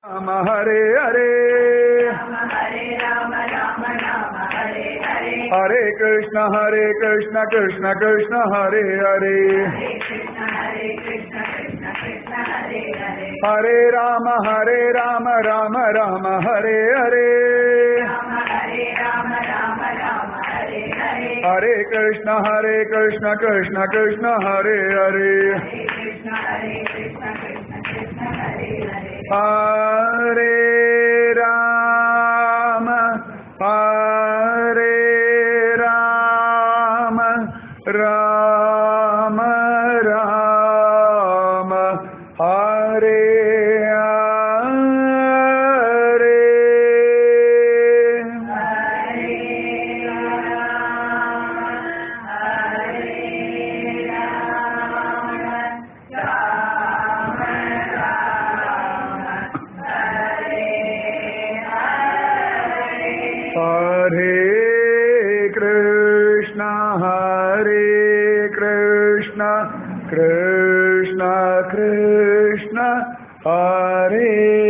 राम हरे हरे हरे कृष्ण हरे कृष्ण कृष्ण कृष्ण हरे हरे हरे राम हरे राम राम राम हरे हरे हरे कृष्ण हरे कृष्ण कृष्ण कृष्ण हरे हरे हरे राम हरे राम राम राम हरे हरे हरे कृष्ण हरे कृष्ण कृष्ण कृष्ण हरे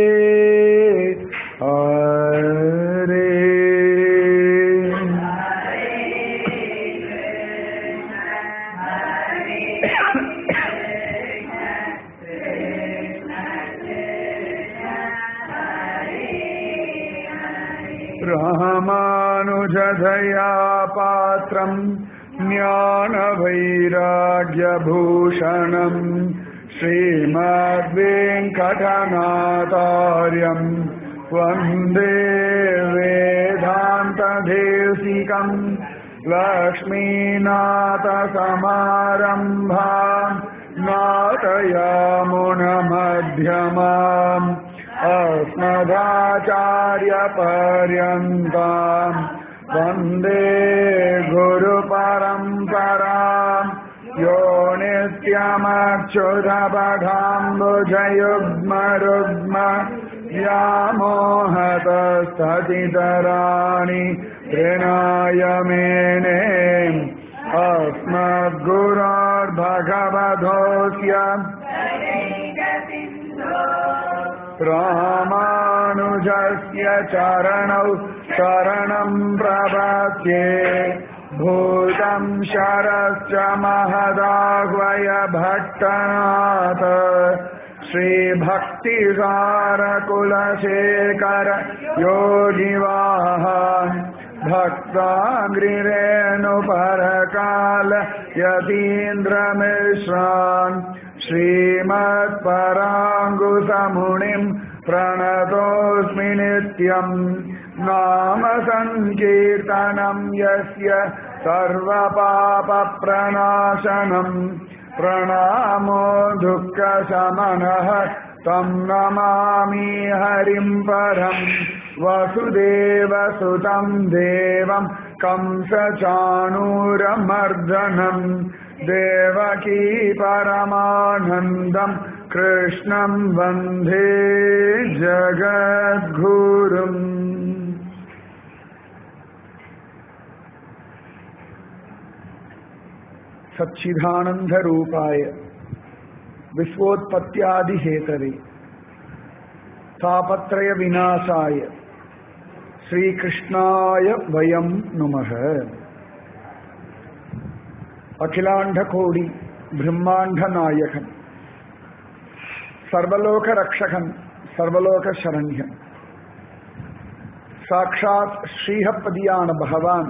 हरे रामानुजधया पात्रम् ज्ञानवैराग्यभूषणम् श्रीमद्वेङ्कटनाथार्यम् वन्दे वेदान्तदेशिकम् लक्ष्मीनाथसमारम्भा नाटयामुनमध्यमाम् अस्मदाचार्यपर्यन्ताम् वन्दे गुरुपरम्पराम् यो नित्यमक्षुरपठाम्बुजयुग्मरुग्म व्यामोहतस्ततितराणि तृणाय मेने अस्मद्गुरोर्भगवधोऽस्य रामानुजस्य चरणौ शरणम् प्रपद्ये भूतम् शरश्च महदाह्वय भट्टनाथ श्रीभक्तिसारकुलशेखर योगिवाः भक्ताग्रिरेणुपरकाल यतीन्द्रमिश्रान् श्रीमत्पराङ्गुसमुनिम् प्रणतोऽस्मि नित्यम् नाम सङ्कीर्तनम् यस्य सर्वपापप्रणाशनम् प्रणामो दुःखशमनः तम् नमामि हरिम् परम् वसुदेवसुतम् देवम् कंसचाणूरमर्दनम् देवकी परमानन्दम् कृष्णम् वन्दे जगद्गुरुम् सच्चिदानन्दरूपाय विश्वोत्पत्त्यादिहेतवे तापत्रयविनाशाय श्रीकृष्णाय वयं नुमः अखिलाण्डकोडि ब्रह्माण्डनायकन् सर्वलोकरक्षकन् सर्वलोकशरण्यன் சாட்சாத் ஸ்ரீஹப்பதியான பகவான்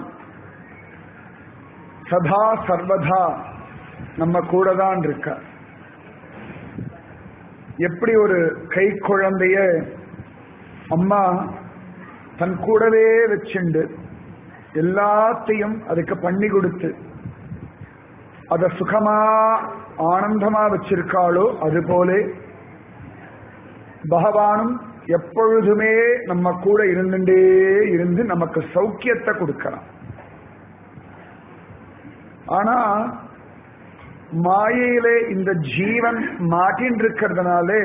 சதா சர்வதா நம்ம கூட தான் இருக்கார் எப்படி ஒரு கை குழந்தைய அம்மா தன் கூடவே வச்சுண்டு எல்லாத்தையும் அதுக்கு பண்ணி கொடுத்து அத சுகமா ஆனந்தமா வச்சிருக்காளோ அது போலே பகவானும் எப்பொழுதுமே நம்ம கூட இருந்துட்டே இருந்து நமக்கு சௌக்கியத்தை கொடுக்கலாம் ஆனா மாயையிலே இந்த ஜீவன் மாட்டின் இருக்கிறதுனாலே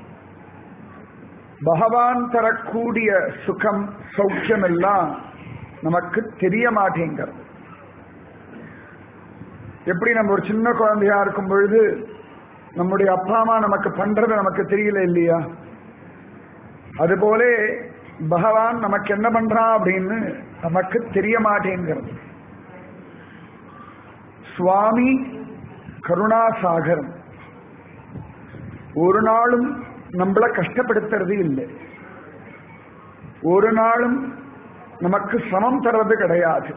பகவான் தரக்கூடிய சுகம் சௌக்கியம் எல்லாம் நமக்கு தெரிய மாட்டேங்கிறது எப்படி நம்ம ஒரு சின்ன குழந்தையா இருக்கும் பொழுது நம்முடைய அப்பா அம்மா நமக்கு பண்றது நமக்கு தெரியல இல்லையா அதுபோல பகவான் நமக்கு என்ன பண்றான் அப்படின்னு நமக்கு தெரிய மாட்டேங்கிறது சுவாமி கருணாசாகரம் ஒரு நாளும் நம்மள கஷ்டப்படுத்துறது இல்லை ஒரு நாளும் நமக்கு சமம் தர்றது கிடையாது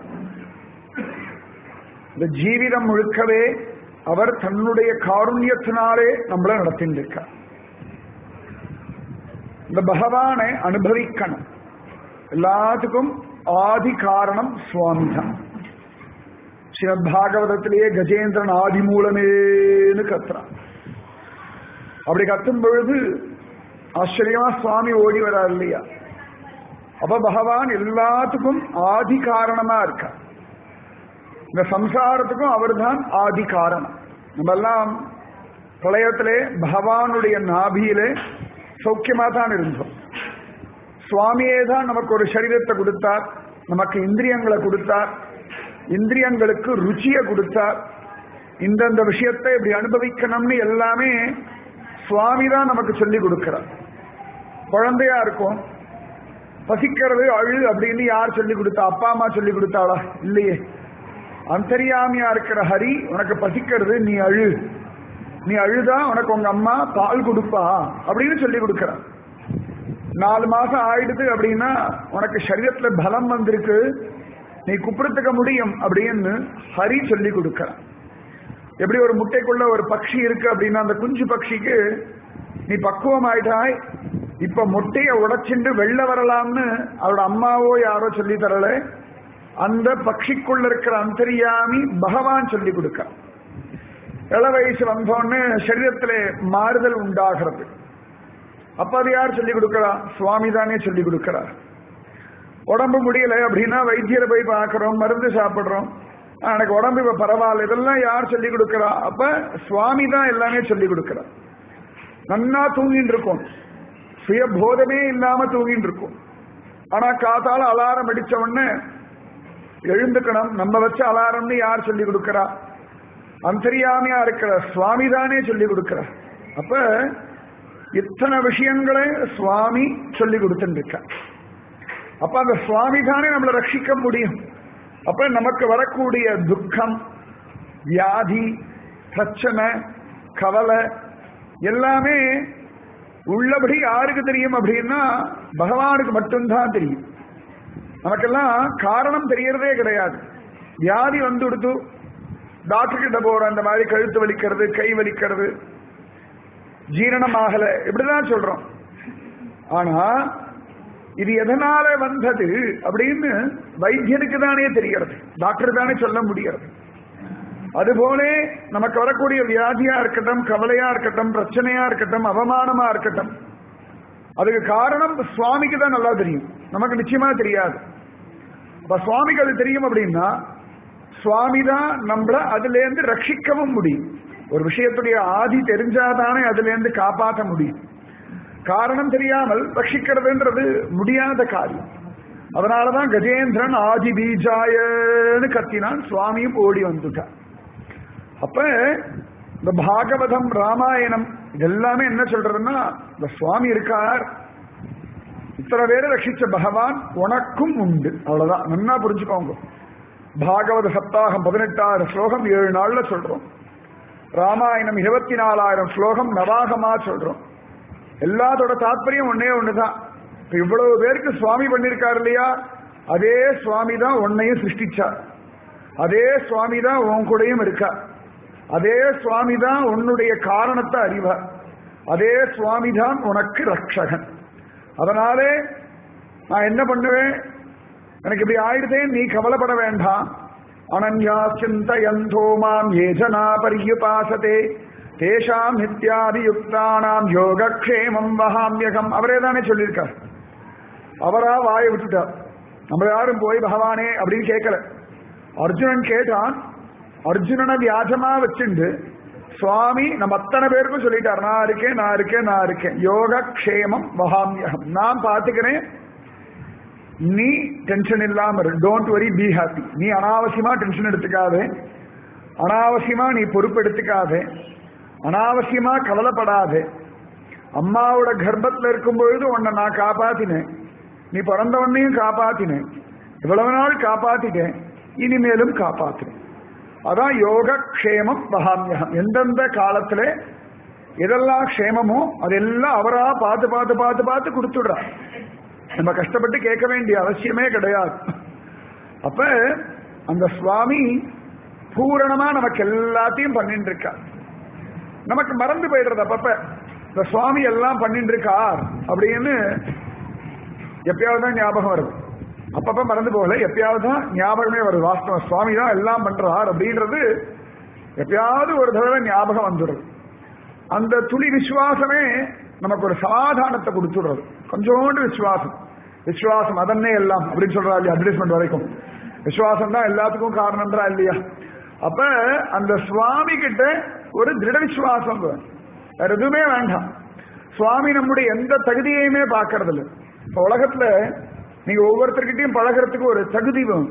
இந்த ஜீவிதம் முழுக்கவே அவர் தன்னுடைய காருண்யத்தினாலே நம்மள நடத்தின்றிருக்கார் இந்த பகவானை அனுபவிக்கணும் எல்லாத்துக்கும் ஆதி காரணம் சுவாமி தான் ஸ்ரீமத் பாகவதத்திலேயே கஜேந்திரன் ஆதி மூலமேன்னு கத்துறான் அப்படி கத்தும் பொழுது ஆச்சரியமா சுவாமி ஓடி வரார் இல்லையா அப்ப பகவான் எல்லாத்துக்கும் ஆதி காரணமா இருக்கா இந்த சம்சாரத்துக்கும் அவர்தான் ஆதி காரணம் நம்ம எல்லாம் பிரளயத்திலே பகவானுடைய நாபியிலே சௌக்கியமா தான் இருந்தோம் சுவாமியே தான் நமக்கு ஒரு சரீரத்தை கொடுத்தார் நமக்கு இந்திரியங்களை கொடுத்தார் இந்திரியங்களுக்கு ருச்சியை கொடுத்தார் இந்தந்த விஷயத்தை இப்படி அனுபவிக்கணும்னு எல்லாமே சுவாமி தான் நமக்கு சொல்லி கொடுக்கிறார் குழந்தையா இருக்கும் பசிக்கிறது அழு அப்படின்னு யார் சொல்லி கொடுத்தா அப்பா அம்மா சொல்லி கொடுத்தாளா இல்லையே அந்தரியாமியா இருக்கிற ஹரி உனக்கு பசிக்கிறது நீ அழு நீ அழுதா உனக்கு உங்க அம்மா பால் கொடுப்பா அப்படின்னு சொல்லி கொடுக்கிறார் நாலு மாசம் ஆயிடுது அப்படின்னா உனக்கு சரீரத்துல பலம் வந்திருக்கு நீ குப்பிடத்துக்க முடியும் அப்படின்னு ஹரி சொல்லி கொடுக்கிறான் எப்படி ஒரு முட்டைக்குள்ள ஒரு பக்ஷி இருக்கு அப்படின்னா அந்த குஞ்சு பக்ஷிக்கு நீ பக்குவம் ஆயிட்டாய் இப்ப முட்டைய உடைச்சிண்டு வெளில வரலாம்னு அவரோட அம்மாவோ யாரோ சொல்லி தரல அந்த பக்ஷிக்குள்ள இருக்கிற அந்தரியாமி பகவான் சொல்லி கொடுக்க இள வயசு வந்தோன்னு சரீரத்திலே மாறுதல் உண்டாகிறது அப்ப அது யார் சொல்லி கொடுக்கிறா சுவாமி தானே சொல்லி கொடுக்கிறார் உடம்பு முடியல அப்படின்னா வைத்தியரை போய் பார்க்கிறோம் மருந்து சாப்பிடுறோம் ஆ, எனக்கு உடம்பு இப்ப பரவாயில்ல இதெல்லாம் யார் சொல்லி கொடுக்கிறா அப்ப சுவாமி தான் எல்லாமே சொல்லி கொடுக்கிறா நன்னா தூங்கிட்டு இருக்கோம் சுயபோதமே இல்லாம தூங்கிட்டு இருக்கோம் ஆனா காத்தால அலாரம் அடிச்ச உடனே எழுந்துக்கணும் நம்ம வச்ச அலாரம்னு யார் சொல்லி கொடுக்கிறா அந்தரியாமையா இருக்கிற சுவாமி தானே சொல்லி கொடுக்கிறா அப்ப இத்தனை விஷயங்களை சுவாமி சொல்லி கொடுத்துட்டு இருக்கா அப்ப அந்த சுவாமி தானே நம்மளை ரட்சிக்க முடியும் அப்ப நமக்கு வரக்கூடிய துக்கம் வியாதி பிரச்சனை கவலை எல்லாமே உள்ளபடி யாருக்கு தெரியும் அப்படின்னா பகவானுக்கு மட்டும்தான் தெரியும் நமக்கெல்லாம் காரணம் தெரியறதே கிடையாது வியாதி வந்து கொடுத்து டாக்டர் கிட்ட போற அந்த மாதிரி கழுத்து வலிக்கிறது கை வலிக்கிறது ஜீரணமாகல இப்படிதான் சொல்றோம் ஆனா இது எதனால வந்தது அப்படின்னு வைத்தியனுக்கு தானே தெரியறது டாக்டர் தானே சொல்ல முடியாது அதுபோல நமக்கு வரக்கூடிய வியாதியா இருக்கட்டும் கவலையா இருக்கட்டும் பிரச்சனையா இருக்கட்டும் அவமானமா இருக்கட்டும் அதுக்கு காரணம் சுவாமிக்கு தான் நல்லா தெரியும் நமக்கு நிச்சயமா தெரியாது அப்ப சுவாமிக்கு அது தெரியும் அப்படின்னா சுவாமி தான் நம்மள அதுல இருந்து ரட்சிக்கவும் முடியும் ஒரு விஷயத்துடைய ஆதி தெரிஞ்சாதானே அதுல இருந்து காப்பாற்ற முடியும் காரணம் தெரியாமல் ரட்சிக்கிறதுன்றது முடியாத காரியம் அதனாலதான் கஜேந்திரன் ஆதி பீஜாயன்னு கத்தினான் சுவாமியும் ஓடி வந்துட்டான் அப்ப இந்த பாகவதம் ராமாயணம் இதெல்லாமே என்ன சொல்றதுன்னா இந்த சுவாமி இருக்கார் இத்தனை பேரை ரட்சிச்ச பகவான் உனக்கும் உண்டு அவ்வளவுதான் நன்னா புரிஞ்சுக்கோங்க பாகவத சப்தாகம் பதினெட்டாயிரம் ஸ்லோகம் ஏழு நாள்ல சொல்றோம் ராமாயணம் இருபத்தி நாலாயிரம் ஸ்லோகம் நவாகமா சொல்றோம் எல்லாத்தோட தாற்பயம் ஒன்னே ஒண்ணுதான் இப்ப இவ்வளவு பேருக்கு சுவாமி பண்ணிருக்காரு இல்லையா அதே சுவாமி தான் உன்னையும் சிருஷ்டிச்சார் அதே சுவாமி தான் உன் கூடயும் இருக்கார் அதே சுவாமி தான் உன்னுடைய காரணத்தை அறிவார் அதே சுவாமி தான் உனக்கு ரட்சகன் அதனாலே நான் என்ன பண்ணுவேன் எனக்கு இப்படி ஆயிடுதே நீ கவலைப்பட வேண்டாம் அனன்யா சிந்தயந்தோ மாம் ஏஜனா பரியுபாசதே தேஷாம் நித்யாதி யுக்தானாம் யோகக்ஷேமம் வகாமியகம் அவரே தானே சொல்லியிருக்கார் அவரா வாயை விட்டுட்டார் நம்ம யாரும் போய் பகவானே அப்படின்னு கேட்கல அர்ஜுனன் கேட்டான் அர்ஜுனனை வியாஜமா வச்சுண்டு சுவாமி நம்ம அத்தனை பேருக்கும் சொல்லிட்டார் நான் இருக்கேன் நான் இருக்கேன் நான் இருக்கேன் யோக க்ஷேமம் வகாமியகம் நான் பாத்துக்கிறேன் நீ டென்ஷன் இல்லாம டோன்ட் வரி பி ஹாப்பி நீ அனாவசியமா டென்ஷன் எடுத்துக்காதே அனாவசியமா நீ பொறுப்பு எடுத்துக்காதே அனாவசியமா கவலைப்படாதே அம்மாவோட கர்ப்பத்துல இருக்கும் பொழுது உன்னை நான் காப்பாத்தினேன் நீ பிறந்த உடனேயும் காப்பாத்தினேன் இவ்வளவு நாள் காப்பாத்திட்டேன் இனிமேலும் காப்பாத்தினேன் அதான் யோக க்ஷேமம் மகாமியகம் எந்தெந்த காலத்துல எதெல்லாம் க்ஷேமமோ அதெல்லாம் அவரா பார்த்து பார்த்து பார்த்து பார்த்து கொடுத்துடுறார் நம்ம கஷ்டப்பட்டு கேட்க வேண்டிய அவசியமே கிடையாது அப்ப அந்த சுவாமி பூரணமா நமக்கு எல்லாத்தையும் பண்ணிட்டு இருக்கார் நமக்கு மறந்து போயிடுறது அப்பப்ப இந்த சுவாமி எல்லாம் பண்ணிட்டு இருக்கார் அப்படின்னு எப்பயாவது தான் ஞாபகம் வருது அப்பப்ப மறந்து போகல எப்பயாவது தான் ஞாபகமே வருது வாஸ்தவம் சுவாமி தான் எல்லாம் பண்றார் அப்படின்றது எப்பயாவது ஒரு தடவை ஞாபகம் வந்துடுறது அந்த துளி விசுவாசமே நமக்கு ஒரு சமாதானத்தை கொடுத்துடுறது கொஞ்சோண்டு விசுவாசம் விசுவாசம் அதன்னே எல்லாம் அப்படின்னு சொல்றா இல்லையா அட்வர்டைஸ்மெண்ட் வரைக்கும் விசுவாசம் தான் எல்லாத்துக்கும் காரணம்ன்றா இல்லையா அப்ப அந்த சுவாமி கிட்ட ஒரு திருட விசுவாசம் வேணும். வேற எதுவுமே வேண்டாம் சுவாமி நம்முடைய எந்த தகுதியையுமே பார்க்கறது இல்லை இப்ப உலகத்துல நீங்க ஒவ்வொருத்தர்கிட்டயும் பழகிறதுக்கு ஒரு தகுதி வேணும்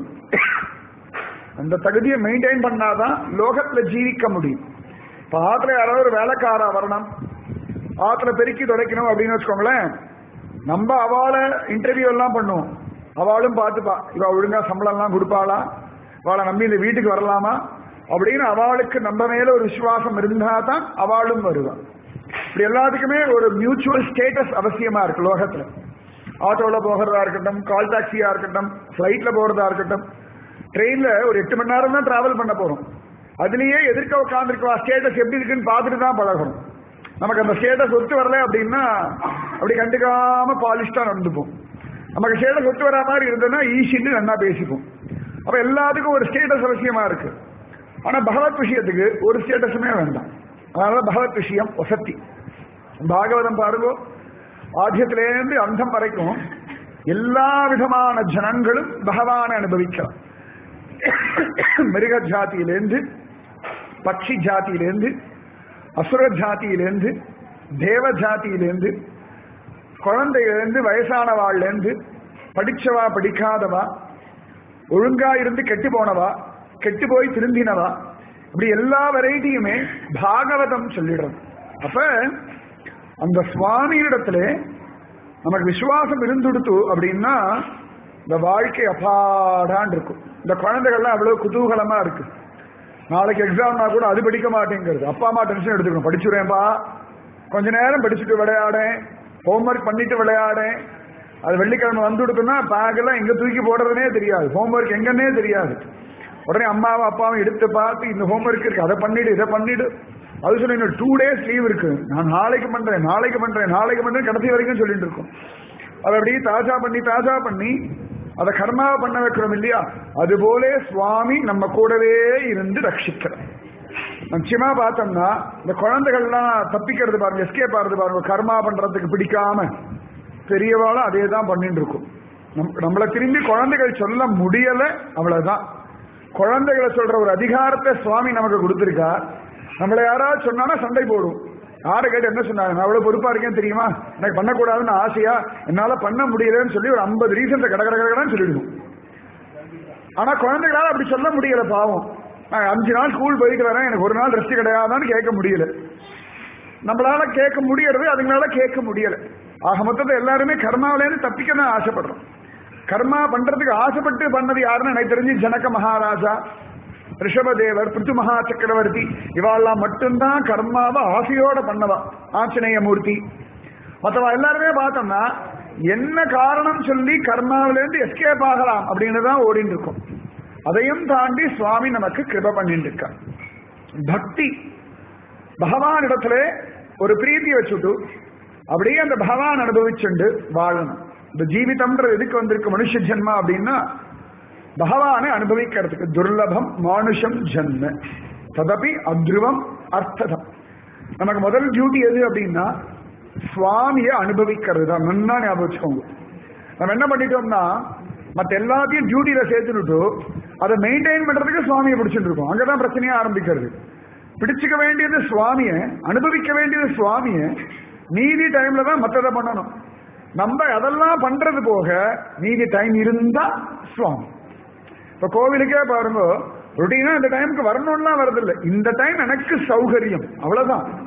அந்த தகுதியை மெயின்டைன் பண்ணாதான் லோகத்துல ஜீவிக்க முடியும் இப்ப ஆத்துல யாராவது ஒரு வேலைக்காரா வரணும் ஆத்துல பெருக்கி துடைக்கணும் அப்படின்னு வச்சுக்கோங்களேன் நம்ம அவளை இன்டர்வியூ எல்லாம் பண்ணுவோம் அவளும் பார்த்துப்பா இவ ஒழுங்கா சம்பளம் எல்லாம் கொடுப்பாளா அவளை நம்பி இந்த வீட்டுக்கு வரலாமா அப்படின்னு அவளுக்கு நம்ம மேல ஒரு விசுவாசம் இருந்தா தான் அவளும் வருவா இப்படி எல்லாத்துக்குமே ஒரு மியூச்சுவல் ஸ்டேட்டஸ் அவசியமா இருக்கு லோகத்துல ஆட்டோல போகிறதா இருக்கட்டும் கால் டாக்ஸியா இருக்கட்டும் பிளைட்ல போறதா இருக்கட்டும் ட்ரெயின்ல ஒரு எட்டு மணி நேரம் தான் டிராவல் பண்ண போறோம் அதுலயே எதிர்க்க உட்காந்துருக்கா ஸ்டேட்டஸ் எப்படி இருக்குன்னு பார்த்துட்டு தான் பழகணும் நமக்கு அந்த ஸ்டேட்டஸ் ஒத்து வரல அப்படின்னா அப்படி கண்டுக்காம பாலிஷ்டா நடந்துப்போம் நமக்கு ஸ்டேட்டஸ் ஒத்து வரா மாதிரி இருந்ததுன்னா ஈஸின்னு நல்லா பேசிப்போம் அப்ப எல்லாத்துக்கும் ஒரு ஸ்டேட்டஸ் அவசியமா இருக்கு ஆனா பகவத் விஷயத்துக்கு ஒரு ஸ்டேட்டஸுமே வேண்டாம் அதனால பகவத் விஷயம் வசத்தி பாகவதம் பாருங்க ஆத்தியத்திலேருந்து அந்தம் வரைக்கும் எல்லா விதமான ஜனங்களும் பகவானை அனுபவிக்கலாம் மிருக ஜாதியிலேருந்து பட்சி ஜாதியிலேருந்து அசுர ஜாதியிலேருந்து தேவ ஜாதியிலேருந்து குழந்தையிலேருந்து வயசானவாள்லேருந்து படிச்சவா படிக்காதவா ஒழுங்கா இருந்து கெட்டு போனவா கெட்டு போய் திரும்பினவா இப்படி எல்லா வெரைட்டியுமே பாகவதம் சொல்லிடுறது அப்ப அந்த சுவாமியிடத்துல நமக்கு விசுவாசம் இருந்துடுத்து அப்படின்னா இந்த வாழ்க்கை அப்பாடான் இருக்கும் இந்த குழந்தைகள்லாம் அவ்வளவு குதூகலமா இருக்கு நாளைக்கு எக்ஸாம்னா கூட அது படிக்க மாட்டேங்கிறது அப்பா அம்மா டென்ஷன் எடுத்துக்கணும் படிச்சுடுறேன்ப்பா கொஞ்ச நேரம் படிச்சுட்டு விளையாடேன் ஹோம்ஒர்க் பண்ணிட்டு விளையாடேன் அது வெள்ளிக்கிழமை வந்து கொடுத்தோம்னா பேக்கெல்லாம் எங்க தூக்கி போடுறதுனே தெரியாது ஹோம்ஒர்க் எங்கன்னே தெரியாது உடனே அம்மாவும் அப்பாவும் எடுத்து பார்த்து இந்த ஹோம்ஒர்க் இருக்கு அதை பண்ணிடு இதை பண்ணிடு அது சொல்லி இன்னும் டூ டேஸ் லீவ் இருக்கு நான் நாளைக்கு பண்றேன் நாளைக்கு பண்றேன் நாளைக்கு பண்றேன் கடைசி வரைக்கும் சொல்லிட்டு இருக்கோம் அதை அப்படியே தாஜா பண்ணி தாஜா பண்ணி அதை கர்மாவை பண்ண வைக்கிறோம் இல்லையா அதுபோல சுவாமி நம்ம கூடவே இருந்து ரட்சிக்கிறோம் நிச்சயமா பார்த்தோம்னா இந்த குழந்தைகள்லாம் தப்பிக்கிறது பாருங்க எஸ்கேப் ஆறது பாருங்க கர்மா பண்றதுக்கு பிடிக்காம பெரியவாளும் அதே தான் பண்ணிட்டு இருக்கும் நம்- நம்மள திரும்பி குழந்தைகள் சொல்ல முடியல அவ்வளவுதான் குழந்தைகளை சொல்ற ஒரு அதிகாரத்தை சுவாமி நமக்கு கொடுத்திருக்கா நம்மள யாராவது சொன்னானா சண்டை போடும் யாரை கேட்டு என்ன சொன்னாங்க நான் அவ்வளவு பொறுப்பா இருக்கேன் தெரியுமா எனக்கு பண்ணக்கூடாதுன்னு ஆசையா என்னால பண்ண முடியலன்னு சொல்லி ஒரு ஐம்பது ரீசன் கட கட கடன்னு சொல்லிடுவோம் ஆனா குழந்தைகளால அப்படி சொல்ல முடியல பாவம் நான் அஞ்சு நாள் ஸ்கூல் போயிட்டு வரேன் எனக்கு ஒரு நாள் ரெஸ்ட் கிடையாதான்னு கேட்க முடியல நம்மளால கேட்க முடியறது அதுங்களால கேட்க முடியல ஆக மொத்தத்தை எல்லாருமே கர்மாவிலேருந்து தப்பிக்க தான் ஆசைப்படுறோம் கர்மா பண்றதுக்கு ஆசைப்பட்டு பண்ணது யாருன்னு எனக்கு தெரிஞ்சு ஜனக மகாராஜா ரிஷபதேவர் பிருத்து மகா சக்கரவர்த்தி இவாள்லாம் மட்டும்தான் கர்மாவை ஆசையோட பண்ணவா ஆஞ்சநேய மூர்த்தி மற்றவா எல்லாருமே பார்த்தோம்னா என்ன காரணம் சொல்லி கர்மாவிலேருந்து எஸ்கேப் ஆகலாம் அப்படின்னு தான் ஓடிட்டு இருக்கும் அதையும் தாண்டி சுவாமி நமக்கு கிருப பண்ணிட்டு இருக்கார் பக்தி பகவான் இடத்துல ஒரு பிரீத்தியை வச்சுட்டு அப்படியே அந்த பகவான் அனுபவிச்சுண்டு வாழணும் இந்த ஜீவிதம்ன்றது எதுக்கு வந்திருக்கு மனுஷ ஜென்மா அப்படின்னா பகவானை அனுபவிக்கிறதுக்கு துர்லபம் மானுஷம் ஜன்ம ததபி அத்ருவம் அர்த்ததம் நமக்கு முதல் டியூட்டி எது அப்படின்னா சுவாமியை அனுபவிக்கிறது தான் நன்னா ஞாபகம் வச்சுக்கோங்க நம்ம என்ன பண்ணிட்டோம்னா மற்ற எல்லாத்தையும் டியூட்டியில சேர்த்துட்டு அதை மெயின்டைன் பண்றதுக்கு சுவாமியை பிடிச்சிட்டு இருக்கோம் அங்கதான் பிரச்சனையா ஆரம்பிக்கிறது பிடிச்சுக்க வேண்டியது சுவாமியை அனுபவிக்க வேண்டியது சுவாமியை மீதி டைம்ல தான் மற்றதை பண்ணணும் நம்ம அதெல்லாம் பண்றது போக மீதி டைம் இருந்தா சுவாமி இப்ப கோவிலுக்கே பாருங்க ரொட்டீனா இந்த டைமுக்கு வரணும்லாம் வரதில்லை இந்த டைம் எனக்கு சௌகரியம் அவ்வளவுதான்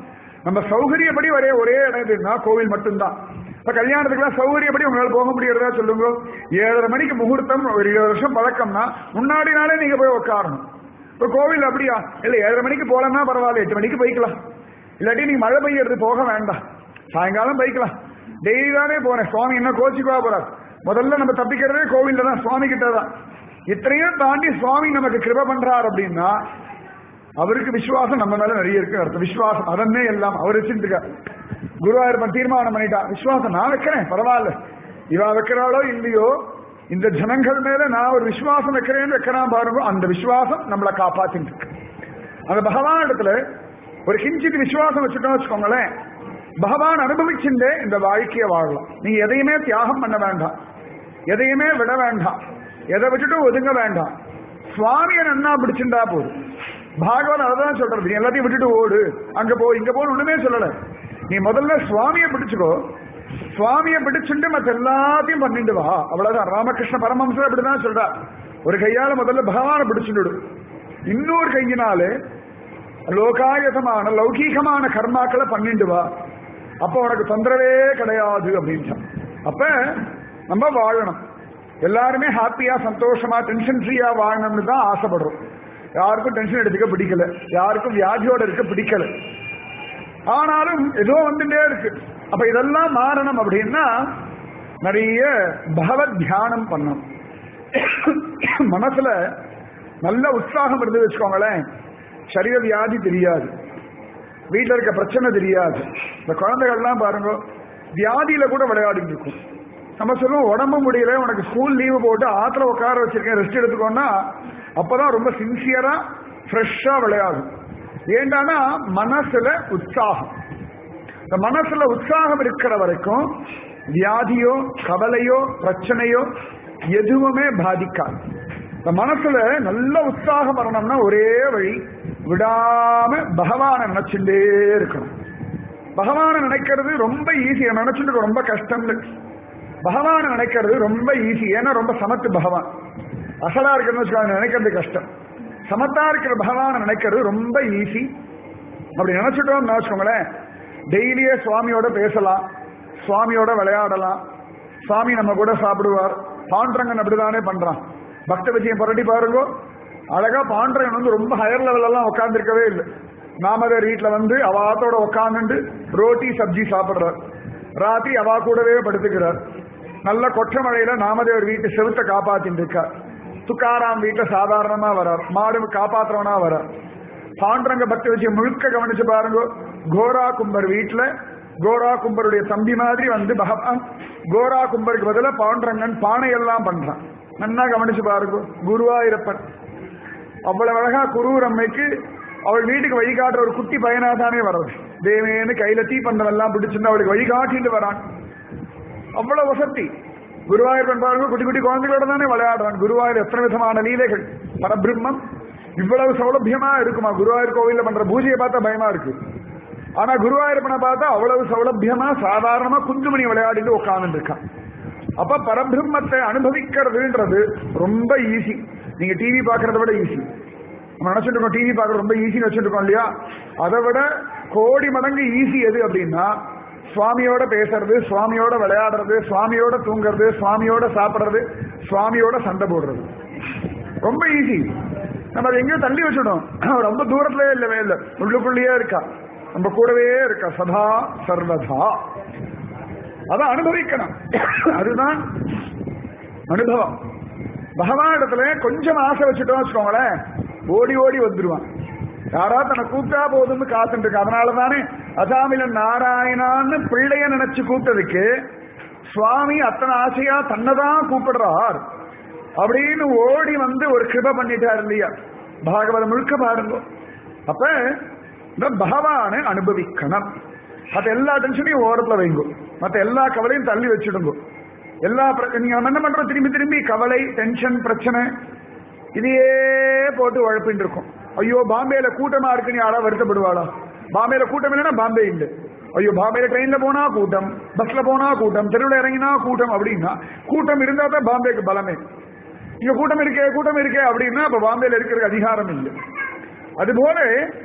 நம்ம சௌகரியப்படி ஒரே ஒரே இடம் எதுன்னா கோவில் மட்டும்தான் இப்ப கல்யாணத்துக்குலாம் சௌகரியப்படி உங்களால போக முடியறதா சொல்லுங்க ஏழரை மணிக்கு முகூர்த்தம் ஒரு இருபது வருஷம் பழக்கம்னா முன்னாடி நாளே நீங்க போய் உட்காரணும் இப்ப கோவில் அப்படியா இல்ல ஏழரை மணிக்கு போலன்னா பரவாயில்ல எட்டு மணிக்கு போய்க்கலாம் இல்லாட்டி நீங்க மழை பெய்யறது போக வேண்டாம் சாயங்காலம் போய்க்கலாம் டெய்லி தானே போறேன் சுவாமி என்ன கோச்சிக்குவா போறார் முதல்ல நம்ம தப்பிக்கிறதே கோவில்ல தான் சுவாமி கிட்ட தான் இத்தனையும் தாண்டி சுவாமி நமக்கு கிருப பண்றார் அப்படின்னா அவருக்கு விசுவாசம் நம்ம மேல நிறைய இருக்கு அர்த்தம் விசுவாசம் அதன்னே எல்லாம் அவர் வச்சிருக்க குருவாயூரப்பன் தீர்மானம் பண்ணிட்டா விசுவாசம் நான் வைக்கிறேன் பரவாயில்ல இவா வைக்கிறாளோ இல்லையோ இந்த ஜனங்கள் மேல நான் ஒரு விசுவாசம் வைக்கிறேன்னு வைக்கிறான் பாருங்க அந்த விசுவாசம் நம்மளை காப்பாத்திட்டு இருக்கு அந்த பகவான் இடத்துல ஒரு கிஞ்சித் விசுவாசம் வச்சுட்டோம் வச்சுக்கோங்களேன் பகவான் அனுபவிச்சுட்டே இந்த வாழ்க்கையை வாழலாம் நீங்க எதையுமே தியாகம் பண்ண வேண்டாம் எதையுமே விட வேண்டாம் எதை விட்டுட்டு ஒதுங்க வேண்டாம் சுவாமியை நன்னா பிடிச்சிருந்தா போதும் பாகவன் அதான் சொல்றது நீ எல்லாத்தையும் விட்டுட்டு ஓடு அங்க போ இங்க போ ஒண்ணுமே சொல்லல நீ முதல்ல சுவாமியை பிடிச்சுக்கோ சுவாமியை பிடிச்சுட்டு மத்த எல்லாத்தையும் பண்ணிட்டு வா அவ்வளவுதான் ராமகிருஷ்ண பரமஹம்சர் அப்படிதான் சொல்றா ஒரு கையால முதல்ல பகவானை பிடிச்சுடு இன்னொரு கையினாலே லோகாயதமான லௌகீகமான கர்மாக்களை பண்ணிட்டு வா அப்ப உனக்கு தொந்தரவே கிடையாது அப்படின்னு அப்ப நம்ம வாழணும் எல்லாருமே ஹாப்பியா சந்தோஷமா டென்ஷன் ஃப்ரீயா வாழணும்னு தான் ஆசைப்படுறோம் யாருக்கும் டென்ஷன் எடுத்துக்க பிடிக்கல யாருக்கும் வியாதியோட இருக்க பிடிக்கல ஆனாலும் ஏதோ வந்துட்டே இருக்கு அப்ப இதெல்லாம் மாறணும் அப்படின்னா நிறைய பகவத் தியானம் பண்ணணும் மனசுல நல்ல உற்சாகம் இருந்து வச்சுக்கோங்களேன் சரீர வியாதி தெரியாது வீட்டில் இருக்க பிரச்சனை தெரியாது இந்த குழந்தைகள்லாம் பாருங்க வியாதியில கூட விளையாடிட்டு இருக்கும் நம்ம சொல்லுவோம் உடம்பு முடியல உனக்கு ஸ்கூல் லீவு போட்டு ஆத்துல உட்கார வச்சிருக்கேன் ரெஸ்ட் எடுத்துக்கோன்னா அப்பதான் ரொம்ப சின்சியரா ஃப்ரெஷ்ஷா விளையாடும் ஏண்டானா மனசுல உற்சாகம் இந்த மனசுல உற்சாகம் இருக்கிற வரைக்கும் வியாதியோ கவலையோ பிரச்சனையோ எதுவுமே பாதிக்காது இந்த மனசுல நல்ல உற்சாகம் வரணும்னா ஒரே வழி விடாம பகவானை நினைச்சுட்டே இருக்கணும் பகவானை நினைக்கிறது ரொம்ப ஈஸி நினைச்சுட்டு ரொம்ப கஷ்டம் பகவானை நினைக்கிறது ரொம்ப ஈஸி ஏன்னா ரொம்ப சமத்து பகவான் அசலா இருக்கிறது வச்சுக்கோங்க நினைக்கிறது கஷ்டம் சமத்தா இருக்கிற பகவானை நினைக்கிறது ரொம்ப ஈஸி அப்படி நினைச்சிட்டோம்னு வச்சுக்கோங்களேன் டெய்லியே சுவாமியோட பேசலாம் சுவாமியோட விளையாடலாம் சுவாமி நம்ம கூட சாப்பிடுவார் பாண்டரங்கன் அப்படிதானே பண்றான் பக்த விஜயம் புரட்டி பாருங்க அழகா பாண்டரங்கன் வந்து ரொம்ப ஹையர் லெவல் எல்லாம் உட்கார்ந்துருக்கவே இல்லை நாமதர் வீட்டுல வந்து அவாத்தோட உட்காந்துட்டு ரோட்டி சப்ஜி சாப்பிடுறார் ராத்திரி அவா கூடவே படுத்துக்கிறார் நல்ல கொற்ற மழையில நாமதேவர் வீட்டு செவுத்த காப்பாத்தின்னு இருக்கார் துக்காராம் வீட்டுல சாதாரணமா வரார் மாடு காப்பாத்துறவனா வரார் பாண்டரங்க பக்தி வச்சு முழுக்க கவனிச்சு பாருங்க கோரா கும்பர் வீட்டுல கோரா கும்பருடைய தம்பி மாதிரி வந்து பகவான் கோரா கும்பருக்கு பதிலா பாண்டரங்கன் பானை எல்லாம் பண்றான் நன்னா கவனிச்சு பாருங்க குருவாயிரப்பன் அவ்வளவு அழகா குரூர் அம்மைக்கு அவள் வீட்டுக்கு வழிகாட்டுற ஒரு குட்டி பையனா தானே வர்றது தேவேன்னு கையில தீப்பந்தம் எல்லாம் பிடிச்சிருந்து அவளுக்கு வழிகாட்டிட்டு வரான் அவ்வளவு வசதி குருவாயூர் பாருங்க குட்டி குட்டி குழந்தைகளோட தானே விளையாடுறான் குருவாயூர் எத்தனை விதமான லீலைகள் பரபிரம்மம் இவ்வளவு சௌலபியமா இருக்குமா குருவாயூர் கோவில்ல பண்ற பூஜையை பார்த்தா பயமா இருக்கு ஆனா குருவாயூரப்பனை பார்த்தா அவ்வளவு சௌலபியமா சாதாரணமா குஞ்சுமணி விளையாடிட்டு உட்கார்ந்து இருக்கான் அப்ப பரபிரம்மத்தை அனுபவிக்கிறதுன்றது ரொம்ப ஈஸி நீங்க டிவி பாக்குறத விட ஈஸி நம்ம நினைச்சிட்டு இருக்கோம் டிவி பார்க்கறது ரொம்ப ஈஸின்னு வச்சுட்டு இருக்கோம் இல்லையா அதை விட கோடி மடங்கு ஈஸி எது அப்படின்னா சுவாமியோட பேசுறது சுவாமியோட விளையாடுறது சுவாமியோட தூங்குறது சுவாமியோட சாப்பிடுறது சுவாமியோட சண்டை போடுறது ரொம்ப ஈஸி நம்ம அதை எங்கேயோ தள்ளி வச்சுடும் ரொம்ப தூரத்திலே இல்லவே இல்லை உள்ளுக்குள்ளேயே இருக்கா நம்ம கூடவே இருக்கா சதா சர்வதா அதை அனுபவிக்கணும் அதுதான் அனுபவம் பகவான் இடத்துல கொஞ்சம் ஆசை வச்சுட்டோம் வச்சுக்கோங்களேன் ஓடி ஓடி வந்துருவான் யாரா தன்னை கூப்பிட்டா போதும்னு காத்துட்டு இருக்கு அதனால தானே அசாமிலன் நாராயணான்னு பிள்ளைய நினைச்சு கூப்பிட்டதுக்கு சுவாமி அத்தனை ஆசையா தன்னைதான் கூப்பிடுறார் அப்படின்னு ஓடி வந்து ஒரு கிருப பண்ணிட்டார் இல்லையா பாகவதம் முழுக்க பாருங்க அப்ப இந்த பகவானை அனுபவிக்கணும் மற்ற எல்லா டென்ஷனையும் ஓரத்துல வைங்க மற்ற எல்லா கவலையும் தள்ளி வச்சுடுங்க எல்லா பிர- நீங்க என்ன பண்ற திரும்பி திரும்பி கவலை டென்ஷன் பிரச்சனை இதையே போட்டு உழப்பின்னு இருக்கும் ஐயோ பாம்பேல கூட்டமா இருக்குன்னு யாரா வருத்தப்படுவாளா பாம்பேல கூட்டம் இல்லைன்னா பாம்பே உண்டு ஐயோ பாம்பேல ட்ரெயின்ல போனா கூட்டம் பஸ்ல போனா கூட்டம் தெருவில் இறங்கினா கூட்டம் அப்படின்னா கூட்டம் இருந்தா தான் பாம்பேக்கு பலமே இங்க கூட்டம் இருக்கே கூட்டம் இருக்கே அப்படின்னா அப்ப பாம்பேல இருக்கிறதுக்கு அதிகாரம் இல்லை அதுபோல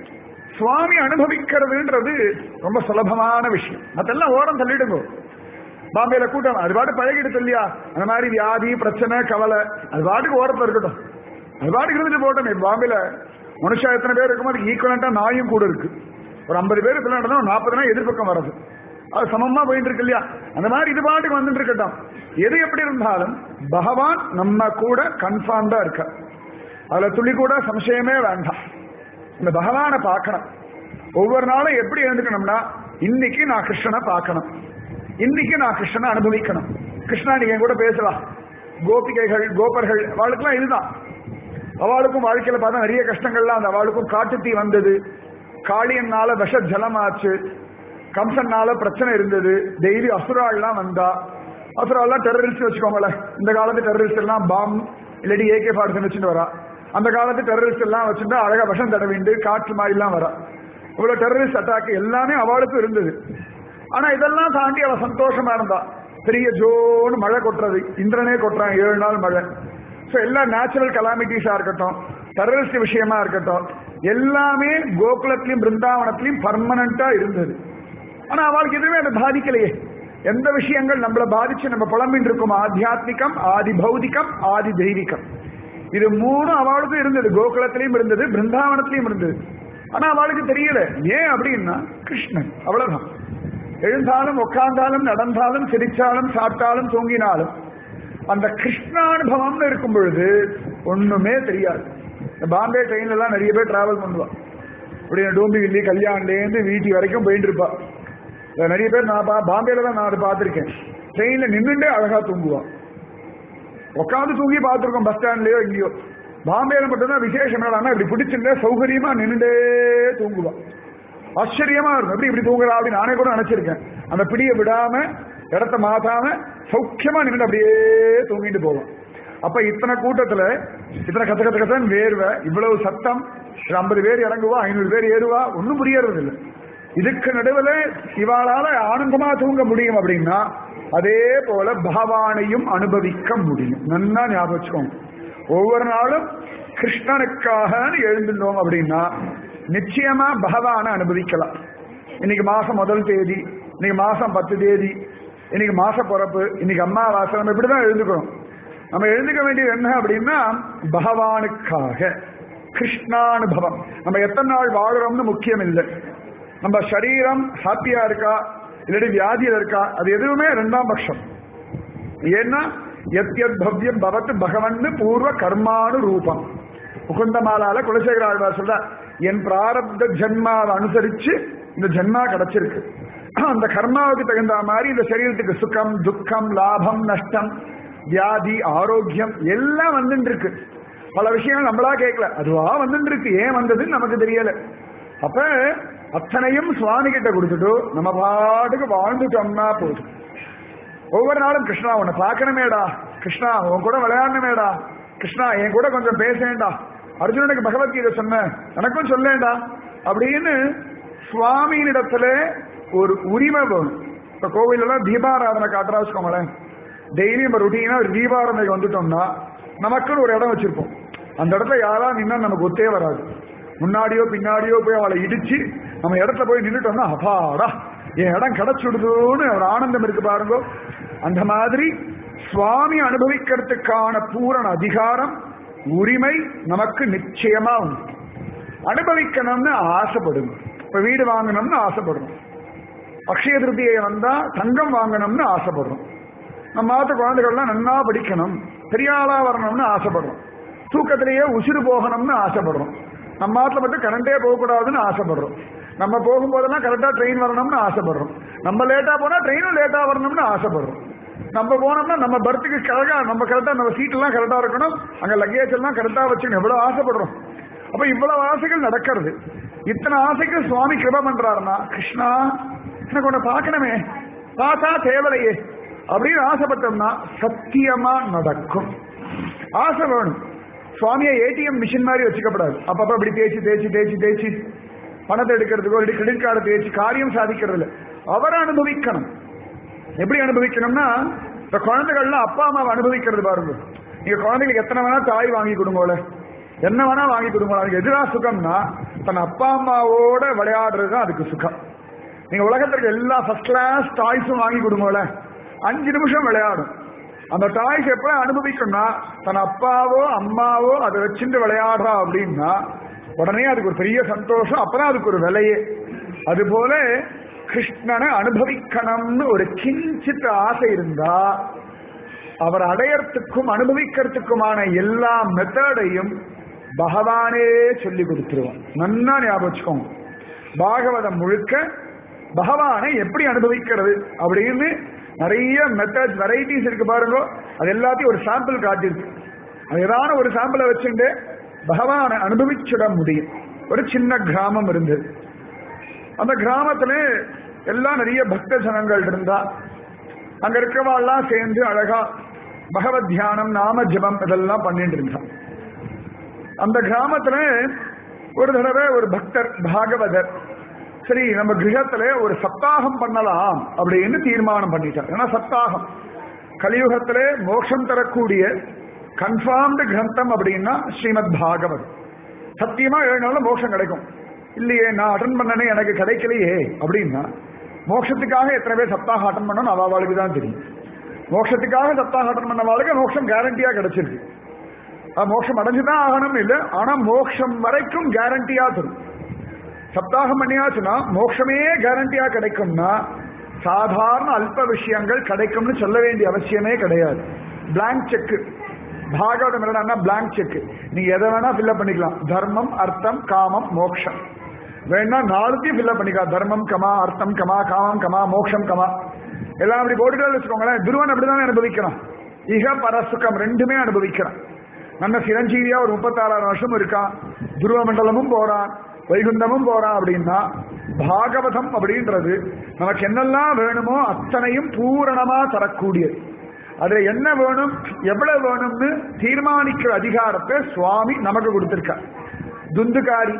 சுவாமி அனுபவிக்கிறதுன்றது ரொம்ப சுலபமான விஷயம் அதெல்லாம் ஓரம் தள்ளிடுங்க பாம்பேல கூட்டம் அது பாட்டு பழகிடுது இல்லையா அந்த மாதிரி வியாதி பிரச்சனை கவலை அது பாட்டுக்கு ஓரத்துல இருக்கட்டும் அது பாட்டுக்கு இருந்துட்டு போட்டோம் பாம்பேல மனுஷா எத்தனை பேர் இருக்கும்போது ஈக்குவலண்டா நாயும் கூட இருக்கு ஒரு ஐம்பது பேர் இதுல நடந்தா நாற்பது நாள் எதிர்பக்கம் வர்றது அது சமமா போயிட்டு இருக்கு இல்லையா அந்த மாதிரி இது பாட்டுக்கு வந்துட்டு இருக்கட்டும் எது எப்படி இருந்தாலும் பகவான் நம்ம கூட கன்ஃபார்ம் தான் இருக்க அதுல துளி கூட சம்சயமே வேண்டாம் இந்த பகவானை பார்க்கணும் ஒவ்வொரு நாளும் எப்படி எழுந்துக்கணும்னா இன்னைக்கு நான் கிருஷ்ணனை பார்க்கணும் இன்னைக்கு நான் கிருஷ்ணனை அனுபவிக்கணும் கிருஷ்ணா நீங்க என் கூட பேசலாம் கோபிகைகள் கோபர்கள் அவளுக்குலாம் இதுதான் அவளுக்கும் வாழ்க்கையில பார்த்தா நிறைய கஷ்டங்கள்லாம் அந்த அவளுக்கும் காட்டுத்தீ வந்தது காளியன்னால விஷ ஜலமாச்சு கம்சன்னால பிரச்சனை இருந்தது டெய்லி அசுராள்லாம் வந்தா அசுராள்லாம் டெரரிஸ்ட் வச்சுக்கோங்களேன் இந்த காலத்து டெரரிஸ்ட் எல்லாம் பாம் இல்லாட்டி ஏகே ஃபார்ட்டி வச்சுட்டு வரா அந்த காலத்து டெரரிஸ்ட் எல்லாம் வச்சுட்டு அழகா விஷம் தடவிண்டு காற்று மாதிரிலாம் வரா இவ்வளவு டெரரிஸ்ட் அட்டாக் எல்லாமே அவளுக்கும் இருந்தது ஆனா இதெல்லாம் தாண்டி அவ சந்தோஷமா இருந்தா பெரிய ஜோன்னு மழை கொட்டுறது இந்திரனே கொட்டுறான் ஏழு நாள் மழை ஸோ எல்லா நேச்சுரல் கலாமிட்டிஸா இருக்கட்டும் டெரரிஸ்ட் விஷயமா இருக்கட்டும் எல்லாமே கோகுலத்திலையும் பிருந்தாவனத்திலையும் பர்மனண்டா இருந்தது ஆனா அவளுக்கு எதுவுமே அதை பாதிக்கலையே எந்த விஷயங்கள் நம்மள பாதிச்சு நம்ம புலம்பின் இருக்கும் ஆத்தியாத்மிகம் ஆதி பௌதிகம் ஆதி தெய்வீகம் இது மூணும் அவளுக்கும் இருந்தது கோகுலத்திலையும் இருந்தது பிருந்தாவனத்திலையும் இருந்தது ஆனா அவளுக்கு தெரியல ஏன் அப்படின்னா கிருஷ்ணன் அவ்வளவுதான் எழுந்தாலும் உட்கார்ந்தாலும் நடந்தாலும் சிரிச்சாலும் சாப்பிட்டாலும் தூங்கினாலும் அந்த கிருஷ்ணானுபவம்னு இருக்கும் பொழுது ஒண்ணுமே தெரியாது இந்த பாம்பே ட்ரெயின்ல எல்லாம் நிறைய பேர் டிராவல் பண்ணுவா இப்படி டூம்பிவில்லி கல்யாண்லேருந்து வீட்டி வரைக்கும் போயிட்டு இருப்பா இதுல நிறைய பேர் நான் பா- பாம்பேல தான் நான் அதை பார்த்திருக்கேன் ட்ரெயின்ல நின்னுட்டே அழகா தூங்குவா உட்காந்து தூங்கி பார்த்திருக்கோம் பஸ் ஸ்டாண்ட்லயோ எங்கேயோ பாம்பேல மட்டும்தான் விசேஷம் என்னடான்னா இப்படி பிடிச்சிருந்தே சௌகரியமா நின்னுட்டே தூங்குவா ஆச்சரியமா இருக்கும் எப்படி இப்படி தூங்குறா அப்படின்னு நானே கூட நினைச்சிருக்கேன் அந்த பிடியை விடாம இடத்த மாத்தாம சௌக்கியமா நின்று அப்படியே தூங்கிட்டு போவோம் அப்ப இத்தனை கூட்டத்துல இத்தனை கத்த கத்த கத்தன்னு வேர்வை இவ்வளவு சத்தம் ஒரு ஐம்பது பேர் இறங்குவா ஐநூறு பேர் ஏறுவா ஒன்னும் புரியறது இல்லை இதுக்கு நடுவுல இவாளால ஆனந்தமா தூங்க முடியும் அப்படின்னா அதே போல பகவானையும் அனுபவிக்க முடியும் நன்னா ஞாபகம் வச்சுக்கோங்க ஒவ்வொரு நாளும் கிருஷ்ணனுக்காக எழுந்துட்டோம் அப்படின்னா நிச்சயமா பகவானை அனுபவிக்கலாம் இன்னைக்கு மாசம் முதல் தேதி இன்னைக்கு மாசம் பத்து தேதி இன்னைக்கு மாச பிறப்பு இன்னைக்கு அம்மாவாசை நம்ம இப்படிதான் எழுந்துக்கிறோம் நம்ம எழுந்துக்க வேண்டியது என்ன அப்படின்னா பகவானுக்காக கிருஷ்ணானுபவம் நம்ம எத்தனை நாள் வாழுறோம்னு முக்கியம் இல்லை நம்ம சரீரம் ஹாப்பியா இருக்கா இல்லாட்டி வியாதியில இருக்கா அது எதுவுமே ரெண்டாம் பட்சம் ஏன்னா எத்யத் பவ்யம் பவத் பகவன் பூர்வ கர்மானு ரூபம் முகுந்தமாலால குலசேகர ஆழ்வார் சொல்ற என் பிராரப்த ஜென்மாவை அனுசரிச்சு இந்த ஜென்மா கிடைச்சிருக்கு அந்த கர்மாவுக்கு தகுந்த மாதிரி இந்த சரீரத்துக்கு சுகம் துக்கம் லாபம் நஷ்டம் வியாதி ஆரோக்கியம் எல்லாம் வந்துட்டு இருக்கு பல விஷயங்கள் நம்மளா கேட்கல அதுவா வந்துட்டு இருக்கு ஏன் வந்ததுன்னு நமக்கு தெரியல அப்ப அத்தனையும் சுவாமி கிட்ட கொடுத்துட்டு நம்ம பாட்டுக்கு வாழ்ந்துட்டோம்னா போதும் ஒவ்வொரு நாளும் கிருஷ்ணா உன்னை பார்க்கணுமேடா கிருஷ்ணா உன் கூட விளையாடணுமேடா கிருஷ்ணா என் கூட கொஞ்சம் பேசேன்டா அர்ஜுனனுக்கு பகவத்கீதை சொன்ன எனக்கும் சொல்லேன்டா அப்படின்னு சுவாமியினிடத்துல ஒரு உரிமை வேணும் இப்ப கோவில் எல்லாம் தீபாராதனை காட்டுறா வச்சுக்கோங்களேன் டெய்லி நம்ம ருட்டீனா ஒரு தீபாராதனைக்கு வந்துட்டோம்னா நமக்குன்னு ஒரு இடம் வச்சிருப்போம் அந்த இடத்துல யாரா நின்னா நமக்கு ஒத்தே வராது முன்னாடியோ பின்னாடியோ போய் அவளை இடிச்சு நம்ம இடத்துல போய் நின்றுட்டோம்னா அப்பாடா என் இடம் கிடைச்சுடுதுன்னு ஒரு ஆனந்தம் இருக்கு பாருங்க அந்த மாதிரி சுவாமி அனுபவிக்கிறதுக்கான பூரண அதிகாரம் உரிமை நமக்கு நிச்சயமா உண்டு அனுபவிக்கணும்னு ஆசைப்படுங்க இப்ப வீடு வாங்கணும்னு ஆசைப்படுறோம் அக்ஷய திருப்தியை வந்தா தங்கம் வாங்கணும்னு ஆசைப்படுறோம் நம்ம மாத்த குழந்தைகள்லாம் நன்னா படிக்கணும் பெரிய ஆளா வரணும்னு ஆசைப்படுறோம் தூக்கத்திலேயே உசிறு போகணும்னு ஆசைப்படுறோம் நம்ம மாட்டில் மட்டும் கரண்டே போகக்கூடாதுன்னு ஆசைப்படுறோம் நம்ம போகும்போதெல்லாம் கரெக்டா ட்ரெயின் வரணும்னு ஆசைப்படுறோம் நம்ம லேட்டா போனா ட்ரெயினும் லேட்டா வரணும்னு ஆசைப்படுறோம் நம்ம போனோம்னா நம்ம பர்த்துக்கு கரெக்டா நம்ம கரெக்டா நம்ம சீட் எல்லாம் கரெக்டா இருக்கணும் அங்க லக்கேஜ் எல்லாம் கரெக்டா வச்சுக்கணும் எவ்வளவு ஆசைப்படுறோம் அப்ப இவ்வளவு ஆசைகள் நடக்கிறது இத்தனை ஆசைகள் சுவாமி கிருப பண்றாருன்னா கிருஷ்ணா எனக்கு உன்னை பார்க்கணுமே பார்த்தா தேவலையே அப்படின்னு ஆசைப்பட்டோம்னா சத்தியமா நடக்கும் ஆசை வேணும் சுவாமியை ஏடிஎம் மிஷின் மாதிரி வச்சுக்கப்படாது அப்பப்ப இப்படி தேய்ச்சி தேய்ச்சி தேய்ச்சி தேய்ச்சி பணத்தை எடுக்கிறதுக்கோ இல்லை கிரெடிட் கார்டை தேய்ச்சி காரியம் சாதிக்கிறது இல்லை அவரை அனுபவிக்கணும் எப்படி அனுபவிக்கணும்னா இந்த குழந்தைகள்லாம் அப்பா அம்மாவை அனுபவிக்கிறது பாருங்க நீங்க குழந்தைகளுக்கு எத்தனை வேணா தாய் வாங்கி கொடுங்கோல என்ன வேணா வாங்கி கொடுங்க அதுக்கு எதிரா சுகம்னா தன் அப்பா அம்மாவோட விளையாடுறது தான் அதுக்கு சுகம் நீங்க உலகத்திற்கு எல்லா ஃபர்ஸ்ட் கிளாஸ் டாய்ஸும் வாங்கி கொடுங்களேன் அஞ்சு நிமிஷம் விளையாடும் அந்த டாய்ஸ் எப்ப அனுபவிக்கணும்னா தன் அப்பாவோ அம்மாவோ அதை வச்சுட்டு விளையாடுறா அப்படின்னா உடனே அதுக்கு ஒரு பெரிய சந்தோஷம் அப்பதான் அதுக்கு ஒரு விலையே அதுபோல கிருஷ்ணனை அனுபவிக்கணும்னு ஒரு கிஞ்சித் ஆசை இருந்தா அவர் அடையறதுக்கும் அனுபவிக்கிறதுக்குமான எல்லா மெத்தடையும் பகவானே சொல்லி கொடுத்துருவான் நன்னா ஞாபகம் வச்சுக்கோங்க பாகவதம் முழுக்க பகவானை எப்படி அனுபவிக்கிறது அப்படின்னு நிறைய மெத்தட் வெரைட்டிஸ் இருக்கு பாருங்க அது எல்லாத்தையும் ஒரு சாம்பிள் காட்டியிருக்கு அது ஏதான ஒரு சாம்பிளை வச்சுட்டு பகவானை அனுபவிச்சுட முடியும் ஒரு சின்ன கிராமம் இருந்தது அந்த கிராமத்துல எல்லாம் நிறைய பக்த ஜனங்கள் இருந்தா அங்க இருக்கிறவாள்லாம் சேர்ந்து அழகா பகவத் தியானம் நாம ஜபம் இதெல்லாம் பண்ணிட்டு இருந்தான் அந்த கிராமத்துல ஒரு தடவை ஒரு பக்தர் பாகவதர் சரி நம்ம கிரகத்துல ஒரு சப்தாகம் பண்ணலாம் அப்படின்னு தீர்மானம் பண்ணிட்டார் ஏன்னா சப்தாகம் கலியுகத்திலே மோட்சம் தரக்கூடிய கன்ஃபார்ம்டு கிரந்தம் அப்படின்னா ஸ்ரீமத் பாகவத் சத்தியமா ஏழு நாள்ல மோட்சம் கிடைக்கும் இல்லையே நான் அட்டன் பண்ணனே எனக்கு கிடைக்கலையே அப்படின்னா மோட்சத்துக்காக எத்தனை பேர் சப்தாக அட்டன் பண்ணணும் அவளுக்கு தான் தெரியும் மோட்சத்துக்காக சப்தாக அட்டன் பண்ண வாழ்க்கை மோட்சம் கேரண்டியா கிடைச்சிருக்கு அது மோட்சம் அடைஞ்சுதான் ஆகணும் இல்லை ஆனா மோட்சம் வரைக்கும் கேரண்டியா தரும் சப்தாகம் பண்ணியாச்சுன்னா மோட்சமே கேரண்டியா கிடைக்கும்னா சாதாரண அல்ப விஷயங்கள் கிடைக்கும்னு சொல்ல வேண்டிய அவசியமே கிடையாது பிளாங்க் செக் பாகவதம் என்னன்னா பிளாங்க் செக் நீங்க எதை வேணா ஃபில்அப் பண்ணிக்கலாம் தர்மம் அர்த்தம் காமம் மோக்ஷம் வேணா நாலுத்தையும் ஃபில்அப் பண்ணிக்கலாம் தர்மம் கமா அர்த்தம் கமா காமம் கமா மோக்ஷம் கமா எல்லாம் அப்படி போட்டுட்டு வச்சுக்கோங்களேன் துருவன் அப்படிதான் அனுபவிக்கிறான் இக பரசுக்கம் ரெண்டுமே அனுபவிக்கிறான் நல்ல சிரஞ்சீவியா ஒரு முப்பத்தாறாயிரம் வருஷம் இருக்கான் துருவ மண்டலமும் போறான் வைகுந்தமும் போறான் அப்படின்னா பாகவதம் அப்படின்றது நமக்கு என்னெல்லாம் வேணுமோ அத்தனையும் பூரணமா தரக்கூடியது அதுல என்ன வேணும் எவ்வளவு வேணும்னு தீர்மானிக்கிற அதிகாரத்தை சுவாமி நமக்கு கொடுத்திருக்கார் துந்துகாரி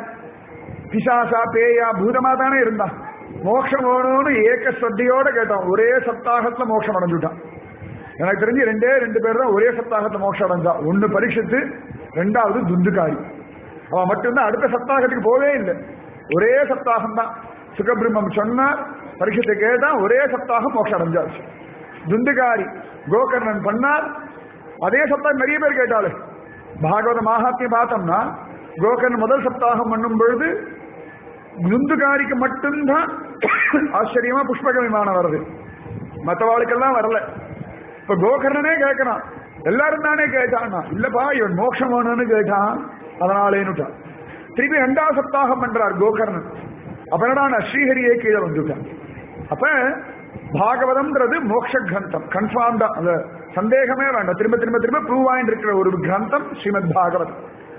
பிசாசா பேயா பூதமா தானே இருந்தான் மோட்சம் வேணும்னு ஏக்க ஸ்ரத்தையோட கேட்டான் ஒரே சப்தாகத்துல மோட்சம் அடைஞ்சுட்டான் எனக்கு தெரிஞ்சு ரெண்டே ரெண்டு பேர் தான் ஒரே சப்தாகத்துல மோட்சம் அடைஞ்சா ஒன்னு பரீட்சித்து ரெண்டாவது துந்துகாரி அவன் மட்டும்தான் அடுத்த சப்தாகத்துக்கு போவே இல்லை ஒரே சப்தாகம் தான் சுகபிரம்மம் சொன்னார் பரீட்சத்தை கேட்டா ஒரே சப்தாகம் மோட்சம் அடைஞ்சாச்சு துந்துகாரி கோகர்ணன் பண்ணார் அதே சப்தாகம் நிறைய பேர் கேட்டாரு பாகவத மகாத்மியம் பார்த்தோம்னா கோகர்ணன் முதல் சப்தாகம் பண்ணும் பொழுது துந்துகாரிக்கு மட்டும்தான் ஆச்சரியமா புஷ்பக விமானம் வருது மற்றவாளுக்கெல்லாம் வரல இப்ப கோகர்ணனே கேட்கறான் எல்லாரும் தானே கேட்டான்னா இல்லப்பா இவன் மோட்சம் வேணும்னு கேட்டான் அதனாலேன்னுட்டான் திருப்பி ரெண்டாவது சப்தாகம் பண்றார் கோகர்ணன் அப்ப என்னடா ஸ்ரீஹரியே கீழே வந்துட்டான் அப்ப பாகவதம்ன்றது மோட்ச கிரந்தம் கன்ஃபார்ம்டா அந்த சந்தேகமே வேண்டாம் திரும்ப திரும்ப திரும்ப ப்ரூவ் ஆயிட்டு இருக்கிற ஒரு கிரந்தம் ஸ்ரீமத் பாகவதம்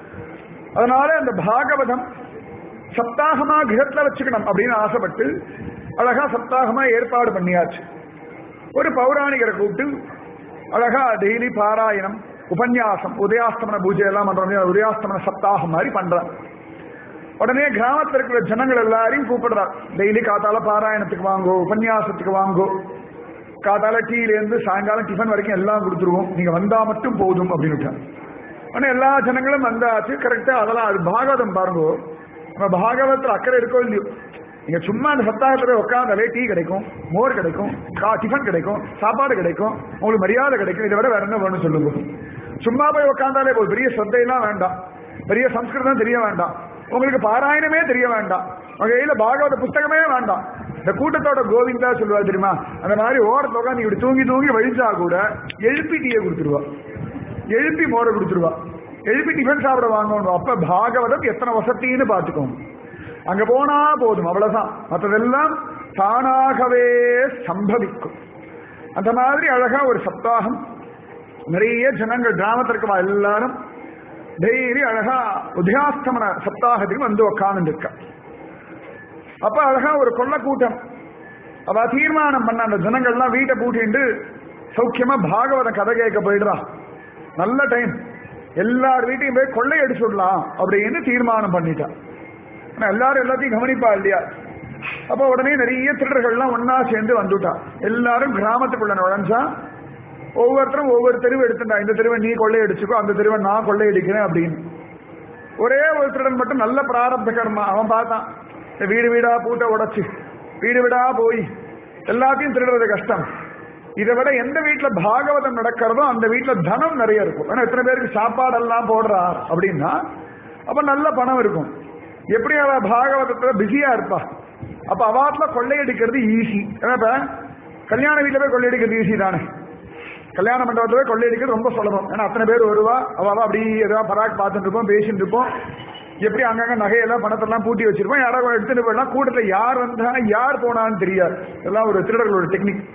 அதனால அந்த பாகவதம் சப்தாகமா கிரகத்துல வச்சுக்கணும் அப்படின்னு ஆசைப்பட்டு அழகா சப்தாகமா ஏற்பாடு பண்ணியாச்சு ஒரு பௌராணிகரை கூப்பிட்டு அழகா டெய்லி பாராயணம் உபன்யாசம் உதயாஸ்தமன பூஜை எல்லாம் பண்றோம் உதயாஸ்தமன சப்தாகம் மாதிரி பண்றான் உடனே கிராமத்தில் இருக்கிற ஜனங்கள் எல்லாரையும் கூப்பிடுறார் டெய்லி காத்தால பாராயணத்துக்கு வாங்கோ உபன்யாசத்துக்கு வாங்கோ காத்தால டீலேருந்து சாயங்காலம் டிஃபன் வரைக்கும் எல்லாம் கொடுத்துருவோம் நீங்க வந்தா மட்டும் போதும் அப்படின்னு ஆனா எல்லா ஜனங்களும் வந்தாச்சு கரெக்டா அதெல்லாம் அது பாகவதம் பாருங்க நம்ம பாகவதத்துல அக்கறை இருக்கோ இல்லையோ நீங்க சும்மா அந்த சப்தாகத்துல உட்காந்தாலே டீ கிடைக்கும் மோர் கிடைக்கும் கா டிஃபன் கிடைக்கும் சாப்பாடு கிடைக்கும் உங்களுக்கு மரியாதை கிடைக்கும் இதை விட வேற என்ன வேணும்னு சொல்லுங்க சும்மா போய் உட்காந்தாலே போதும் பெரிய ஸ்ரத்தையெல்லாம் வேண்டாம் பெரிய சம்ஸ்கிருதம் தெரிய வேண்டாம் உங்களுக்கு பாராயணமே தெரிய வேண்டாம் உங்க கையில பாகவத புஸ்தகமே வேண்டாம் இந்த கூட்டத்தோட கோவிந்தா சொல்லுவா தெரியுமா அந்த மாதிரி ஓரத்துல உட்காந்து இப்படி தூங்கி தூங்கி வழிச்சா கூட எழுப்பி டீயை கொடுத்துருவா எழுப்பி மோரை கொடுத்துருவா எழுப்பி டிஃபன் சாப்பிட வாங்கணும் அப்ப பாகவதம் எத்தனை வசத்தின்னு பாத்துக்கோங்க அங்க போனா போதும் அவ்வளவுதான் மற்றதெல்லாம் தானாகவே சம்பவிக்கும் அந்த மாதிரி அழகா ஒரு சப்தாகம் நிறைய ஜனங்கள் கிராமத்திற்கு வா எல்லாரும் டெய்லி அழகா உதயாஸ்தமன சப்தாகத்துக்கு வந்து உக்காந்து இருக்க அப்ப அழகா ஒரு கொள்ள கூட்டம் அவ தீர்மானம் பண்ண அந்த ஜனங்கள்லாம் வீட்டை பூட்டிண்டு சௌக்கியமா பாகவத கதை கேட்க போயிடுறா நல்ல டைம் எல்லார் வீட்டையும் போய் கொள்ளை அடிச்சுடலாம் அப்படின்னு தீர்மானம் பண்ணிட்டா ஆனா எல்லாரும் எல்லாத்தையும் கவனிப்பா இல்லையா அப்ப உடனே நிறைய திருடர்கள்லாம் ஒன்னா சேர்ந்து வந்துட்டா எல்லாரும் கிராமத்துக்குள்ள நுழைஞ்சா ஒவ்வொருத்தரும் ஒவ்வொரு தெருவு எடுத்துட்டா இந்த தெருவை நீ கொள்ளை அடிச்சுக்கோ அந்த தெருவை நான் கொள்ளை அடிக்கிறேன் அப்படின்னு ஒரே ஒரு திருடன் மட்டும் நல்ல பிராரப்த கர்மா அவன் பார்த்தான் இந்த வீடு வீடா பூட்டை உடைச்சு வீடு வீடா போய் எல்லாத்தையும் திருடுறது கஷ்டம் இதை விட எந்த வீட்டுல பாகவதம் நடக்கிறதோ அந்த வீட்டுல தனம் நிறைய இருக்கும் ஏன்னா எத்தனை பேருக்கு சாப்பாடெல்லாம் போடுறார் அப்படின்னா அப்ப நல்ல பணம் இருக்கும் எப்படி அவ பாகவதத்துல பிஸியா இருப்பா அப்ப அவாத்துல கொள்ளையடிக்கிறது ஈஸி ஏன்னா இப்ப கல்யாண வீட்டுல போய் கொள்ளையடிக்கிறது ஈஸி தானே கல்யாண மண்டபத்துல போய் கொள்ளையடிக்கிறது ரொம்ப சுலபம் ஏன்னா அத்தனை பேர் வருவா அவ அவ அப்படி ஏதாவது பராக் பார்த்துட்டு இருப்போம் பேசிட்டு இருப்போம் எப்படி அங்கங்க நகையெல்லாம் பணத்தெல்லாம் பூட்டி வச்சிருப்போம் யாராவது எடுத்துட்டு போயிடலாம் கூட்டத்துல யார் வந்தா யார் போனான்னு தெரியாது இதெல்லாம் ஒரு திருடர்களோட டெக்னிக்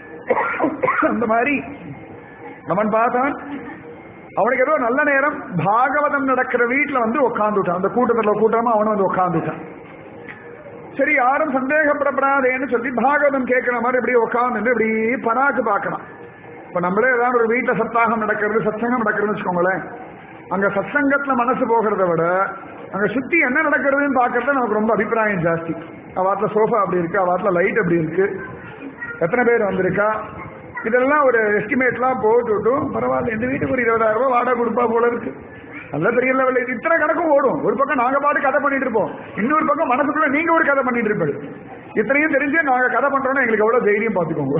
அந்த மாதிரி அவன் பார்த்தான் அவனுக்கு ஏதோ நல்ல நேரம் பாகவதம் நடக்கிற வீட்டுல வந்து உட்காந்துட்டான் அந்த கூட்டத்துல கூட்டமா அவனும் வந்து உட்காந்துட்டான் சரி யாரும் சந்தேகப்படப்படாதேன்னு சொல்லி பாகவதம் கேட்கிற மாதிரி இப்படி உட்காந்து இப்படி பராக்கு பார்க்கலாம் இப்ப நம்மளே ஏதாவது ஒரு வீட்டுல சத்தாகம் நடக்கிறது சத்சங்கம் நடக்கிறதுன்னு வச்சுக்கோங்களேன் அங்க சத்சங்கத்துல மனசு போகிறத விட அங்க சுத்தி என்ன நடக்கிறதுன்னு பாக்குறது நமக்கு ரொம்ப அபிப்பிராயம் ஜாஸ்தி அவாத்துல சோஃபா அப்படி இருக்கு அவாத்துல லைட் அப்படி இருக்கு எத்தனை பேர் வந்திருக்கா இதெல்லாம் ஒரு எஸ்டிமேட்லாம் போட்டுட்டும் பரவாயில்ல எந்த வீட்டுக்கு ஒரு இருபதாயிரம் ரூபாய் வாடகை கொடுப்பா போல இருக்கு நல்ல பெரிய லெவலில் இத்தனை கணக்கும் ஓடும் ஒரு பக்கம் நாங்க பாட்டு கதை பண்ணிட்டு இருப்போம் இன்னொரு பக்கம் மனசுக்குள்ள நீங்க ஒரு கதை பண்ணிட்டு இருப்பீங்க இத்தனையும் தெரிஞ்சு நாங்க கதை பண்றோம்னா எங்களுக்கு எவ்வளவு தைரியம் பார்த்துக்கோங்க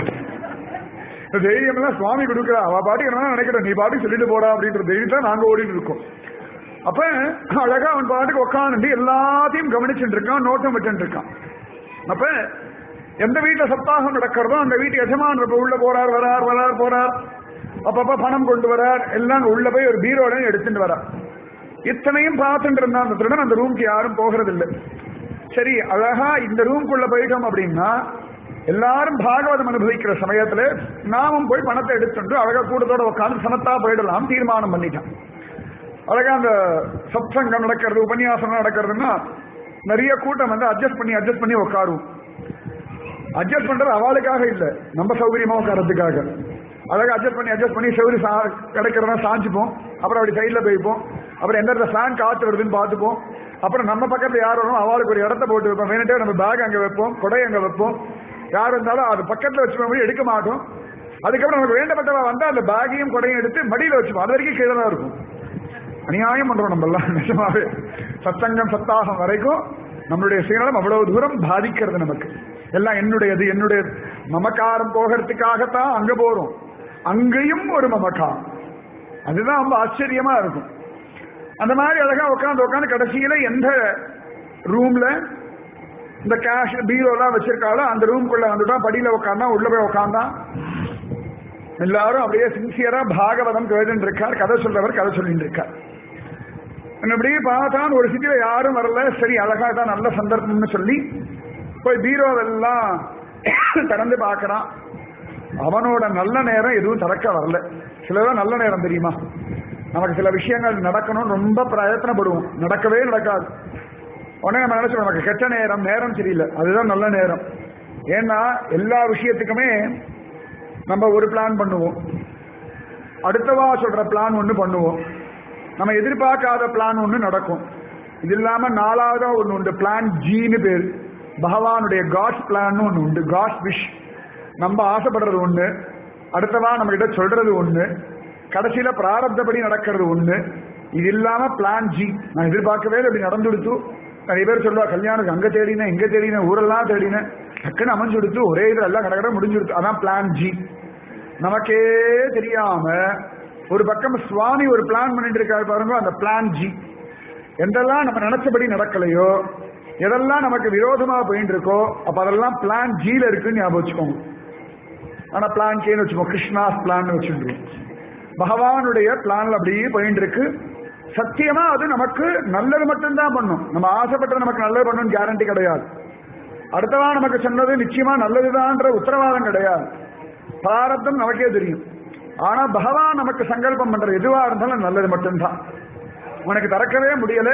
இந்த தைரியம் எல்லாம் சுவாமி கொடுக்குறா அவ பாட்டுக்கு என்ன நினைக்கிறோம் நீ பாட்டுக்கு சொல்லிட்டு போடா அப்படின்ற தைரியம் தான் நாங்க ஓடிட்டு இருக்கோம் அப்ப அழகா அவன் பாட்டுக்கு உட்காந்து எல்லாத்தையும் கவனிச்சுட்டு இருக்கான் நோட்டம் விட்டு இருக்கான் அப்ப எந்த வீட்டுல சப்தாகம் நடக்கிறதோ அந்த வீட்டு எஜமான் இப்ப உள்ள போறார் வரார் வரார் போறார் அப்பப்ப பணம் கொண்டு வரார் எல்லாம் உள்ள போய் ஒரு பீரோட எடுத்துட்டு வரார் இத்தனையும் பார்த்துட்டு இருந்தா அந்த திருடன் அந்த ரூம்க்கு யாரும் போகிறது இல்லை சரி அழகா இந்த ரூம்குள்ள போயிட்டோம் அப்படின்னா எல்லாரும் பாகவதம் அனுபவிக்கிற சமயத்துல நாமும் போய் பணத்தை எடுத்துட்டு அழகா கூட்டத்தோட உட்காந்து சமத்தா போயிடலாம் தீர்மானம் பண்ணிட்டான் அழகா அந்த சத்சங்கம் நடக்கிறது உபன்யாசம் நடக்கிறதுன்னா நிறைய கூட்டம் வந்து அட்ஜஸ்ட் பண்ணி அட்ஜஸ்ட் பண்ணி உட்காரும் அட்ஜஸ்ட் பண்றது அவளுக்காக இல்ல நம்ம சௌகரியமா உட்காரத்துக்காக அழகா அட்ஜஸ்ட் பண்ணி அட்ஜஸ்ட் பண்ணி செவரி சா கிடைக்கிறதா சாஞ்சுப்போம் அப்புறம் அப்படி சைட்ல போய்ப்போம் அப்புறம் எந்த இடத்துல ஃபேன் காத்து வருதுன்னு பார்த்துப்போம் அப்புறம் நம்ம பக்கத்துல யார் வரும் அவளுக்கு ஒரு இடத்த போட்டு வைப்போம் வேணுட்டே நம்ம பேக் அங்க வைப்போம் கொடை அங்க வைப்போம் யார் இருந்தாலும் அது பக்கத்துல வச்சு போய் எடுக்க மாட்டோம் அதுக்கப்புறம் நமக்கு வேண்டப்பட்டவா வந்தா அந்த பேக்கையும் கொடையும் எடுத்து மடியில வச்சுப்போம் அது வரைக்கும் கீழே தான் இருக்கும் அநியாயம் பண்றோம் நம்ம எல்லாம் நிஜமாவே சத்தங்கம் சத்தாகம் வரைக்கும் நம்மளுடைய சுயநலம் அவ்வளவு தூரம் பாதிக்கிறது நமக்கு எல்லாம் என்னுடையது என்னுடைய மமக்காரம் போகிறதுக்காகத்தான் அங்க போறோம் அங்கேயும் ஒரு மமக்காரம் அதுதான் ரொம்ப ஆச்சரியமா இருக்கும் அந்த மாதிரி அழகா உட்காந்து உட்காந்து கடைசியில எந்த ரூம்ல இந்த கேஷ் பீரோலாம் வச்சிருக்காளோ அந்த ரூம்குள்ள வந்துட்டான் படியில உட்காந்தா உள்ள போய் உட்காந்தான் எல்லாரும் அப்படியே சின்சியரா பாகவதம் கேட்டு இருக்கார் கதை சொல்றவர் கதை சொல்லிட்டு இருக்கார் இப்படியே பார்த்தான் ஒரு சிட்டியில யாரும் வரல சரி அழகா தான் நல்ல சந்தர்ப்பம்னு சொல்லி போய் பீரோவெல்லாம் திறந்து பார்க்கறான் அவனோட நல்ல நேரம் எதுவும் திறக்க வரல சிலதான் நல்ல நேரம் தெரியுமா நமக்கு சில விஷயங்கள் நடக்கணும் ரொம்ப பிரயத்தனப்படுவோம் நடக்கவே நடக்காது உடனே நம்ம நினைச்சோம் நமக்கு கெட்ட நேரம் நேரம் சரியில்லை அதுதான் நல்ல நேரம் ஏன்னா எல்லா விஷயத்துக்குமே நம்ம ஒரு பிளான் பண்ணுவோம் அடுத்தவா சொல்ற பிளான் ஒன்று பண்ணுவோம் நம்ம எதிர்பார்க்காத பிளான் ஒன்று நடக்கும் இது இல்லாம நாலாவதா ஒன்று உண்டு பிளான் ஜின்னு பேர் பகவானுடைய காட்ஸ் பிளான் ஒன்று உண்டு காட்ஸ் விஷ் நம்ம ஆசைப்படுறது ஒண்ணு அடுத்தவா நம்ம கிட்ட சொல்றது ஒண்ணு கடைசியில பிராரப்தப்படி நடக்கிறது ஒண்ணு இது இல்லாம பிளான் ஜி நான் எதிர்பார்க்கவே இல்லை இப்படி நடந்துடுத்து நிறைய பேர் சொல்லுவா கல்யாணம் அங்க தேடினேன் இங்க தேடினேன் ஊரெல்லாம் தேடினேன் டக்குன்னு அமைஞ்சு கொடுத்து ஒரே இதுல எல்லாம் கடற்கரை முடிஞ்சு கொடுத்து அதான் பிளான் ஜி நமக்கே தெரியாம ஒரு பக்கம் சுவாமி ஒரு பிளான் பண்ணிட்டு இருக்காரு பாருங்க அந்த பிளான் ஜி எதெல்லாம் நம்ம நினைச்சபடி நடக்கலையோ எதெல்லாம் நமக்கு விரோதமா போயிட்டு இருக்கோ அப்ப அதெல்லாம் பிளான் ஜில இருக்குன்னு ஞாபகம் வச்சுக்கோங்க ஆனா பிளான் கேன்னு வச்சுக்கோங்க கிருஷ்ணாஸ் பிளான் வச்சுருக்கோம் பகவானுடைய பிளான்ல அப்படியே போயிட்டு இருக்கு சத்தியமா அது நமக்கு நல்லது மட்டும்தான் பண்ணும் நம்ம ஆசைப்பட்ட நமக்கு நல்லது பண்ணணும் கேரண்டி கிடையாது அடுத்தவா நமக்கு சொன்னது நிச்சயமா நல்லதுதான்ற உத்தரவாதம் கிடையாது பிராரப்தம் நமக்கே தெரியும் ஆனா பகவான் நமக்கு சங்கல்பம் பண்ற எதுவா இருந்தாலும் நல்லது மட்டும்தான் உனக்கு திறக்கவே முடியல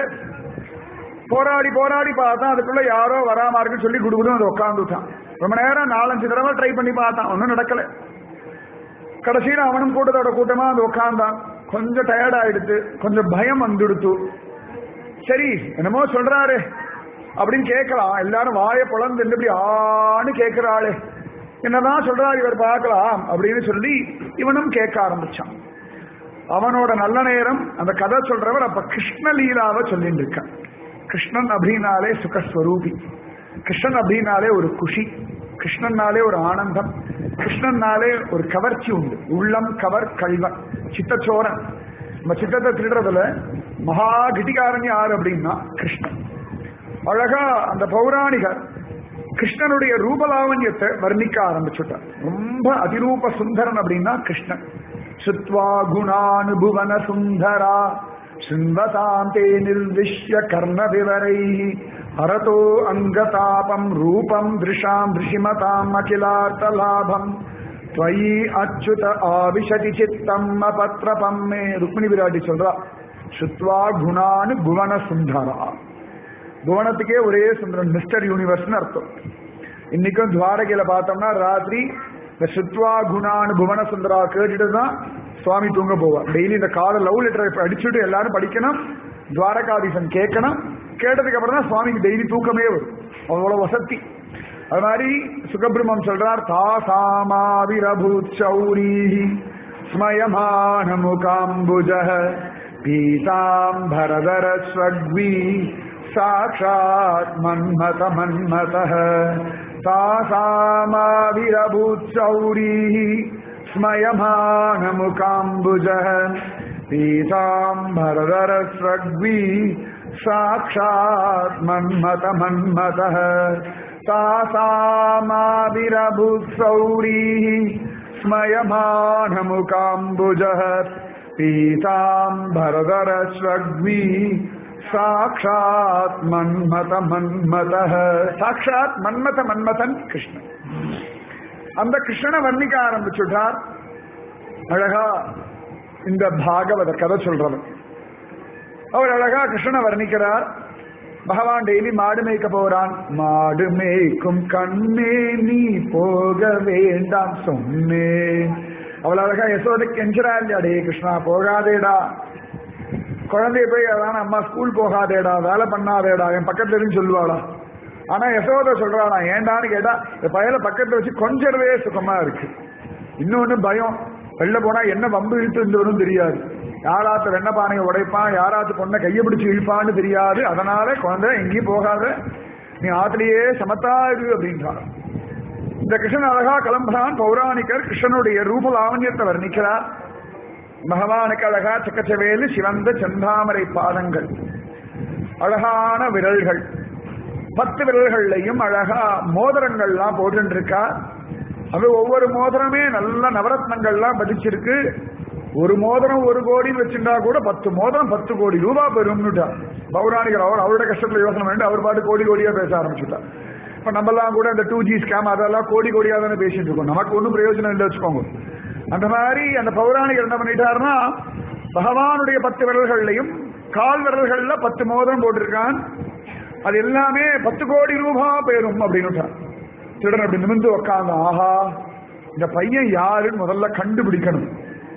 போராடி போராடி பார்த்தா அதுக்குள்ள யாரோ வராம இருக்குன்னு சொல்லி குடுகுடும் அதை உட்காந்துட்டான் ரொம்ப நேரம் நாலஞ்சு தடவை ட்ரை பண்ணி பார்த்தான் ஒன்றும் நடக்கல கடைசியில் அவனும் கூட்டத்தோட கூட்டமா வந்து உட்கார்ந்தான் கொஞ்சம் டயர்ட் ஆயிடுத்து கொஞ்சம் பயம் வந்துடுத்து சரி என்னமோ சொல்றாரு அப்படின்னு கேட்கலாம் எல்லாரும் வாயை புலந்து இப்படி ஆன்னு கேட்கிறாளே என்னதான் சொல்றாரு இவர் பார்க்கலாம் அப்படின்னு சொல்லி இவனும் கேட்க ஆரம்பிச்சான் அவனோட நல்ல நேரம் அந்த கதை சொல்றவர் அப்ப கிருஷ்ண லீலாவை சொல்லிட்டு இருக்கான் கிருஷ்ணன் அப்படின்னாலே சுகஸ்வரூபி கிருஷ்ணன் அப்படின்னாலே ஒரு குஷி கிருஷ்ணன்னாலே ஒரு ஆனந்தம் கிருஷ்ணன்னாலே ஒரு கவர்ச்சி உண்டு உள்ளம் கவர் கல்வன் சித்தச்சோரன் நம்ம சித்தத்தை திருடுறதுல மகா கிட்டிகாரன் யார் அப்படின்னா கிருஷ்ணன் அழகா அந்த பௌராணிகர் கிருஷ்ணனுடைய ரூபலாவண்யத்தை வர்ணிக்க ஆரம்பிச்சுட்டார் ரொம்ப அதிரூப சுந்தரன் அப்படின்னா கிருஷ்ணன் சுத்வா குணானுபுவன சுந்தரா சின்வதாந்தே நிர்விஷ்ய கர்ண விவரை ஹரதோ அங்கதாபம் ரூபம் திருஷாம் ரிஷிமதாம் அகிலார்த்தலாபம் त्वयि अच्युत आविशति चित्तम् अपत्रपम् मे ருக்மிணி விராட்டி சொல்றா சுத்வா குணானு புவன சுந்தரா புவனத்துக்கே ஒரே சுந்தரன் மிஸ்டர் யூனிவர்ஸ்னு அர்த்தம் இன்னைக்கும் துவாரகையில பார்த்தோம்னா ராத்திரி இந்த சுத்வா குணானு புவன சுந்தரா கேட்டுட்டு தான் சுவாமி தூங்க போவார் டெய்லி இந்த கால லவ் லெட்டரை அடிச்சுட்டு எல்லாரும் படிக்கணும் துவாரகாதீசன் கேட்கணும் கேட்டதுக்கு அப்புறம் தான் சுவாமிக்கு டெய்லி தூக்கமே வரும் அவ்வளவு வசதி அது மாதிரி சுகபிரமம் சொல்றார் தாசாமாவிரபூத் சௌரி ஸ்மயமான முகாம்புஜ பீதாம்பரதர ஸ்வக்வி சாட்சாத் மன்மத மன்மத தாசாமாவிரபூத் சௌரி ஸ்மயமான முகாம்புஜ பீதாம்பரதர ஸ்வக்வி சாட்சாத் மன்மத மன்மத तासामाविरभुसौरीः स्मयमानमुकाम्बुजः पीताम्बरधरस्वग्वी சாட்சாத் மன்மத மன்மத சாட்சாத் மன்மத மன்மதன் கிருஷ்ணன் அந்த கிருஷ்ணனை வர்ணிக்க ஆரம்பிச்சுட்டார் அழகா இந்த பாகவத கதை சொல்றவன் அவர் அழகா கிருஷ்ணனை வர்ணிக்கிறார் பகவான் டெய்லி மாடு மேய்க்க போறான் மாடு மேய்க்கும் கண்ணே நீ போக வேண்டாம் சொன்னேன் அவள் அழகா யசோதைக்கு எஞ்சிரா இல்லையா டே கிருஷ்ணா போகாதேடா குழந்தைய போய் அதான அம்மா ஸ்கூல் போகாதேடா வேலை பண்ணாதேடா என் பக்கத்துல இருந்து சொல்லுவாளா ஆனா யசோதை சொல்றானா ஏண்டான்னு கேட்டா இந்த பயல பக்கத்துல வச்சு கொஞ்சறதே சுகமா இருக்கு இன்னொன்னு பயம் வெளில போனா என்ன வம்பு இழுத்து இருந்தவரும் தெரியாது யாராத்து வெண்ண பானையை உடைப்பான் யாராத்து பொண்ணை கையை பிடிச்சு இழுப்பான்னு தெரியாது அதனால குழந்தை எங்கேயும் போகாத நீ ஆத்திலேயே சமத்தா இரு அப்படின்றான் இந்த கிருஷ்ணன் அழகா கிளம்புறான் பௌராணிகர் கிருஷ்ணனுடைய ரூப லாவண்யத்தை வர்ணிக்கிறார் பகவானுக்கு அழகா சக்கச்சவேலு சிவந்த செந்தாமரை பாதங்கள் அழகான விரல்கள் பத்து விரல்கள்லையும் அழகா மோதிரங்கள்லாம் போட்டு இருக்கா அது ஒவ்வொரு மோதிரமே நல்ல நவரத்னங்கள்லாம் பதிச்சிருக்கு ஒரு மோதிரம் ஒரு கோடின்னு வச்சிருந்தா கூட பத்து மோதிரம் பத்து கோடி ரூபாய் பெறும்னுட்டா பௌராணிகர் அவர் அவரோட கஷ்டத்துல யோசனை பண்ணிட்டு அவர் பாட்டு கோடி கோடியா பேச ஆரம்பிச்சுட்டா இப்ப நம்மெல்லாம் கூட இந்த டூ ஜி ஸ்கேம் அதெல்லாம் கோடி கோடியா தானே பேசிட்டு இருக்கோம் நமக்கு ஒன்றும் பிரயோஜனம் இல்லை வச்சுக்கோங்க அந்த மாதிரி அந்த பௌராணிகர் என்ன பண்ணிட்டாருன்னா பகவானுடைய பத்து விரல்கள்லையும் கால் விரல்கள்ல பத்து மோதிரம் போட்டிருக்கான் அது எல்லாமே பத்து கோடி ரூபாய் பேரும் அப்படின்னு திருடன் அப்படி நிமிந்து உக்காந்து ஆஹா இந்த பையன் யாருன்னு முதல்ல கண்டுபிடிக்கணும்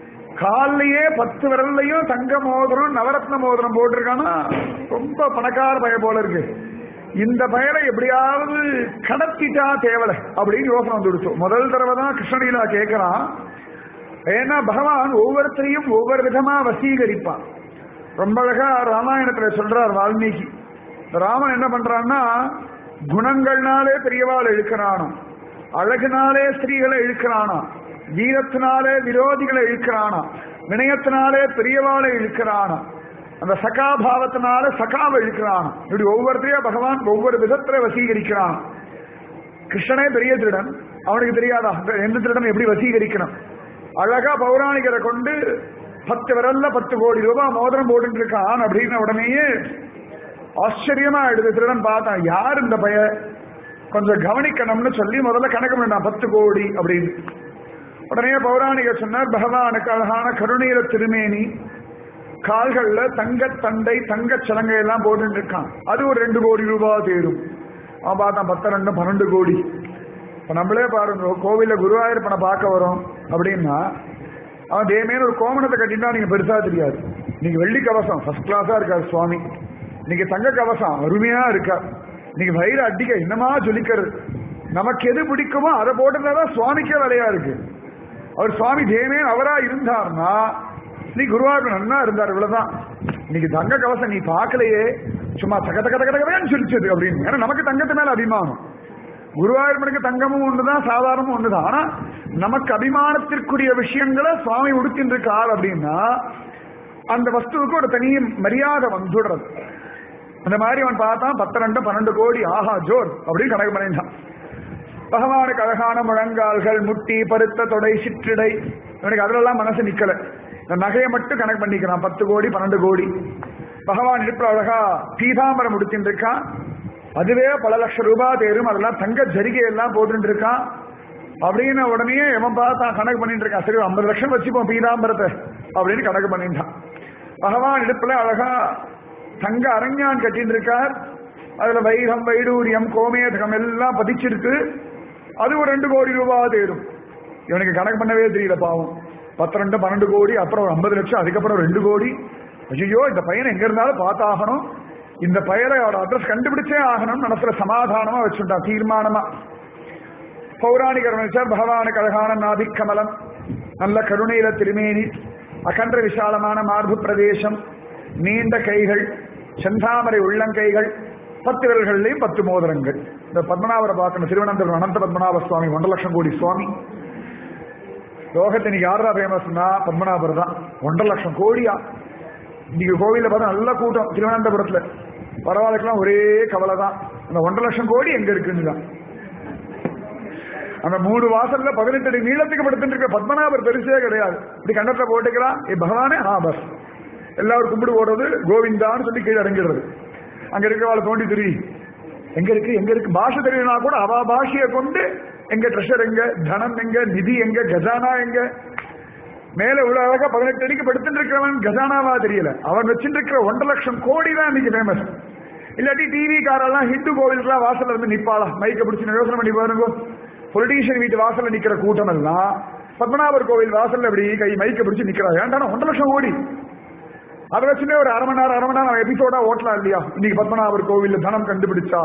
காலையே பத்து விரல்லையும் தங்க மோதிரம் நவரத்ன மோதிரம் போட்டிருக்கானா ரொம்ப பணக்கார பய போல இருக்கு இந்த பயலை எப்படியாவது கடத்திட்டா தேவலை அப்படின்னு யோசனை வந்துடுச்சு முதல் தடவை தான் கிருஷ்ணலீலா கேட்கிறான் ஏன்னா பகவான் ஒவ்வொருத்தரையும் ஒவ்வொரு விதமா வசீகரிப்பான் ரொம்ப அழகா ராமாயணத்துல சொல்றார் வால்மீகி ராமன் என்ன பண்றான்னா குணங்கள்னாலே பெரியவாள் இழுக்கிறானோ அழகுனாலே ஸ்திரீகளை இழுக்கிறானா வீரத்தினாலே விரோதிகளை இழுக்கிறானா வினயத்தினாலே பெரியவாளை இழுக்கிறானா அந்த சகாபாவத்தினால சகாவை இழுக்கிறான் இப்படி ஒவ்வொருத்தரையா பகவான் ஒவ்வொரு விதத்துல வசீகரிக்கிறான் கிருஷ்ணனே பெரிய திருடன் அவனுக்கு தெரியாதா எந்த திருடன் எப்படி வசீகரிக்கணும் அழகா பௌராணிகரை கொண்டு பத்து விரல்ல பத்து கோடி ரூபாய் மோதிரம் போட்டு இருக்கான் அப்படின்னு உடனேயே ஆச்சரியமா எடுத்து திருடன் பார்த்தான் யார் இந்த பய கொஞ்சம் கவனிக்கணும்னு சொல்லி முதல்ல கணக்கு பண்ணான் பத்து கோடி அப்படின்னு உடனே பௌராணிகர் சொன்னார் பகவானுக்கு அழகான கருணீர திருமேனி கால்கள்ல தங்க தண்டை தங்க சலங்கை எல்லாம் போட்டு இருக்கான் அது ஒரு ரெண்டு கோடி ரூபாய் தேரும் அவன் பார்த்தான் பத்து ரெண்டு பன்னெண்டு கோடி இப்ப நம்மளே பாருங்க கோவில்ல குருவாயூரப்பனை பார்க்க வரோம் அப்படின்னா அவன் தேமேன்னு ஒரு கோமணத்தை கட்டினா நீங்க பெருசா தெரியாது நீங்க வெள்ளி கவசம் ஃபர்ஸ்ட் கிளாஸா இருக்காரு சுவாமி நீங்க தங்க கவசம் அருமையா இருக்கா நீங்க வயிறு அடிக்க என்னமா ஜொலிக்கிறது நமக்கு எது பிடிக்குமோ அதை போட்டுதான் சுவாமிக்கே விலையா இருக்கு அவர் சுவாமி தேமேன் அவரா இருந்தார்னா நீ குருவாயூர் நன்னா இருந்தார் இவ்வளவுதான் இன்னைக்கு தங்க கவசம் நீ பார்க்கலையே சும்மா தக தக தக தகன்னு சொல்லிச்சது அப்படின்னு ஏன்னா நமக்கு தங்கத்து மேல அபிமானம் குருவாயூர்மனுக்கு தங்கமும் ஒண்ணுதான் சாதாரணமும் ஒண்ணுதான் ஆனா நமக்கு அபிமானத்திற்குரிய விஷயங்களை சுவாமி உடுத்தின்றிருக்கார் அப்படின்னா அந்த வஸ்துவுக்கு ஒரு தனி மரியாதை வந்துடுறது அந்த மாதிரி அவன் பார்த்தான் பத்து ரெண்டு பன்னெண்டு கோடி ஆஹா ஜோர் அப்படின்னு கணக்கு பண்ணிட்டான் பகவானுக்கு அழகான முழங்கால்கள் முட்டி பருத்த தொடை சிற்றிடை இவனுக்கு அதுலலாம் மனசு நிக்கல இந்த நகையை மட்டும் கணக்கு பண்ணிக்கிறான் பத்து கோடி பன்னெண்டு கோடி பகவான் இடுப்புல அழகா பீதாம்பரம் முடிச்சுட்டு இருக்கான் அதுவே பல லட்சம் ரூபாய் தேரும் அதெல்லாம் தங்க ஜரிகை எல்லாம் போட்டுட்டு இருக்கான் அப்படின்னு உடனே எவன் பார்த்தான் கணக்கு பண்ணிட்டு இருக்கான் சரி ஐம்பது லட்சம் வச்சுப்போம் பீதாம்பரத்தை அப்படின்னு கணக்கு பண்ணிட்டான் பகவான் இடுப்புல அழகா தங்க அரஞ்ஞான் கட்டின்னு இருக்கார் அதுல வைரம் வைடூரியம் கோமேதகம் எல்லாம் பதிச்சிருக்கு அது ஒரு ரெண்டு கோடி ரூபாய் தேரும் இவனுக்கு கணக்கு பண்ணவே தெரியல பாவம் பத்து ரெண்டு பன்னெண்டு கோடி அப்புறம் ஒரு ஐம்பது லட்சம் அதுக்கப்புறம் ரெண்டு கோடி ஐயோ இந்த பையனை எங்க இருந்தாலும் பார்த்தாகணும் இந்த பையனை அவரோட அட்ரஸ் கண்டுபிடிச்சே ஆகணும் மனசுல சமாதானமா வச்சுட்டான் தீர்மானமா பௌராணிகர் நினைச்சார் பகவானுக்கு அழகான நாபிக்கமலம் நல்ல கருணையில திருமேனி அகன்ற விசாலமான மார்பு பிரதேசம் நீண்ட கைகள் செந்தாமரை உள்ளங்கைகள் பத்து விரல்கள்லையும் பத்து மோதிரங்கள் இந்த பத்மநாபரை பார்க்கணும் திருவனந்தபுரம் அனந்த பத்மநாப சுவாமி ஒன்றரை லட்சம் கோடி சுவாமி லோகத்தை இன்னைக்கு யாரா ஃபேமஸ்னா பத்மநாபர் தான் ஒன்றரை லட்சம் கோடியா இன்னைக்கு கோவில்ல பார்த்தா நல்ல கூட்டம் திருவனந்தபுரத்துல பரவாயில்லைக்கெல்லாம் ஒரே கவலை தான் அந்த ஒன்றரை லட்சம் கோடி எங்க இருக்குன்னு தான் அந்த மூணு வாசல்ல பதினெட்டு அடி நீளத்துக்கு படுத்துட்டு இருக்க பத்மநாபர் பெருசே கிடையாது இப்படி கண்டத்துல போட்டுக்கிறான் ஏ பகவானே ஆ பஸ் எல்லாரும் கும்பிடு போடுறது கோவிந்தான்னு சொல்லி கீழே இறங்கிடுறது அங்க இருக்கிறவாள் தோண்டி திரி எங்க இருக்கு எங்க இருக்கு பாஷை தெரியலனா கூட அவ பாஷையை கொண்டு எங்க ட்ரெஷர் எங்க தனம் எங்க நிதி எங்க கஜானா எங்க மேல இவ்வளவு அழகா பதினெட்டு அடிக்கு படுத்துட்டு இருக்கிறவன் கஜானாவா தெரியல அவன் வச்சுட்டு இருக்கிற ஒன்றரை லட்சம் கோடி தான் இன்னைக்கு ஃபேமஸ் இல்லாட்டி டிவி காரெல்லாம் ஹிந்து கோவிலுக்குலாம் வாசல்ல இருந்து நிப்பாளா மைக்க பிடிச்சு யோசனை பண்ணி பாருங்க பொலிட்டீஷியன் வீட்டு வாசல்ல நிக்கிற கூட்டம் எல்லாம் பத்மநாபர் கோவில் வாசல்ல இப்படி கை மைக்க பிடிச்சு நிக்கிறா ஏன்டா ஒன்றரை லட்சம் கோடி அதை வச்சுமே ஒரு அரை மணி நேரம் அரை மணி நேரம் எபிசோடா ஓட்டலாம் இல்லையா இன்னைக்கு பத்மநாபர் கோவில்ல தனம் கண்டுபிடிச்சா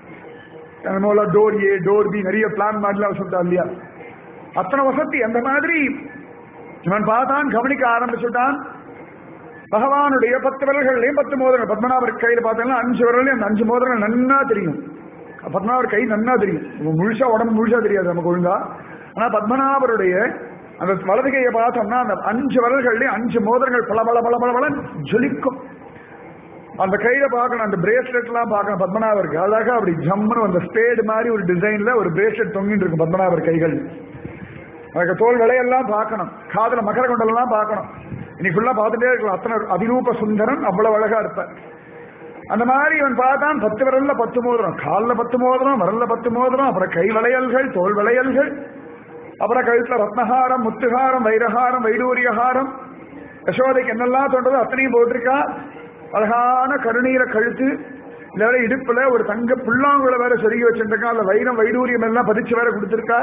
என்னமோல டோர் ஏ டோர் பி நிறைய பிளான் மாதிரிலாம் சொல்லிட்டா இல்லையா அத்தனை வசதி அந்த மாதிரி இவன் பார்த்தான் கவனிக்க ஆரம்பிச்சுட்டான் பகவானுடைய பத்து விரல்கள்லயும் பத்து மோதிரங்கள் பத்மநாபர் கையில பார்த்தீங்கன்னா அஞ்சு விரல்லையும் அந்த அஞ்சு மோதிரங்கள் நன்னா தெரியும் பத்மநாபர் கை நன்னா தெரியும் முழுசா உடம்பு முழுசா தெரியாது நமக்கு ஒழுங்கா ஆனா பத்மநாபருடைய அந்த வலது கையை பார்த்தோம்னா அந்த அஞ்சு விரல்கள்லயும் அஞ்சு மோதிரங்கள் பல பல பல பல பல ஜொலிக்கும் அந்த கையில பார்க்கணும் அந்த பிரேஸ்லெட் எல்லாம் பார்க்கணும் பத்மநாபருக்கு அழகா அப்படி ஜம்முன்னு அந்த ஸ்பேடு மாதிரி ஒரு டிசைன்ல ஒரு பிரேஸ்லெட் தொங்கிட்டு இருக்கும் பத்மநாபர் கைகள் அதுக்கு தோல் விலையெல்லாம் பார்க்கணும் காதல மகர கொண்டெல்லாம் பார்க்கணும் இன்னைக்கு ஃபுல்லா பார்த்துட்டே இருக்கலாம் அத்தனை அதிரூப சுந்தரன் அவ்வளவு அழகா இருப்பேன் அந்த மாதிரி இவன் பார்த்தான் பத்து விரல்ல பத்து மோதிரம் காலில் பத்து மோதிரம் விரல்ல பத்து மோதிரம் அப்புறம் கை வளையல்கள் தோல் வளையல்கள் அப்புறம் கழுத்துல ரத்னஹாரம் முத்துஹாரம் வைரஹாரம் வைடூரியஹாரம் யசோதைக்கு என்னெல்லாம் தோன்றதோ அத்தனையும் போட்டிருக்கா அழகான கருணீர கழுத்து வேற இடுப்புல ஒரு தங்க புல்லாங்குழ வேற சொருகி வச்சிருக்கா அதுல வைரம் வைடூரியம் எல்லாம் பதிச்சு வேற கொடுத்திருக்கா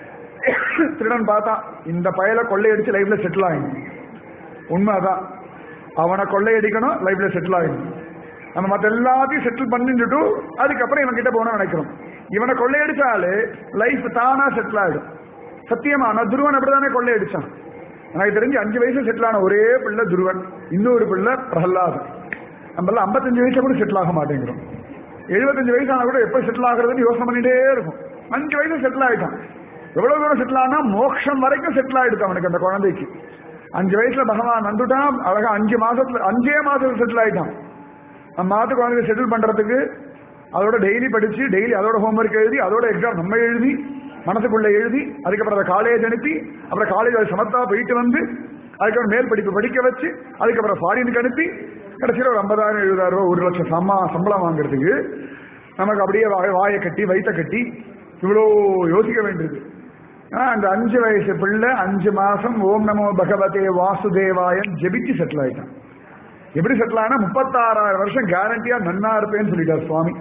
திருடன் பார்த்தான் இந்த பயலை கொள்ளையடிச்சு லைஃப்ல செட்டில் ஆகணும் உண்மைதான் அவனை கொள்ளையடிக்கணும் லைஃப்ல செட்டில் ஆகணும் நம்ம மத்த எல்லாத்தையும் செட்டில் பண்ணிட்டு அதுக்கப்புறம் இவன் கிட்ட போன நினைக்கிறோம் இவனை கொள்ளையடிச்சாலே லைஃப் தானா செட்டில் ஆயிடும் சத்தியமா நான் துருவன் அப்படிதானே கொள்ளையடிச்சான் எனக்கு தெரிஞ்சு அஞ்சு வயசு செட்டில் ஆன ஒரே பிள்ளை துருவன் இன்னொரு பிள்ளை பிரகலாதன் நம்ம எல்லாம் ஐம்பத்தஞ்சு வயசுல கூட செட்டில் ஆக மாட்டேங்கிறோம் எழுபத்தஞ்சு வயசு ஆனா கூட எப்ப செட்டில் ஆகுறதுன்னு யோசனை பண்ணிட்டே இருக்கும் அஞ்சு வயசு செட்டில் ஆயிட்டான் எவ்வளவு தூரம் செட்டில் ஆனா மோட்சம் வரைக்கும் செட்டில் ஆயிடுச்சு அவனுக்கு அந்த குழந்தைக்கு அஞ்சு வயசுல பகவான் வந்துட்டான் அழகா அஞ்சு மாசத்துல அஞ்சே மாசத்துல செட்டில் ஆயிட்டான் நம்ம மாத்து குழந்தைய செட்டில் பண்றதுக்கு அதோட டெய்லி படிச்சு டெய்லி அதோட ஹோம்ஒர்க் எழுதி அதோட எக்ஸாம் நம்ம எழுதி மனசுக்குள்ள எழுதி அதுக்கப்புறம் அதை காலேஜ் அனுப்பி அப்புறம் காலேஜ் அது சமத்தா போயிட்டு வந்து அதுக்கப்புறம் மேல் படிப்பு படிக்க வச்சு அதுக்கப்புறம் ஃபாரினுக்கு அனுப்பி கடைசியில் ஒரு ஐம்பதாயிரம் எழுபதாயிரம் ரூபாய் ஒரு லட்சம் சம்மா சம்பளம் வாங்குறதுக்கு நமக்கு அப்படியே வாய- வாயை கட்டி வயிற்ற கட்டி இவ்வளோ யோசிக்க வேண்டியது ஆனா, அந்த அஞ்சு வயசு பிள்ளை அஞ்சு மாசம் ஓம் நமோ பகவதே வாசுதேவாயன் ஜெபிச்சு செட்டில் ஆயிட்டான் எப்படி செட்டில் ஆனா முப்பத்தாறாயிரம் வருஷம் கேரண்டியா நன்னா இருப்பேன்னு சொல்லிட்டார் சுவாமி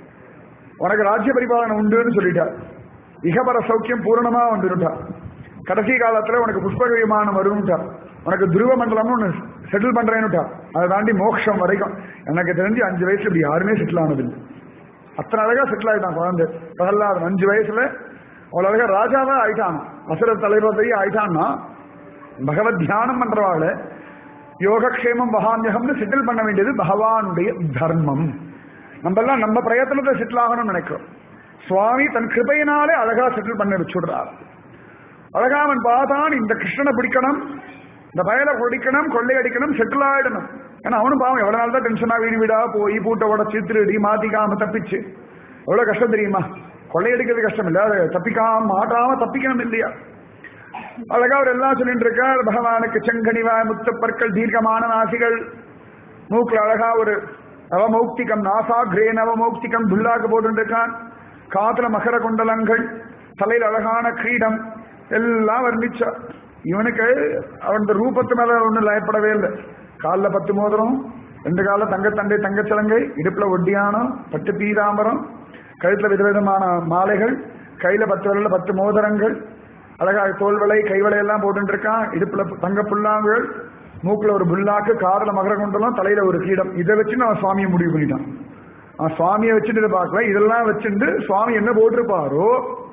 உனக்கு ராஜ்ய பரிபாலனம் உண்டுன்னு சொல்லிட்டார் இகபர சௌக்கியம் பூரணமா வந்துட்டார் கடைசி காலத்துல உனக்கு புஷ்பக விமானம் வரும்ட்டார் உனக்கு துருவ மண்டலம்னு ஒன்று செட்டில் பண்றேன்னுட்டார் அதை தாண்டி மோட்சம் வரைக்கும் எனக்கு தெரிஞ்சு அஞ்சு வயசுல இப்படி யாருமே செட்டில் ஆனதில்லை அத்தனை அழகா செட்டில் ஆயிட்டான் குழந்தை பிரகலாதன் அஞ்சு வயசுல அவ்வளவு அழகா ராஜாவா ஆயிட்டான் அசுர தலைவரையே ஆயிட்டான்னா பகவத் தியானம் பண்றவாள் யோகக்ஷேமம் வகாமியகம்னு செட்டில் பண்ண வேண்டியது பகவானுடைய தர்மம் நம்ம எல்லாம் நம்ம பிரயத்தனத்தை செட்டில் ஆகணும்னு நினைக்கிறோம் சுவாமி தன் கிருபையினாலே அழகா செட்டில் பண்ண வச்சுடுறார் அழகா அவன் பார்த்தான் இந்த கிருஷ்ணனை பிடிக்கணும் இந்த பயலை பிடிக்கணும் கொள்ளையடிக்கணும் செட்டில் ஆயிடணும் ஏன்னா அவனும் பாவம் எவ்வளவு நாள் தான் டென்ஷனா வீடு வீடா போய் பூட்டை உடச்சி திருடி மாத்திக்காம தப்பிச்சு எவ்வளவு கஷ்டம் தெரியுமா கொள்ளையடிக்கிறது கஷ்டம் இல்ல அதை தப்பிக்காம மாட்டாம தப்பிக்கணும் இல்லையா அழகா அவர் எல்லாம் சொல்லிட்டு இருக்கார் பகவானுக்கு செங்கனிவாய் முத்தப்பற்கள் தீர்க்கமான நாசிகள் மூக்குல அழகா ஒரு நவமௌக்திகம் நாசாகிரே நவமௌக்திகம் புல்லாக்கு போட்டு இருக்கான் காத்துல மகர குண்டலங்கள் தலையில் அழகான கிரீடம் எல்லாம் வர்ணிச்சா இவனுக்கு அவன் ரூபத்து மேல ஒன்றும் லயப்படவே இல்லை காலில் பத்து மோதிரம் ரெண்டு கால தங்கத்தண்டை தங்கச்சலங்கை இடுப்புல ஒட்டியானம் பட்டு பீதாம்பரம் கழுத்துல விதவிதமான மாலைகள் கையில பத்து விரல்ல பத்து மோதிரங்கள் அழகா தோல்வளை கைவளை எல்லாம் போட்டு இருக்கான் இடுப்புல தங்க புல்லாங்குழல் மூக்குல ஒரு புல்லாக்கு காதுல மகர குண்டலம் தலையில ஒரு கீடம் இதை வச்சு அவன் சுவாமியை முடிவு பண்ணிட்டான் அவன் சுவாமியை வச்சுட்டு இதை பார்க்கல இதெல்லாம் வச்சுட்டு சுவாமி என்ன போட்டிருப்பாரோ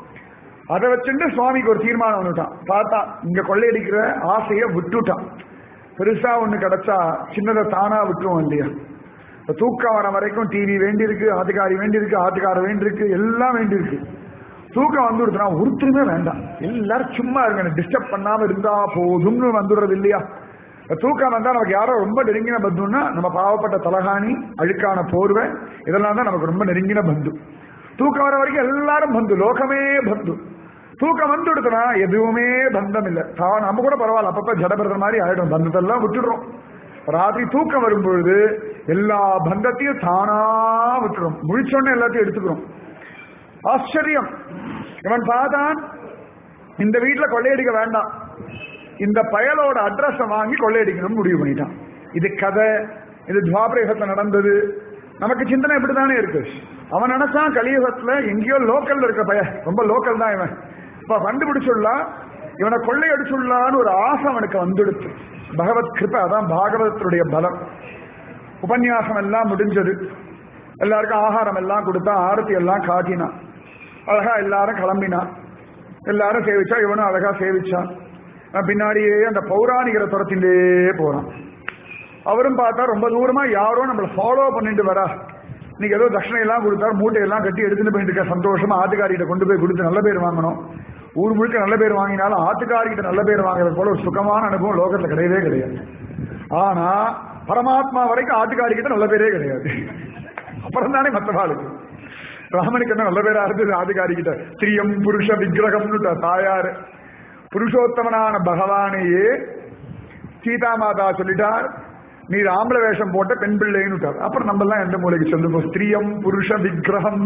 அதை வச்சுட்டு சுவாமிக்கு ஒரு தீர்மானம் வந்துட்டான் பார்த்தா இங்க கொள்ளையடிக்கிற ஆசையை விட்டுட்டான் பெருசா ஒண்ணு கிடைச்சா சின்னதை தானா விட்டுருவோம் இல்லையா இப்ப தூக்கம் வர வரைக்கும் டிவி வேண்டியிருக்கு ஆத்துக்காரி வேண்டியிருக்கு ஆத்துக்கார வேண்டியிருக்கு எல்லாம் வேண்டியிருக்கு தூக்கம் வந்து கொடுத்தா ஒருத்தருமே வேண்டாம் எல்லாரும் சும்மா இருங்க டிஸ்டர்ப் பண்ணாம இருந்தா போதும்னு வந்துடுறது இல்லையா தூக்கம் வந்தா நமக்கு யாரோ ரொம்ப நெருங்கின பந்துன்னா நம்ம பாவப்பட்ட தலகாணி அழுக்கான போர்வை இதெல்லாம் தான் நமக்கு ரொம்ப நெருங்கின பந்து தூக்கம் வர வரைக்கும் எல்லாரும் பந்து லோகமே பந்து தூக்கம் வந்து கொடுத்தனா எதுவுமே பந்தம் இல்லை தான் நம்ம கூட பரவாயில்ல அப்பப்ப ஜடபிரதம் மாதிரி ஆயிடும் பந்தத்தெல்லாம் விட்டுடுறோம் ராத்திரி தூக்கம் வரும்பொழுது எல்லா பந்தத்தையும் தானா விட்டுரும் முழிச்சோடனே எல்லாத்தையும் எடுத்துக்கிறோம் ஆச்சரியம் இவன் பார்த்தான் இந்த வீட்டுல கொள்ளையடிக்க வேண்டாம் இந்த பயலோட அட்ரஸ வாங்கி கொள்ளையடிக்கணும்னு முடிவு பண்ணிட்டான் இது கதை இது துவாபரயுகத்துல நடந்தது நமக்கு சிந்தனை இப்படித்தானே இருக்கு அவன் நினைச்சான் கலியுகத்துல எங்கேயோ லோக்கல்ல இருக்க பய ரொம்ப லோக்கல் தான் இவன் இப்ப கண்டுபிடிச்சுடலாம் இவனை கொள்ளையடிச்சுடலான்னு ஒரு ஆசை அவனுக்கு வந்துடுச்சு பகவத் கிருப்ப அதான் பாகவதத்துடைய பலம் உபன்யாசம் எல்லாம் முடிஞ்சது எல்லாருக்கும் ஆகாரம் எல்லாம் கொடுத்தா ஆரத்தி எல்லாம் காட்டினான் அழகா எல்லாரும் கிளம்பினான் எல்லாரும் சேவிச்சா இவனும் அழகா சேவிச்சான் பின்னாடியே அந்த பௌராணிகரை துரத்திலே போறான் அவரும் பார்த்தா ரொம்ப தூரமா யாரோ நம்மளை ஃபாலோ பண்ணிட்டு வரா இன்னைக்கு ஏதோ தட்சணை எல்லாம் கொடுத்தாரு மூட்டையெல்லாம் கட்டி எடுத்துட்டு போயிட்டு இருக்க சந்தோஷமா ஆத்துக்காரிகிட்ட கொண்டு போய் கொடுத்து நல்ல பேர் வாங்கணும் ஊர் முழுக்க நல்ல பேர் வாங்கினாலும் ஆத்துக்காரிகிட்ட நல்ல பேர் வாங்குறது போல ஒரு சுகமான அனுபவம் லோகத்துல கிடையவே கிடையாது ஆனா பரமாத்மா வரைக்கும் ஆத்துக்காரிகிட்ட நல்ல பேரே கிடையாது அப்புறம் தானே மற்றவாளுக்கு ராமனுக்கு என்ன நல்ல பேரா இருந்தது ஆதிகாரிகிட்ட ஸ்திரியம் புருஷ விக்கிரகம்னு தாயார் புருஷோத்தமனான பகவானையே சீதா மாதா சொல்லிட்டார் நீ ஆம்பள வேஷம் போட்ட பெண் பிள்ளைன்னு அப்புறம் நம்ம எல்லாம் எந்த மூலைக்கு சொல்லுவோம் ஸ்திரியம் புருஷ விக்கிரகம்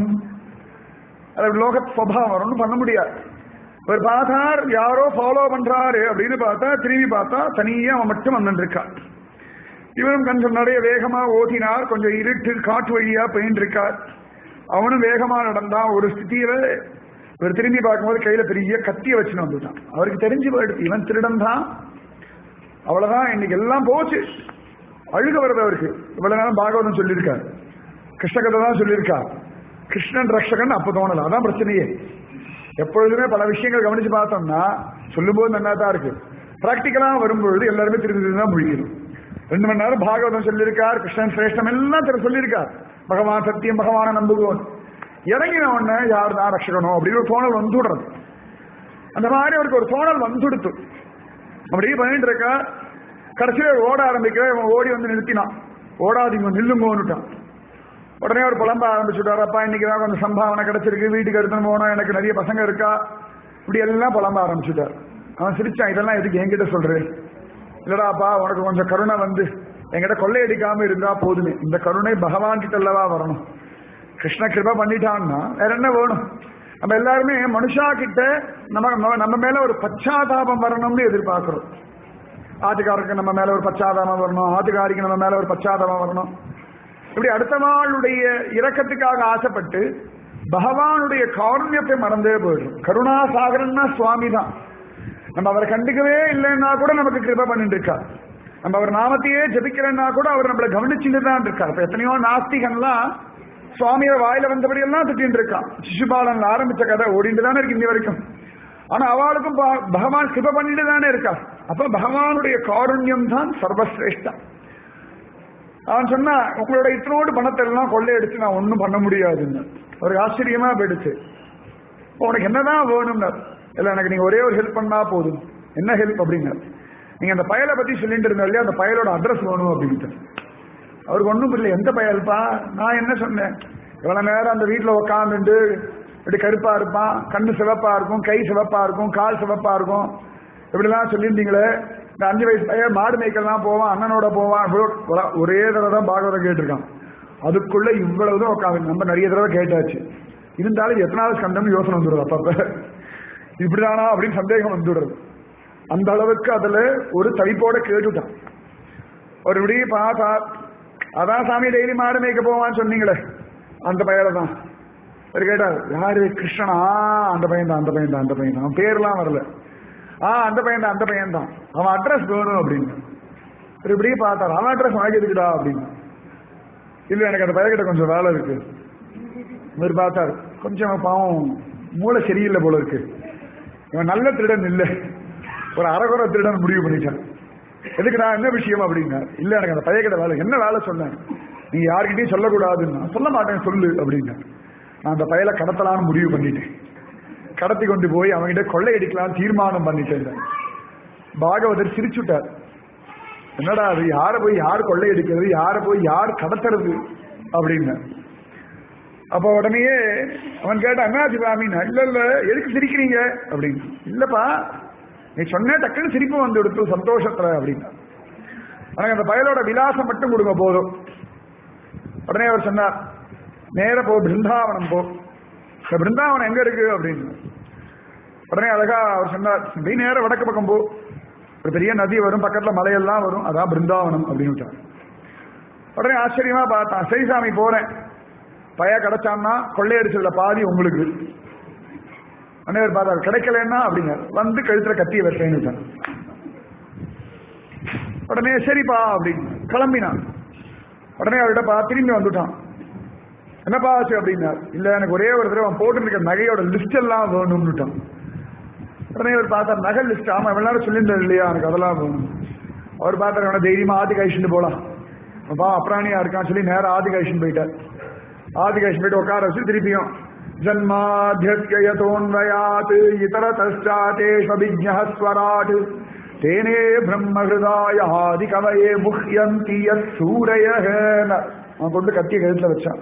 அது லோக சுவாவம் ஒன்றும் பண்ண முடியாது ஒரு பார்த்தார் யாரோ ஃபாலோ பண்றாரு அப்படின்னு பார்த்தா திரும்பி பார்த்தா தனியா அவன் மட்டும் வந்துட்டு இருக்கான் இவரும் கொஞ்சம் நிறைய வேகமா ஓட்டினார் கொஞ்சம் இருட்டு காட்டு வழியா போயின்னு இருக்கார் அவனும் வேகமா நடந்தான் ஒரு ஸ்திதியில இவர் திரும்பி பார்க்கும்போது கையில பெரிய கத்திய வச்சுன்னு வந்துட்டான் அவருக்கு தெரிஞ்சு போயிடுச்சு இவன் திருடன் தான் அவ்வளவுதான் இன்னைக்கு எல்லாம் போச்சு அழுக வருது அவருக்கு இவ்வளவு நேரம் பாகவதம் சொல்லியிருக்கார் கிருஷ்ணகதை தான் சொல்லியிருக்கார் கிருஷ்ணன் ரக்ஷகன் அப்ப தோணல அதான் பிரச்சனையே எப்பொழுதுமே பல விஷயங்கள் கவனிச்சு பார்த்தோம்னா சொல்லும்போது நல்லா தான் இருக்கு பிராக்டிக்கலா வரும்பொழுது எல்லாருமே திரும்பி திரும்பி தான் முழிக்கணும் ரெண்டு மணி நேரம் பாகவதம் சொல்லியிருக்கார் கிருஷ்ணன் சிரேஷ்டம் எல்லாம் திரு சொல்லியிருக்கார் பகவான் சத்தியம் பகவான நம்புவோம் இறங்கின உடனே யார் தான் ரட்சகணும் அப்படின்னு ஒரு தோணல் வந்துடுறது அந்த மாதிரி அவருக்கு ஒரு தோணல் வந்துடுத்து அப்படியே பண்ணிட்டு இருக்கா கடைசியில ஓட ஆரம்பிக்கிற இவன் ஓடி வந்து நிறுத்தினான் ஓடாதீங்க நில்லுங்கோன்னுட்டான் உடனே அவர் புலம்ப ஆரம்பிச்சுட்டார் அப்பா இன்னைக்கு தான் கொஞ்சம் சம்பாவனை கிடைச்சிருக்கு வீட்டுக்கு எடுத்துன்னு போனோம் எனக்கு நிறைய பசங்க இருக்கா இப்படி எல்லாம் புலம்ப ஆரம்பிச்சுட்டார் அவன் சிரிச்சான் இதெல்லாம் எதுக்கு என்கிட்ட சொல்றேன் இல்லடாப்பா உனக்கு கொஞ்சம் கருணை வந்து என்கிட்ட கொள்ளையடிக்காம இருந்தா போதுமே இந்த கருணை பகவான் கிட்ட அல்லவா வரணும் கிருஷ்ண கிருபா பண்ணிட்டான்னா வேற என்ன வேணும் நம்ம எல்லாருமே மனுஷா கிட்ட நம்ம நம்ம மேல ஒரு பச்சாதாபம் வரணும்னு எதிர்பார்க்கிறோம் ஆத்துக்காரருக்கு நம்ம மேல ஒரு பச்சாதாபம் வரணும் ஆத்துக்காரிக்கு நம்ம மேல ஒரு பச்சாதாபம் வரணும் இப்படி அடுத்த நாளுடைய இரக்கத்துக்காக ஆசைப்பட்டு பகவானுடைய காருண்யத்தை மறந்தே போயிடும் கருணாசாகரன்னா சுவாமி தான் நம்ம அவரை கண்டுக்கவே இல்லைன்னா கூட நமக்கு கிருப பண்ணிட்டு இருக்கா நம்ம அவர் நாமத்தையே ஜபிக்கிறேன்னா கூட அவர் நம்மளை கவனிச்சுட்டு தான் இருக்கார் இப்ப எத்தனையோ நாஸ்திகன்லாம் சுவாமியை வாயில வந்தபடி எல்லாம் திட்டின்னு இருக்கான் சிசுபாலன் ஆரம்பிச்ச கதை ஓடிட்டு தானே இருக்கு இன்னி வரைக்கும் ஆனா அவளுக்கும் பகவான் கிருப பண்ணிட்டு தானே இருக்கா அப்ப பகவானுடைய காருண்யம் தான் சர்வசிரேஷ்டம் அவன் சொன்னா உங்களோட இத்தனோடு பணத்தை எல்லாம் கொள்ளையடிச்சு நான் ஒன்றும் பண்ண முடியாதுன்னு ஒரு ஆச்சரியமா போயிடுச்சு உனக்கு என்னதான் வேணும்னா இல்ல எனக்கு நீங்க ஒரே ஒரு ஹெல்ப் பண்ணா போதும் என்ன ஹெல்ப் அப்படின்னா நீங்க அந்த பயலை பத்தி சொல்லிட்டு இருந்தோம் இல்லையா அந்த பயலோட அட்ரஸ் வேணும் அப்படின்ட்டு அவருக்கு ஒன்றும் புரியல எந்த பயல்ப்பா நான் என்ன சொன்னேன் இவ்வளவு நேரம் அந்த வீட்டில் உட்காந்துட்டு இப்படி கருப்பா இருப்பான் கண்ணு சிவப்பா இருக்கும் கை சிவப்பா இருக்கும் கால் சிவப்பா இருக்கும் இப்படிலாம் சொல்லியிருந்தீங்களே இந்த அஞ்சு வயசு பையன் மாடு மேய்க்கலாம் போவான் அண்ணனோட போவான் இவ்வளோ ஒரே தடவை தான் பாகவதம் கேட்டிருக்கான் அதுக்குள்ள இவ்வளவு தான் உட்காந்து நம்ம நிறைய தடவை கேட்டாச்சு இருந்தாலும் எத்தனாவது ஸ்கந்தம் யோசனை வந்துடுறது அப்பப்ப இப்படிதானா அப்படின்னு சந்தேகம் வந்துடுறது அந்த அளவுக்கு அதுல ஒரு தவிப்போட கேட்டுட்டான் ஒரு இப்படி பார்த்தா அதான் சாமி டெய்லி மாடு மேய்க்க போவான்னு சொன்னீங்களே அந்த பையனை தான் அவர் கேட்டார் யாரு கிருஷ்ணனா அந்த பையன் தான் அந்த பையன் தான் அந்த பையன் தான் அவன் பேர்லாம் வரல ஆ அந்த பையன் தான் அந்த பையன் தான் அவன் அட்ரஸ் வேணும் அப்படின்னு இவர் இப்படியே பார்த்தார் அவன் அட்ரஸ் வாங்கி எதுக்குடா அப்படின்னு இல்ல எனக்கு அந்த பையன்கிட்ட கொஞ்சம் வேலை இருக்கு இவர் பார்த்தார் கொஞ்சம் பாவம் மூளை சரியில்லை போல இருக்கு இவன் நல்ல திருடன் இல்லை ஒரு அறகுறை திருடன் முடிவு பண்ணிட்டான் எதுக்கு நான் என்ன விஷயம் அப்படின்னா இல்ல எனக்கு அந்த பையன்கிட்ட வேலை என்ன வேலை சொன்னேன் நீங்க யார்கிட்டயும் சொல்லக்கூடாதுன்னு நான் சொல்ல மாட்டேன் சொல்லு அப்படின்னா நான் அந்த பயலை கடத்தலான்னு முடிவு பண்ணிட்டேன் கடத்தி கொண்டு போய் அவன்கிட்ட கொள்ளையடிக்கலாம் தீர்மானம் பண்ணிட்டேன் பாகவதர் சிரிச்சுட்டார் என்னடா அது யாரை போய் யார் கொள்ளையடிக்கிறது யாரை போய் யார் கடத்துறது அப்படின்னு அப்ப உடனேயே அவன் கேட்டான் என்னாச்சு சாமின்னா இல்ல இல்ல எதுக்கு சிரிக்கிறீங்க அப்படின்னு இல்லப்பா நீ சொன்ன டக்குன்னு சிரிப்பு வந்து எடுத்து சந்தோஷத்துல அப்படின்னா எனக்கு அந்த பயலோட விலாசம் மட்டும் கொடுங்க போதும் உடனே அவர் சொன்னார் நேர போ பிருந்தாவனம் போ இந்த பிருந்தாவனம் எங்க இருக்கு அப்படின்னு உடனே அழகா அவர் சொன்னார் நீ நேர வடக்கு பக்கம் போ ஒரு பெரிய நதி வரும் பக்கத்துல மலையெல்லாம் வரும் அதான் பிருந்தாவனம் அப்படின்னு உடனே ஆச்சரியமா பார்த்தான் சரி சாமி போறேன் பய கிடைச்சான்னா கொள்ளையடிச்சதுல பாதி உங்களுக்கு அனைவர் பார்த்தார் கிடைக்கலன்னா அப்படிங்க வந்து கழுத்துல கத்திய வைப்பேன்னு உடனே சரிப்பா அப்படின்னு கிளம்பினான் உடனே அவர்கிட்ட பா திரும்பி வந்துட்டான் என்னப்பா ஆச்சு அப்படின்னா இல்ல எனக்கு ஒரே ஒரு தடவை அவன் போட்டுருக்க நகையோட லிஸ்ட் எல்லாம் வேணும்னுட்டான் உடனே அவர் பார்த்தார் நகை லிஸ்ட் ஆமா இவ்வளவு நேரம் சொல்லியிருந்தார் இல்லையா எனக்கு அதெல்லாம் வேணும் அவர் பார்த்தார் அவனை தைரியமா ஆதி கழிச்சுட்டு போலாம் அப்பா அப்ராணியா இருக்கான்னு சொல்லி நேரம் ஆதி கழிச்சுட்டு போயிட்டார் ஆதி கழிச்சு போயிட்டு உட்கார வச்சு திருப்பியும் ஜன்மாத்தியதோன்வயாத் இதர தஷ்டாத்தேஷ்வபிஜ்ஞஸ்வராட் தேனே பிரம்மஹிருதாய ஆதி கவயே முஹ்யந்தி சூரைய அவன் கொண்டு கத்திய கழுத்துல வச்சான்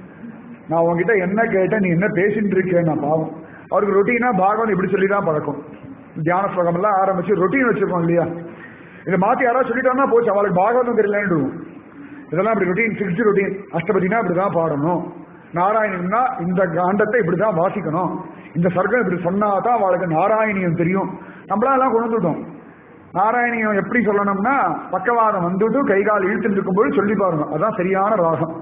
நான் உன்கிட்ட என்ன கேட்டேன் நீ என்ன பேசிட்டு இருக்கேன் நான் பாவம் அவருக்கு ரொட்டீனா பாகவன் இப்படி சொல்லி தான் பழக்கம் தியான ஸ்லோகம் எல்லாம் ஆரம்பிச்சு ரொட்டீன் வச்சிருக்கோம் இல்லையா இதை மாத்தி யாராவது சொல்லிட்டோம்னா போச்சு அவளுக்கு பாகவதம் தெரியலன்னு இதெல்லாம் இப்படி ரொட்டீன் ஃபிக்ஸ்டு ரொட்டீன் அஷ்டபதினா இப்படிதான் பாடணும் நாராயணன்னா இந்த காண்டத்தை இப்படிதான் வாசிக்கணும் இந்த சர்க்கம் இப்படி சொன்னாதான் அவளுக்கு நாராயணியம் தெரியும் நம்மளாலாம் கொண்டு வந்துட்டோம் நாராயணியம் எப்படி சொல்லணும்னா பக்கவாதம் வந்துட்டு கை கால் இழுத்துட்டு இருக்கும்போது சொல்லி பாருங்க அதான் சரியான ராகம்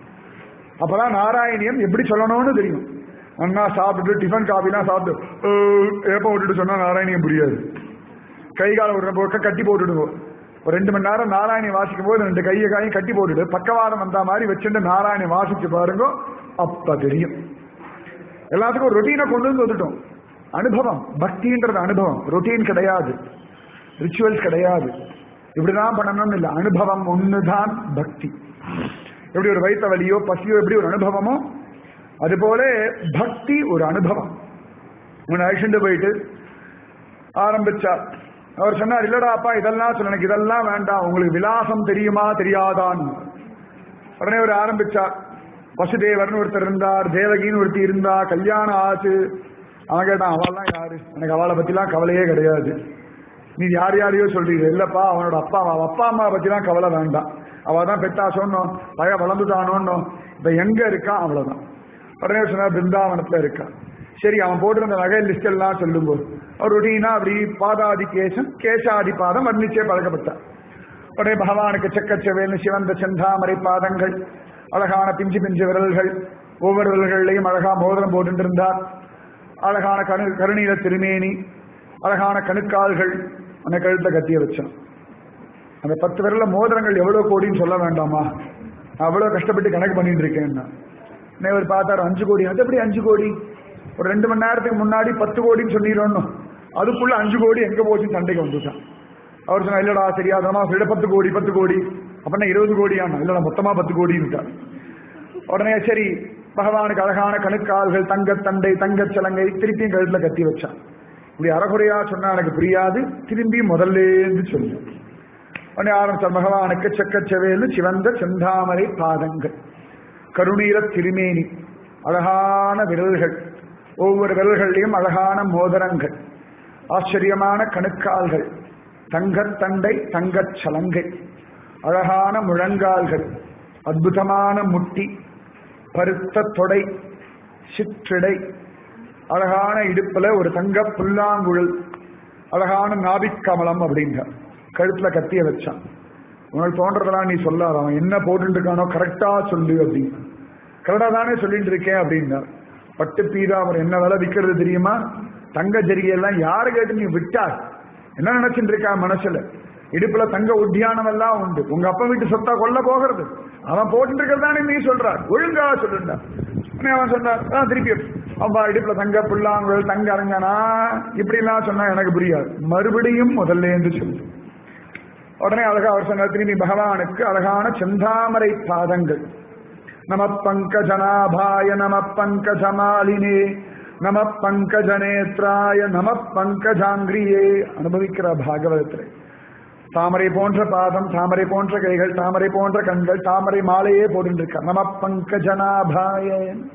அப்பதான் நாராயணியம் எப்படி சொல்லணும்னு தெரியும் அண்ணா சாப்பிட்டுட்டு டிஃபன் காஃபிலாம் சாப்பிட்டு ஏப்ப விட்டுட்டு சொன்னா நாராயணியம் புரியாது கை கால ஒரு பக்கம் கட்டி போட்டுடுவோம் ஒரு ரெண்டு மணி நேரம் நாராயணி வாசிக்கும் போது ரெண்டு கையை காயும் கட்டி போட்டுட்டு பக்கவாதம் வந்த மாதிரி வச்சுட்டு நாராயணி வாசிச்சு பாருங்க அப்ப தெரியும் எல்லாத்துக்கும் ஒரு ரொட்டீனை கொண்டு வந்து வந்துட்டோம் அனுபவம் பக்தின்றது அனுபவம் ரொட்டீன் கிடையாது ரிச்சுவல்ஸ் கிடையாது இப்படிதான் பண்ணணும்னு இல்லை அனுபவம் ஒண்ணுதான் பக்தி எப்படி ஒரு வயிற்ற வலியோ பசியோ எப்படி ஒரு அனுபவமோ அதுபோல பக்தி ஒரு அனுபவம் உன்னை அழிச்சுட்டு போயிட்டு ஆரம்பிச்சார் அவர் சொன்னார் இல்லடா அப்பா இதெல்லாம் சொல்ல எனக்கு இதெல்லாம் வேண்டாம் உங்களுக்கு விலாசம் தெரியுமா தெரியாதான்னு உடனே அவர் ஆரம்பிச்சார் வசுதேவர்னு ஒருத்தர் இருந்தார் தேவகின்னு ஒருத்தி இருந்தா கல்யாணம் ஆச்சு அவன் கேட்டான் அவள்லாம் யாரு எனக்கு அவளை பத்திலாம் கவலையே கிடையாது நீ யார் யாரையோ சொல்றீங்க இல்லப்பா அவனோட அப்பா அவ அப்பா அம்மா பத்திலாம் கவலை வேண்டாம் அவ தான் பெத்தா சொன்னோம் பய வளர்ந்துட்டானோன்னோம் இப்ப எங்க இருக்கான் அவ்வளவுதான் உடனே சொன்னா பிருந்தாவனத்துல இருக்கான் சரி அவன் போட்டிருந்த நகை லிஸ்ட் எல்லாம் சொல்லும்போது அவர் ரொட்டீனா அப்படி பாதாதி கேசம் கேசாதி பாதம் வர்ணிச்சே பழக்கப்பட்டார் உடனே பகவானுக்கு செக்கச்செவேல்னு சிவந்த செந்தாமரை பாதங்கள் அழகான பிஞ்சு பிஞ்சு விரல்கள் ஒவ்வொரு விரல்கள்லையும் அழகா மோதிரம் போட்டு இருந்தார் அழகான கணு கருணீல திருமேனி அழகான கணுக்கால்கள் அந்த கழுத்தை கத்திய வச்சான் அந்த பத்து விரல மோதிரங்கள் எவ்வளவு கோடின்னு சொல்ல வேண்டாமா நான் அவ்வளவு கஷ்டப்பட்டு கணக்கு பண்ணிட்டு இருக்கேன்னா இவர் பார்த்தாரு அஞ்சு கோடி அது எப்படி அஞ்சு கோடி ஒரு ரெண்டு மணி நேரத்துக்கு முன்னாடி பத்து கோடின்னு சொல்லிடணும் அதுக்குள்ள அஞ்சு கோடி எங்க போச்சுன்னு சண்டைக்கு வந்துட்டான் அவர் சொன்னா இல்லடா தெரியாதமா சொல்லிட பத்து கோடி பத்து கோடி அப்படின்னா இருபது கோடியானா இல்லடா மொத்தமா பத்து கோடின்னுட்டார் உடனே சரி பகவானுக்கு அழகான கணுக்கால்கள் தங்கத் தண்டை தங்கச் சலங்கை திருப்பியும் கழுத்துல கத்தி வச்சான் இப்படி அறகுறையா சொன்னா எனக்கு புரியாது திரும்பி முதல்லேருந்து சொல்லு உடனே ஆரம்பிச்சார் பகவானுக்கு செக்கச்செவேலு சிவந்த செந்தாமரை பாதங்கள் கருணீர திருமேனி அழகான விரல்கள் ஒவ்வொரு விரல்கள்லையும் அழகான மோதிரங்கள் ஆச்சரியமான கணுக்கால்கள் தங்கத்தண்டை தங்கச் சலங்கை அழகான முழங்கால்கள் அற்புதமான முட்டி பருத்த தொடை சிற்றிடை அழகான இடுப்புல ஒரு தங்க புல்லாங்குழல் அழகான நாபிக்கமலம் அப்படிங்க கழுத்துல கத்திய வச்சான் உனக்கு தோன்றதெல்லாம் நீ சொல்லாத அவன் என்ன போட்டு இருக்கானோ கரெக்டா சொல்லு அப்படின்னு கரெக்டா தானே சொல்லிட்டு இருக்கேன் அப்படின்னா பட்டு பீதாமரம் என்ன விலை விற்கிறது தெரியுமா தங்க ஜரிகையெல்லாம் யாரு கேட்டு நீ விட்டார் என்ன நினைச்சிட்டு இருக்கா மனசுல இடுப்புல தங்க உத்தியானம் எல்லாம் உண்டு உங்க அப்பா வீட்டு சொத்தா கொல்ல போகிறது அவன் போட்டு இருக்கிறதானே நீ சொல்றார் ஒழுங்கா சொல்லுண்டா உடனே அவன் சொன்னார் ஆ, திருப்பி அவன் இடுப்புல தங்க புல்லாங்குழல் தங்க அரங்கனா இப்படி எல்லாம் சொன்னா எனக்கு புரியாது மறுபடியும் முதல்ல என்று சொல்லு உடனே அழகா அவர் சொன்னார் திரும்பி பகவானுக்கு அழகான செந்தாமரை பாதங்கள் நம பங்கஜனாபாய நம பங்கஜமாலினே நம பங்கஜநேத்ராய நம பங்கஜாங்கிரியே அனுபவிக்கிற பாகவதத்தில் தாமரை போன்ற பாதம் தாமரை போன்ற கைகள் தாமரை போன்ற கண்கள் தாமரை மாலையே போட்டுருக்க நம பங்கஜனாபாய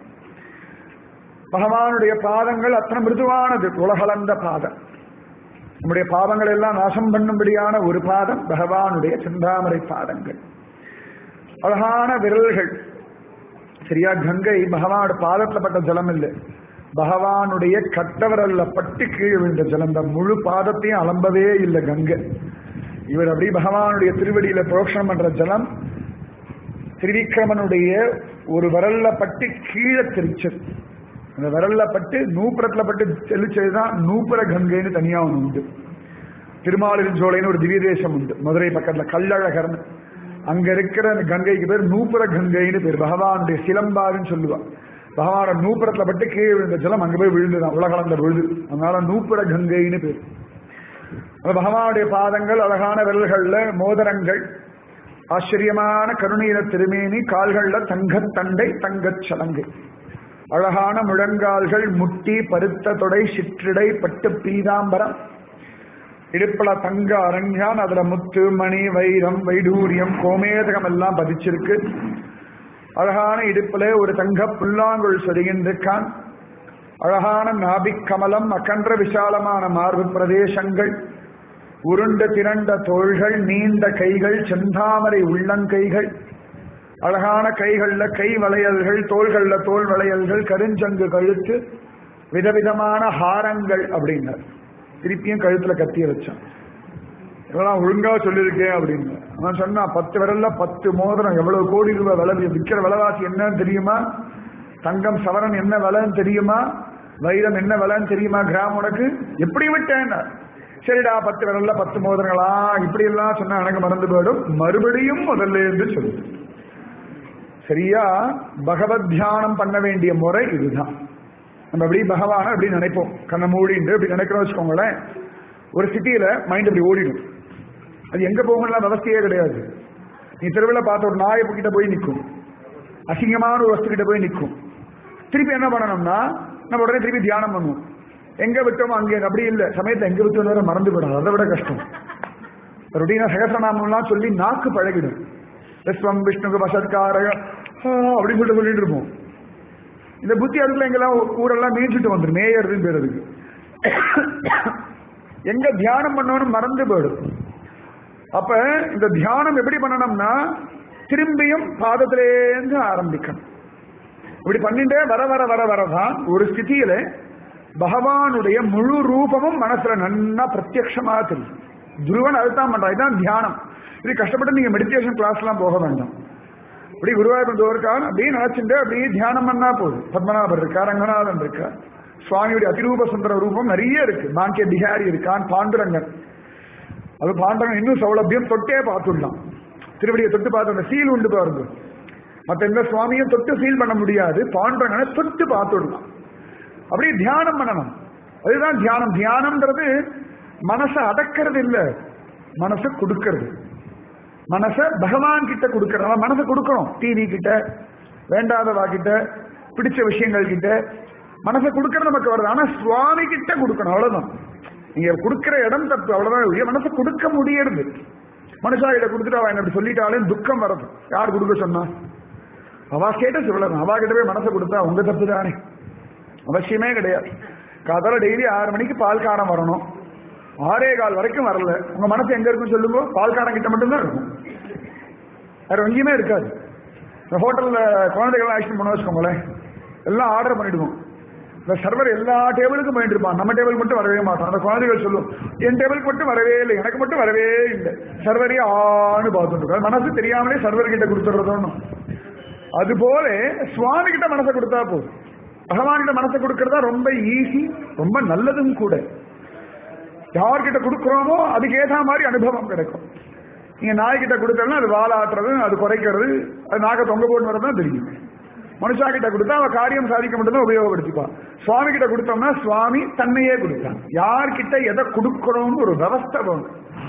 பகவானுடைய பாதங்கள் அத்தனை மிருதுவானது உலகளந்த பாதம் நம்முடைய பாவங்கள் எல்லாம் நாசம் பண்ணும்படியான ஒரு பாதம் பகவானுடைய செந்தாமரை பாதங்கள் அழகான விரல்கள் சரியா கங்கை பகவானோட பாதத்துல பட்ட ஜலம் இல்லை பகவானுடைய கட்டவரல்ல பட்டு கீழே விழுந்த ஜலம் இந்த முழு பாதத்தையும் அலம்பவே இல்லை கங்கை இவர் அப்படி பகவானுடைய திருவடியில புரோக்ஷனம் பண்ற ஜலம் திரிவிக்ரமனுடைய ஒரு விரல்ல பட்டு கீழே தெரிச்சது அந்த விரல்ல பட்டு நூப்புரத்துல பட்டு தெளிச்சதுதான் நூப்புர கங்கைன்னு தனியா ஒண்ணு உண்டு திருமாலிருஞ்சோலைன்னு ஒரு திவ்ய தேசம் உண்டு மதுரை பக்கத்துல கல்லழகர்னு அங்க இருக்கிற அந்த கங்கைக்கு பேர் நூப்புர கங்கைன்னு பேர் பகவானுடைய சிலம்பாருன்னு சொல்லுவா பகவான நூப்புரத்துல பட்டு கீழே விழுந்த ஜலம் அங்க போய் விழுந்துதான் உலகளந்த விழுது அதனால நூப்புர கங்கைன்னு பேர் அந்த பகவானுடைய பாதங்கள் அழகான விரல்கள்ல மோதிரங்கள் ஆச்சரியமான கருணீர திருமேனி கால்கள்ல தங்கத்தண்டை தங்கச் சலங்கை அழகான முழங்கால்கள் முட்டி பருத்த தொடை சிற்றிடை பட்டு பீதாம்பரம் இடுப்புல தங்க அரஞ்சான் அதுல முத்து மணி வைரம் வைடூரியம் கோமேதகம் எல்லாம் பதிச்சிருக்கு அழகான இடுப்புல ஒரு தங்க புல்லாங்குழல் சொருகின்றிருக்கான் அழகான நாபிக் கமலம் அகன்ற விசாலமான மார்பு பிரதேசங்கள் உருண்ட திரண்ட தோள்கள் நீண்ட கைகள் செந்தாமரை உள்ளங்கைகள் அழகான கைகள்ல கை வளையல்கள் தோள்கள்ல தோல் வளையல்கள் கருஞ்சங்கு கழுத்து விதவிதமான ஹாரங்கள் அப்படின்னார் திருப்பியும் கழுத்துல கத்திய வச்சான் இதெல்லாம் ஒழுங்கா சொல்லியிருக்கேன் அப்படின்னு அவன் சொன்னான் பத்து விரல்ல பத்து மோதிரம் எவ்வளவு கோடி ரூபாய் விலை விற்கிற விலைவாசி என்னன்னு தெரியுமா தங்கம் சவரன் என்ன விலைன்னு தெரியுமா வைரம் என்ன விலைன்னு தெரியுமா கிராம் உனக்கு எப்படி விட்டேன் சரிடா பத்து விரல்ல பத்து மோதிரங்களா இப்படி எல்லாம் சொன்னா எனக்கு மறந்து போயிடும் மறுபடியும் முதல்ல இருந்து சொல்லு சரியா பகவத் தியானம் பண்ண வேண்டிய முறை இதுதான் நம்ம அப்படி பகவான அப்படி நினைப்போம் கண்ணை மூடிட்டு அப்படி நினைக்கிறோம் வச்சுக்கோங்களேன் ஒரு சிட்டியில மைண்ட் அப்படி ஓடிடும் அது எங்க போகணும்லாம் விவசாயே கிடையாது நீ தெருவில் பார்த்த ஒரு நாயை கிட்ட போய் நிற்கும் அசிங்கமான ஒரு வஸ்து கிட்ட போய் நிற்கும் திருப்பி என்ன பண்ணணும்னா நம்ம உடனே திருப்பி தியானம் பண்ணுவோம் எங்க விட்டோமோ அங்கே அப்படி இல்லை சமயத்தை எங்க விட்டோம் வேற மறந்து விடும் அதை விட கஷ்டம் ரொட்டீனா சகசநாமம்லாம் சொல்லி நாக்கு பழகிடும் விஸ்வம் விஷ்ணுக்கு வசத்காரக அப்படின்னு சொல்லிட்டு சொல்லிட்டு இருப்போம் இந்த புத்தி அதுக்குள்ள எங்கெல்லாம் ஊரெல்லாம் மேய்ச்சிட்டு வந்துடும் மேயறதுன்னு பேர் அதுக்கு எங்க தியானம் பண்ணணும் மறந்து போயிடும் அப்ப இந்த தியானம் எப்படி பண்ணணும்னா திரும்பியும் பாதத்திலேருந்து ஆரம்பிக்கணும் இப்படி பண்ணிட்டே வர வர வர வரதான் ஒரு ஸ்திதியில பகவானுடைய முழு ரூபமும் மனசுல நன்னா பிரத்யட்சமா தெரியும் துருவன் அதுதான் பண்றான் இதுதான் தியானம் இது கஷ்டப்பட்டு நீங்க மெடிடேஷன் கிளாஸ் எல்லாம் போக வேண்டாம் அப்படி குருவாயூர் தோற்கான் அப்படியே நினைச்சுட்டு அப்படியே தியானம் பண்ணா போதும் பத்மநாபர் இருக்கா ரங்கநாதன் இருக்கா சுவாமியுடைய அதிரூப சுந்தர ரூபம் நிறைய இருக்கு மாங்கிய பிஹாரி இருக்கான் பாண்டுரங்கன் அது பாண்டவன் இன்னும் சௌலபியம் தொட்டே பார்த்துடலாம் திருவடியை தொட்டு பார்த்து சீல் உண்டு பாருங்க மற்ற எந்த சுவாமியும் தொட்டு சீல் பண்ண முடியாது பாண்டவனை தொட்டு பார்த்துடலாம் அப்படியே தியானம் பண்ணணும் அதுதான் தியானம் தியானம்ன்றது மனசை அடக்கிறது இல்ல மனசை கொடுக்கறது மனசை பகவான் கிட்ட கொடுக்கறது நம்ம மனசை கொடுக்கணும் டிவி கிட்ட வேண்டாதவா கிட்ட பிடிச்ச விஷயங்கள் கிட்ட மனசை கொடுக்கறது நமக்கு வருது ஆனா சுவாமி கிட்ட கொடுக்கணும் அவ்வளவுதான் நீங்க கொடுக்கிற இடம் தப்பு அவ்வளவுதான் ஒழிய மனசை கொடுக்க முடியறது மனுஷா கிட்ட கொடுத்துட்டு அவன் அப்படி சொல்லிட்டாலே துக்கம் வருது யார் கொடுக்க சொன்னா அவா ஸ்டேட்டஸ் இவ்வளவு அவா கிட்ட போய் மனசை கொடுத்தா உங்க தப்பு தானே அவசியமே கிடையாது காதால டெய்லி ஆறு மணிக்கு பால் காரம் வரணும் ஆறே கால் வரைக்கும் வரல உங்க மனசு எங்க இருக்குன்னு சொல்லுங்க பால் காரம் கிட்ட மட்டும்தான் இருக்கும் வேற எங்கேயுமே இருக்காது இந்த ஹோட்டல்ல குழந்தைகள் ஆக்ஷன் பண்ண வச்சுக்கோங்களேன் எல்லாம் ஆர்டர் பண்ணிடுவோம் இந்த சர்வர் எல்லா டேபிளுக்கும் பண்ணிட்டு இருப்பான் நம்ம டேபிள் மட்டும் வரவே மாட்டோம் அந்த குழந்தைகள் சொல்லும் என் டேபிளுக்கு மட்டும் வரவே இல்லை எனக்கு மட்டும் வரவே இல்லை சர்வரே ஆன்னு பார்த்துட்டு இருக்கோம் மனசு தெரியாமலே சர்வர் கிட்ட கொடுத்துடுறதோன்னு அதுபோல சுவாமி கிட்ட மனசை கொடுத்தா போதும் பகவான் கிட்ட மனசை கொடுக்கறதா ரொம்ப ஈஸி ரொம்ப நல்லதும் கூட யார்கிட்ட கொடுக்குறோமோ அதுக்கு ஏற்ற மாதிரி அனுபவம் கிடைக்கும் நீங்க நாய்கிட்ட கொடுத்தோம்னா அது வாலாட்டுறது அது குறைக்கிறது அது நாக்க தொங்க போட்டு வரதான் தெரியும் மனுஷா கிட்ட கொடுத்தா அவ காரியம் சாதிக்க மட்டும்தான் உபயோகப்படுத்திப்பான் சுவாமி கிட்ட கொடுத்தோம்னா சுவாமி தன்னையே கொடுத்தான் யார்கிட்ட எதை கொடுக்கணும்னு ஒரு விவஸ்தை வேணும்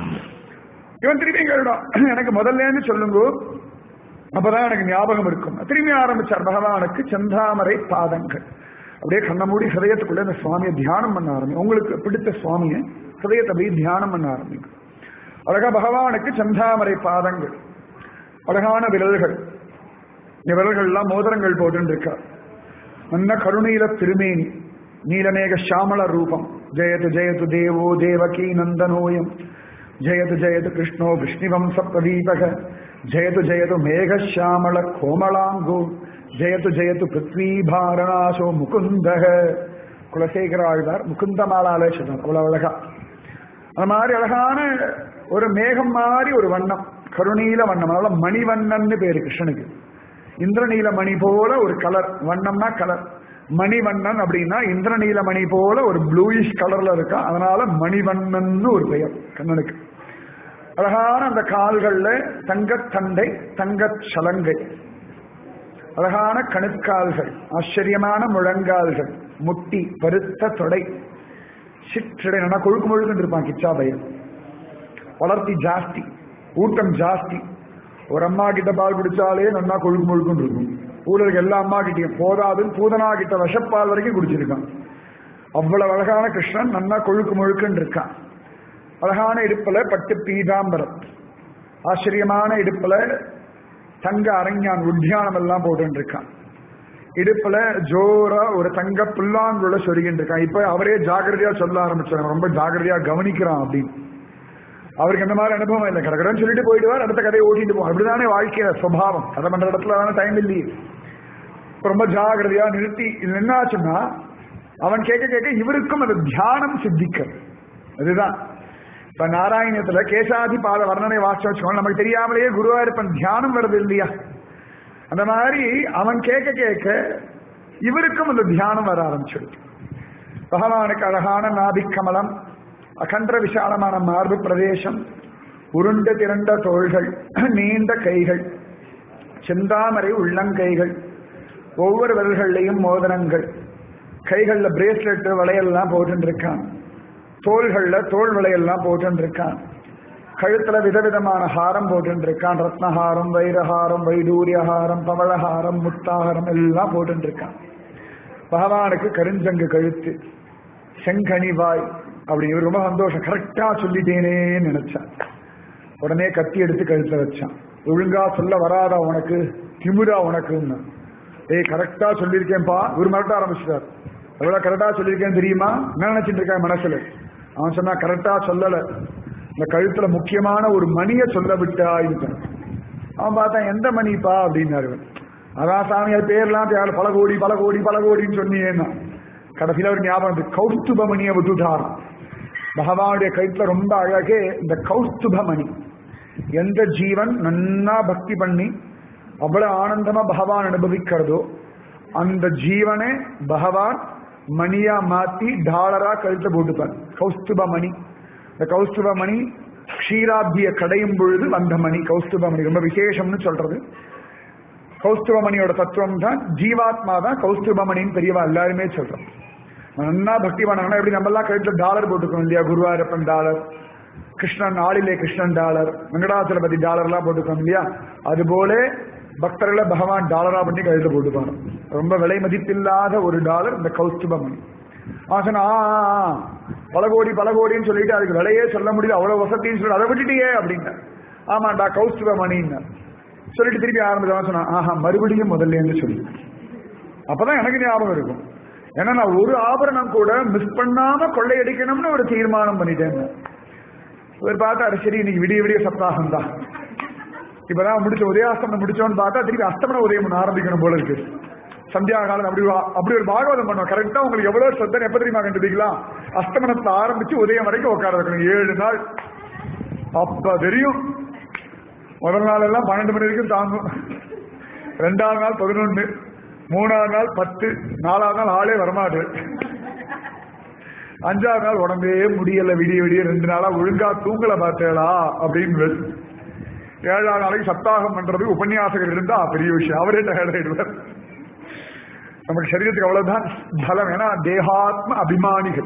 இவன் திரும்பி கேட்டான் எனக்கு முதல்ல இருந்து சொல்லுங்க அப்பதான் எனக்கு ஞாபகம் இருக்கும் திரும்பி ஆரம்பிச்சார் பகவானுக்கு செந்தாமரை பாதங்கள் அப்படியே கண்ண மூடி ஹதயத்துக்குள்ள இந்த சுவாமியை தியானம் பண்ண ஆரம்பி உங்களுக்கு பிடித்த சுவாமியை ஹதயத்தை அப்படியே தியானம் பண்ண ஆரம்பிக்கும் அழகா பகவானுக்கு செந்தாமரை பாதங்கள் அழகான விரல்கள் இந்த விரல்கள்லாம் மோதிரங்கள் போட்டு இருக்கா நல்ல கருணீல திருமேனி நீலமேக ஷாமள ரூபம் ஜெயது ஜெயது தேவோ தேவகி நந்தனோயம் ஜெயது ஜெயது கிருஷ்ணோ விஷ்ணிவம்ச பிரதீபக ஜெயது ஜெயது மேகஷாமள கோமளாங்கோ ஜெயது ஜெயது பிருத்வீபாரணாசோ முகுந்தக குலசேகர ஆழ்வார் முகுந்த மாலாலே சொன்னார் அவ்வளவு அழகா அந்த மாதிரி அழகான ஒரு மேகம் மாதிரி ஒரு வண்ணம் கருணீல வண்ணம் அதனால மணிவண்ணன்னு பேரு கிருஷ்ணனுக்கு இந்திரநீல மணி போல ஒரு கலர் வண்ணம்னா கலர் மணிவண்ணன் அப்படின்னா இந்திரநீல மணி போல ஒரு ப்ளூயிஷ் கலர்ல இருக்கா அதனால மணிவண்ணன் ஒரு பெயர் கண்ணனுக்கு அழகான அந்த கால்கள்ல தங்கத்தண்டை தங்கச் சலங்கை அழகான கணுக்கால்கள் ஆச்சரியமான முழங்கால்கள் முட்டி பருத்த தொடை சிற்றடை நல்லா கொழுக்கு முழுக்குன்னு இருப்பான் கிச்சா பையன் வளர்த்தி ஜாஸ்தி ஊட்டம் ஜாஸ்தி ஒரு அம்மா கிட்ட பால் குடிச்சாலே நல்லா கொழுக்கு முழுக்குன்னு இருக்கும் ஊர்ல இருக்க எல்லா அம்மா கிட்டையும் போதாதுன்னு பூதனா கிட்ட விஷப்பால் வரைக்கும் குடிச்சிருக்கான் அவ்வளவு அழகான கிருஷ்ணன் நல்லா கொழுக்கு முழுக்குன்னு இருக்கான் அழகான இடுப்புல பட்டு பீதாம்பரம் ஆச்சரியமான இடுப்புல தங்க அரஞ்ஞான் உத்தியானம் எல்லாம் போட்டு இருக்கான் இடுப்புல ஜோரா ஒரு தங்க புல்லாங்குள்ள சொருகின்னு இருக்கான் இப்ப அவரே ஜாகிரதையா சொல்ல ஆரம்பிச்சார் ரொம்ப ஜாகிரதையா கவனிக்கிறான் அப்படின்னு அவருக்கு அந்த மாதிரி அனுபவம் இல்லை கடற்கடன் சொல்லிட்டு போயிடுவார் அடுத்த கதையை ஓட்டிட்டு போவார் அப்படிதானே வாழ்க்கைய சுவாவம் கதை பண்ற இடத்துல தானே டைம் இல்லையே ரொம்ப ஜாகிரதையா நிறுத்தி இது என்ன ஆச்சுன்னா அவன் கேட்க கேட்க இவருக்கும் அது தியானம் சித்திக்க அதுதான் இப்ப நாராயணத்துல கேசாதி பாத வர்ணனை வாசிச்சு வச்சுக்கோங்க நமக்கு தெரியாமலேயே குருவாயிருப்பன் தியானம் வருது இல்லையா அந்த மாதிரி அவன் கேட்க கேட்க இவருக்கும் அந்த தியானம் வர ஆரம்பிச்சிடுது பகவானுக்கு அழகான நாபிக்கமலம் அகன்ற விசாலமான மார்பு பிரதேசம் உருண்ட திரண்ட தோள்கள் நீண்ட கைகள் செந்தாமரை உள்ளங்கைகள் ஒவ்வொரு விரல்கள்லையும் மோதிரங்கள் கைகள்ல பிரேஸ்லெட் வளையல்லாம் போட்டு இருக்கான் தோள்கள்ல தோல் வளையல்லாம் போட்டு இருக்கான் கழுத்துல விதவிதமான ஹாரம் போட்டு இருக்கான் ரத்னஹாரம் வைரஹாரம் வைடூரியஹாரம் பவளஹாரம் முத்தாகாரம் எல்லாம் போட்டு இருக்கான் பகவானுக்கு கருஞ்சங்கு கழுத்து செங்கனிவாய் அப்படி இவர் ரொம்ப சந்தோஷம் கரெக்டா சொல்லிட்டேனேன்னு நினைச்சான் உடனே கத்தி எடுத்து கழுத்துல வச்சான் ஒழுங்கா சொல்ல வராதா உனக்கு திமுரா உனக்குன்னு ஏய் கரெக்டா சொல்லியிருக்கேன்ப்பா இவர் மிரட்ட ஆரம்பிச்சிட்டார் எவ்வளவு கரெக்டா சொல்லியிருக்கேன்னு தெரியுமா என்ன நினைச்சிட்டு இருக்கான் மனசுல அவன் சொன்னா கரெக்டா சொல்லல இந்த கழுத்துல முக்கியமான ஒரு மணியை சொல்ல விட்டா இருக்கான் அவன் பார்த்தான் எந்த மணிப்பா அப்படின்னாரு இவன். அதான் சாமியார் பேர்லாம் தேவை பல கோடி பல கோடி பல கோடின்னு சொன்னீங்கன்னா கடைசியில ஒரு ஞாபகம் இருக்கு. கௌஸ்துபமணியை விட்டுட்டாராம் பகவானுடைய கழுத்துல ரொம்ப அழகே இந்த கௌஸ்துபமணி எந்த ஜீவன் நன்னா பக்தி பண்ணி அவ்வளவு ஆனந்தமா பகவான் அனுபவிக்கிறதோ அந்த ஜீவனை பகவான் மணியா மாத்தி டாலரா கழுத்துல போட்டுப்பார் கௌஸ்துப மணி இந்த கௌஸ்துப மணி க்ஷீராபிய கடையும் பொழுது வந்த மணி கௌஸ்துப மணி ரொம்ப விசேஷம்னு சொல்றது கௌஸ்துபமணியோட தத்துவம் தான் ஜீவாத்மா தான் கௌஸ்துபமணின்னு பெரியவா எல்லாருமே சொல்றோம் நன்னா பக்தி பண்ணணும்னா எப்படி நம்ம எல்லாம் கழுத்துல டாலர் போட்டுக்கணும் இல்லையா குருவாயூரப்பன் டாலர் கிருஷ்ணன் ஆளிலே கிருஷ்ணன் டாலர் வெங்கடாச்சலபதி டாலர்லாம் போட்டுக்கோம் இல்லையா அது போல பக்தர்களை பகவான் டாலரா பண்ணி கழுத்து போட்டுப்பாங்க ரொம்ப விலை மதிப்பில்லாத ஒரு டாலர் இந்த கௌஸ்துபமணி ஆசனா பல கோடி பல கோடின்னு சொல்லிட்டு அதுக்கு விலையே சொல்ல முடியல அவ்வளவு வசதின்னு சொல்லி அதை விட்டுட்டியே அப்படின்னு ஆமாண்டா கௌஸ்துபமணின்னு சொல்லிட்டு திருப்பி ஆரம்பிச்சவன் சொன்னான் ஆஹா மறுபடியும் முதல்ல இருந்து சொல்லி அப்பதான் எனக்கு ஞாபகம் இருக்கும் ஏன்னா நான் ஒரு ஆபரணம் கூட மிஸ் பண்ணாம கொள்ளையடிக்கணும்னு ஒரு தீர்மானம் பண்ணிட்டேன் இவர் பார்த்தாரு சரி இன்னைக்கு விடிய விடிய சப்தாகம் தான் இப்பதான் முடிச்ச உதயாஸ்தமனம் முடிச்சோன்னு பார்த்தா திருப்பி அஸ்தமன உதயம் ஒண்ணு ஆரம்பிக்கணும் போல இருக்கு சந்தியா காலம் அப்படி வா- அப்படி ஒரு பாகவதம் பண்ணுவோம் கரெக்டா உங்களுக்கு எவ்வளவு சத்தம் எப்ப தெரியுமா கண்டுபிடிக்கலாம் அஸ்தமனத்துல ஆரம்பிச்சு உதயம் வரைக்கும் உட்கார வைக்கணும் ஏழு நாள் அப்ப தெரியும் முதல் நாள் எல்லாம் பன்னெண்டு மணி வரைக்கும் தாங்கும் ரெண்டாவது நாள் பதினொன்னு மூணாவது நாள் பத்து நாலாவது நாள் ஆளே வரமாட்டு அஞ்சாவது நாள் உடம்பே முடியல விடிய விடிய ரெண்டு நாளா ஒழுங்கா தூங்கல பார்த்தேளா அப்படின்னு ஏழாவது நாளைக்கு சப்தாகம் பண்றது உபன்யாசகர் இருந்தா பெரிய விஷயம் அவரே டயர்ட் ஆயிடுவார் நமக்கு சரீரத்துக்கு அவ்வளவுதான் பலம் ஏன்னா தேகாத்ம அபிமானிகள்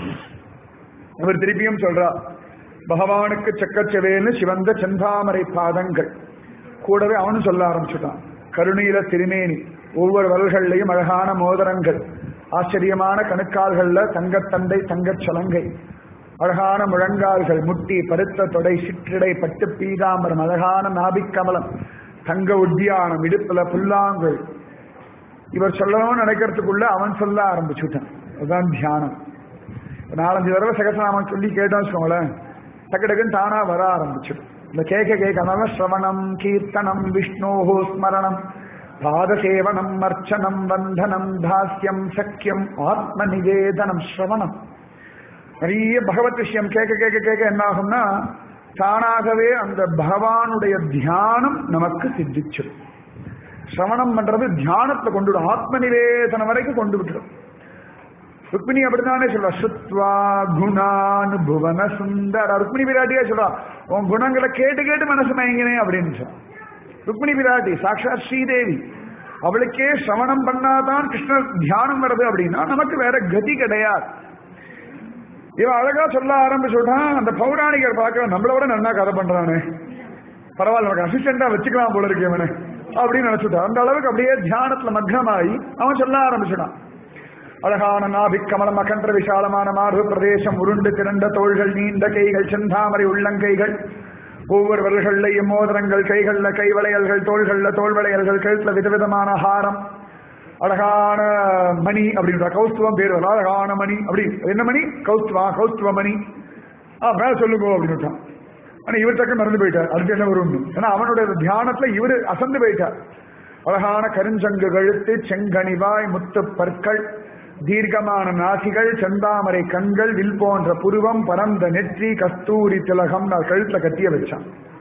அவர் திருப்பியும் சொல்றார் பகவானுக்கு செக்கச்செவேன்னு சிவந்த செந்தாமரை பாதங்கள் கூடவே அவனும் சொல்ல ஆரம்பிச்சுட்டான் கருணீல திருமேனி ஒவ்வொரு வல்கள்லையும் அழகான மோதிரங்கள் ஆச்சரியமான கணுக்கால்கள்ல தங்கத்தண்டை தங்கச் சலங்கை அழகான முழங்கால்கள் முட்டி பருத்த தொடை சிற்றிடை பட்டு பீதாம்பரம் அழகான நாபிக்கமலம் தங்க உத்தியானம் இடுப்புல புல்லாங்குழல் இவர் சொல்லணும்னு நினைக்கிறதுக்குள்ள அவன் சொல்ல ஆரம்பிச்சுட்டான் அதுதான் தியானம் ஒரு நாலஞ்சு தடவை சகசநாமம் சொல்லி கேட்டோம் வச்சுக்கோங்களேன் டக்கு டக்குன்னு தானா வர ஆரம்பிச்சிடும் இந்த கேட்க கேட்க அதனால ஸ்ரவணம் கீர்த்தனம் விஷ்ணோஹோ ஸ்மரணம் பாதசேவனம் அர்ச்சனம் வந்தனம் தாஸ்யம் சக்கியம் ஆத்ம நிவேதனம் ஸ்ரவணம் நிறைய பகவத் விஷயம் கேட்க கேட்க கேட்க என்ன ஆகும்னா தானாகவே அந்த பகவானுடைய தியானம் நமக்கு சித்திச்சிடும் சிரவணம் பண்றது தியானத்துல கொண்டு விடும் ஆத்ம நிவேதனம் வரைக்கும் கொண்டு விட்டுடும் ருக்மிணி அப்படித்தானே சொல்றா சுத்வா குணானுபுவன சுந்தர ருக்மிணி பிராட்டியே சொல்றா உன் குணங்களை கேட்டு கேட்டு மனசு மயங்கினே அப்படின்னு சொல்றா ருக்மிணி பிராட்டி சாட்சாத் ஸ்ரீதேவி அவளுக்கே சிரவணம் பண்ணாதான் கிருஷ்ணர் தியானம் வருது அப்படின்னா நமக்கு வேற கதி கிடையாது இவன் அழகா சொல்ல ஆரம்பிச்சுட்டான் அந்த பௌராணிகர் பார்க்க நம்மளோட நன்னா கதை பண்றானே பரவாயில்ல நமக்கு அசிஸ்டண்டா வச்சுக்கலாம் போல இருக்கு இவனு அப்படின்னு நினைச்சுட்டான் அந்த அளவுக்கு அப்படியே தியானத்துல மக்னமாயி அவன் சொல்ல ஆரம்பிச்சுட்டான் அழகான நாபிக் கமலம் அகன்ற விசாலமான மார்பு பிரதேசம் உருண்டு திரண்ட தோள்கள் நீண்ட கைகள் செந்தாமரை உள்ளங்கைகள் ஒவ்வொரு விரல்கள்லையும் மோதிரங்கள் கைகள்ல கைவளையல்கள் தோள்கள்ல தோல் வளையல்கள் கழுத்துல விதவிதமான ஹாரம் அழகான மணி அப்படின்ற கௌஸ்துவம் பேர் வரலாம் அழகான மணி அப்படி என்ன மணி கௌஸ்துவா கௌஸ்துவ மணி ஆ மேல சொல்லுங்க அப்படின்னுட்டான் ஆனா இவர் டக்கு மறந்து போயிட்டார் அடுத்து என்ன வரும் ஏன்னா அவனுடைய தியானத்துல இவரு அசந்து போயிட்டார் அழகான கருஞ்சங்கு கழுத்து செங்கனிவாய் முத்து பற்கள் தீர்க்கமான நாசிகள் செந்தாமரை கண்கள் வில் போன்ற புருவம் பரந்த நெற்றி கஸ்தூரி திலகம் நான் கழுத்துல கட்டிய வச்சான்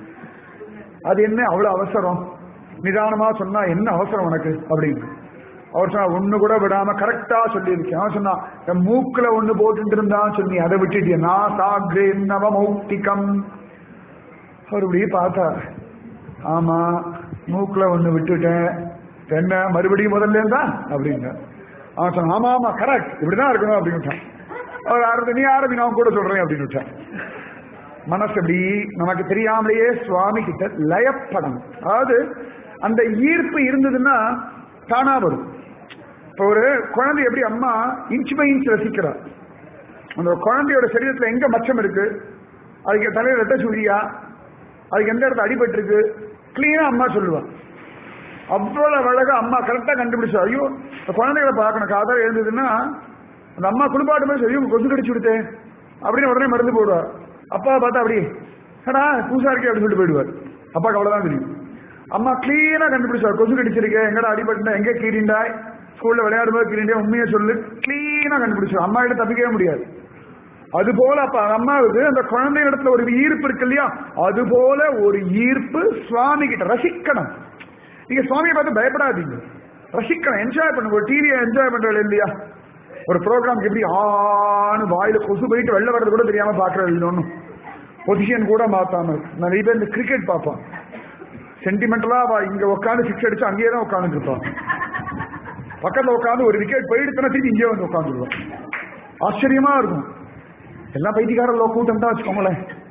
அது என்ன அவ்வளவு அவசரம் நிதானமா சொன்னா என்ன அவசரம் உனக்கு அப்படின்னு அவர் சொன்னா ஒண்ணு கூட விடாம கரெக்டா சொல்லியிருக்கேன் அவன் சொன்னா என் மூக்குல ஒண்ணு போட்டுட்டு இருந்தான் சொன்னி அதை விட்டுட்டிய நான் சாக்ரே நவமௌக்திகம் அவர் இப்படி பார்த்தார் ஆமா மூக்குல ஒண்ணு விட்டுட்டேன் என்ன மறுபடியும் முதல்ல இருந்தா அப்படின்னு அவன் சொன்னான் ஆமா ஆமா கரெக்ட் இப்படிதான் இருக்கணும் அப்படின்னு அவர் ஆரம்பி நீ ஆரம்பி நான் கூட சொல்றேன் அப்படின்னு விட்டான் மனசு எப்படி நமக்கு தெரியாமலேயே சுவாமி கிட்ட லயப்படம் அதாவது அந்த ஈர்ப்பு இருந்ததுன்னா தானா வரும் இப்போ ஒரு குழந்தை எப்படி அம்மா இன்ச் பை இன்ச் ரசிக்கிறார் அந்த குழந்தையோட சரீரத்துல எங்க மச்சம் இருக்கு அதுக்கு தலையில ரத்த சூரியா அதுக்கு எந்த இடத்துல அடிபட்டு இருக்கு கிளீனா அம்மா சொல்லுவா அவ்வளவு அழகா அம்மா கரெக்டா கண்டுபிடிச்சா ஐயோ இந்த குழந்தைகளை பார்க்கணும் காதா எழுந்ததுன்னா அந்த அம்மா குளிப்பாட்டு மாதிரி ஐயோ கொசு கடிச்சு விடுத்தேன் அப்படின்னு உடனே மருந்து போடுவார் அப்பா பார்த்தா அப்படி ஏடா பூசா இருக்கே அப்படின்னு சொல்லிட்டு போயிடுவார் அப்பாவுக்கு அவ்வளவுதான் தெரியும் அம்மா கிளீனா கண்டுபிடிச்சார் கொசு கடிச்சிருக்கேன் எங்கடா அடிபட்டுனா எங்க கீறிண்டாய் ஸ்கூல்ல விளையாடும் போது கீறிண்டே உண்மையை சொல்லு கிளீனா கண்டுபிடிச்சார் அம்மா கிட்ட தப்பிக்கவே முடியாது அது போல அப்ப அம்மாவுக்கு அந்த குழந்தை இடத்துல ஒரு ஈர்ப்பு இருக்கு இல்லையா அது போல ஒரு ஈர்ப்பு சுவாமி கிட்ட ரசிக்கணும் நீங்க சுவாமியை பார்த்து பயப்படாதீங்க ரசிக்கணும் என்ஜாய் பண்ணுங்க ஒரு டிவியை என்ஜாய் பண்றது இல்லையா ஒரு ப்ரோக்ராம் எப்படி ஆணு வாயில கொசு போயிட்டு வெளில வர்றது கூட தெரியாம பாக்குறது இல்லைன்னு பொசிஷன் கூட மாத்தாம நிறைய பேர் இந்த கிரிக்கெட் பார்ப்பான் சென்டிமெண்டலா இங்க உட்காந்து சிக்ஸ் அடிச்சு அங்கேயே தான் உட்காந்துட்டு இருப்பான் பக்கத்துல உட்காந்து ஒரு விக்கெட் போயிடுச்சுன்னா திருப்பி இங்கே வந்து உட்காந்துருவான் ஆச்சரியமா இருக்கும் எல்லாம் பைத்தியக்காரர்களோ கூட்டம் தான் வச்சுக்கோங்களேன்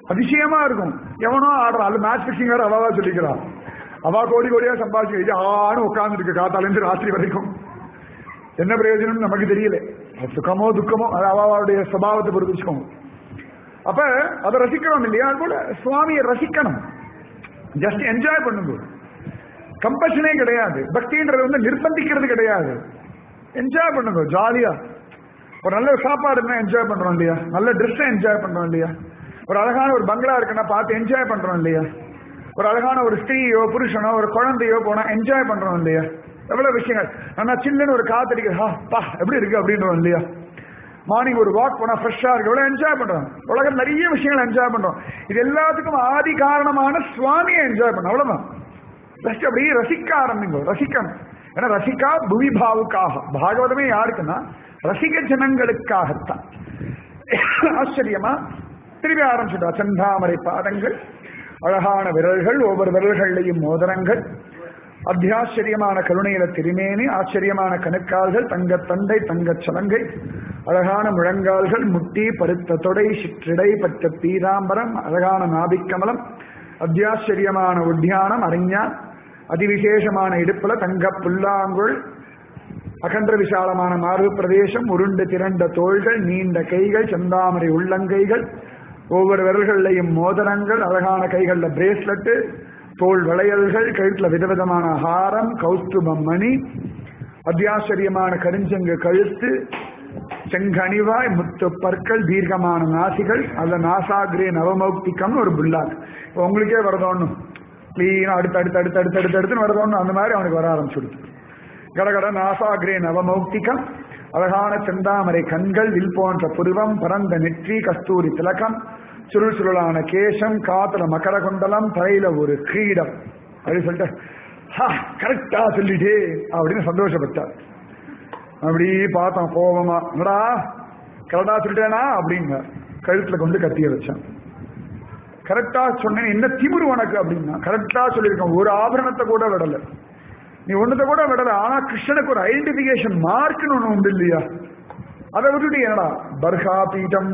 அதிசயமா இருக்கும் எவனோ ஆடுறான் அது மேட்ச் பிக்சிங் வேற அவாவா சொல்லிக்கிறான் அவா கோடி கோடியா சம்பாதிச்சு இது ஆணும் உட்கார்ந்து இருக்கு காத்தாலேருந்து ராத்திரி வரைக்கும் என்ன பிரயோஜனம் நமக்கு தெரியல அது சுகமோ துக்கமோ அது அவாவுடைய சுபாவத்தை பொறுத்து வச்சுக்கோங்க அப்ப அதை ரசிக்கணும் இல்லையா அது போல சுவாமியை ரசிக்கணும் ஜஸ்ட் என்ஜாய் பண்ணுங்க கம்பல்ஷனே கிடையாது பக்தின்றது வந்து நிர்பந்திக்கிறது கிடையாது என்ஜாய் பண்ணுங்க ஜாலியா ஒரு நல்ல சாப்பாடுன்னா என்ஜாய் பண்றோம் இல்லையா நல்ல ட்ரெஸ் என்ஜாய் பண்றோம் இல்லையா ஒரு அழகான ஒரு பங்களா இருக்குன்னா பார்த்து என்ஜாய் பண்றோம் இல்லையா ஒரு அழகான ஒரு ஸ்திரீயோ புருஷனோ ஒரு குழந்தையோ போனா என்ஜாய் பண்றோம் இல்லையா எவ்வளவு விஷயங்கள் நல்லா சில்லுன்னு ஒரு காத்தடிக்க ஹா பா எப்படி இருக்கு அப்படின்றோம் இல்லையா மார்னிங் ஒரு வாக் போனா ஃப்ரெஷ்ஷா இருக்கு எவ்வளவு என்ஜாய் பண்றோம் உலகம் நிறைய விஷயங்கள் என்ஜாய் பண்றோம் இது எல்லாத்துக்கும் ஆதி காரணமான சுவாமியை என்ஜாய் பண்ணோம் அவ்வளவுதான் ஜஸ்ட் அப்படியே ரசிக்க ஆரம்பிங்க ரசிக்கணும் ஏன்னா ரசிக்கா புவி பாவுக்காக பாகவதமே யாருக்குன்னா ரசிக ஜனங்களுக்காகத்தான் ஆச்சரியமா திரும்பி ஆரம்பிச்சுட்டா செந்தாமரை பாதங்கள் அழகான விரல்கள் ஒவ்வொரு விரல்கள்லையும் மோதிரங்கள் அத்தியாச்சரியமான கருணையில திருமேனி ஆச்சரியமான கணுக்கால்கள் தங்க தண்டை தங்கச் சலங்கை அழகான முழங்கால்கள் முட்டி பருத்த தொடை சிற்றிடை பச்ச பீதாம்பரம் அழகான நாபிக்கமலம் அத்தியாச்சரியமான உத்தியானம் அறிஞா அதிவிசேஷமான இடுப்புல தங்க புல்லாங்குள் அகன்ற விசாலமான மார்பு பிரதேசம் உருண்டு திரண்ட தோள்கள் நீண்ட கைகள் செந்தாமரை உள்ளங்கைகள் ஒவ்வொரு விரல்கள்லையும் மோதிரங்கள் அழகான கைகள்ல பிரேஸ்லெட்டு தோல் வளையல்கள் கழுத்துல விதவிதமான ஹாரம் கௌஸ்துபம் மணி அத்தியாச்சரியமான கருஞ்சங்கு கழுத்து செங்கனிவாய் முத்து பற்கள் தீர்க்கமான நாசிகள் அல்ல நாசாகிரே நவமௌக்திகம்னு ஒரு புல்லாக் இப்போ உங்களுக்கே வரதோன்னு கிளீனா அடுத்து அடுத்து அடுத்து அடுத்து அடுத்து அடுத்துன்னு வரதோன்னு அந்த மாதிரி அவனுக்கு வர ஆரம்பிச்சுடுது கடகட நாசாகிரே நவமௌக்திகம் அழகான செந்தாமரை கண்கள் வில் போன்ற புருவம் பரந்த நெற்றி கஸ்தூரி திலகம் சுருள் சுருளான கேசம் காத்துல மகர குண்டலம் தலையில ஒரு கிரீடம் அப்படி சொல்லிட்டு கரெக்டா சொல்லிட்டே அப்படின்னு சந்தோஷப்பட்டார் அப்படி பார்த்தோம் கோபமா என்னடா கரெக்டா சொல்லிட்டேனா அப்படிங்க கழுத்துல கொண்டு கத்திய வச்சான் கரெக்டா சொன்னேன் என்ன திமிரு உனக்கு அப்படின்னா கரெக்டா சொல்லியிருக்கேன் ஒரு ஆபரணத்தை கூட விடல நீ ஒன்னத கூட விடல ஆனா கிருஷ்ணனுக்கு ஒரு ஐடென்டிபிகேஷன் மார்க்னு ஒண்ணு உண்டு இல்லையா அதை விட்டுட்டு என்னடா பர்கா பீட்டம்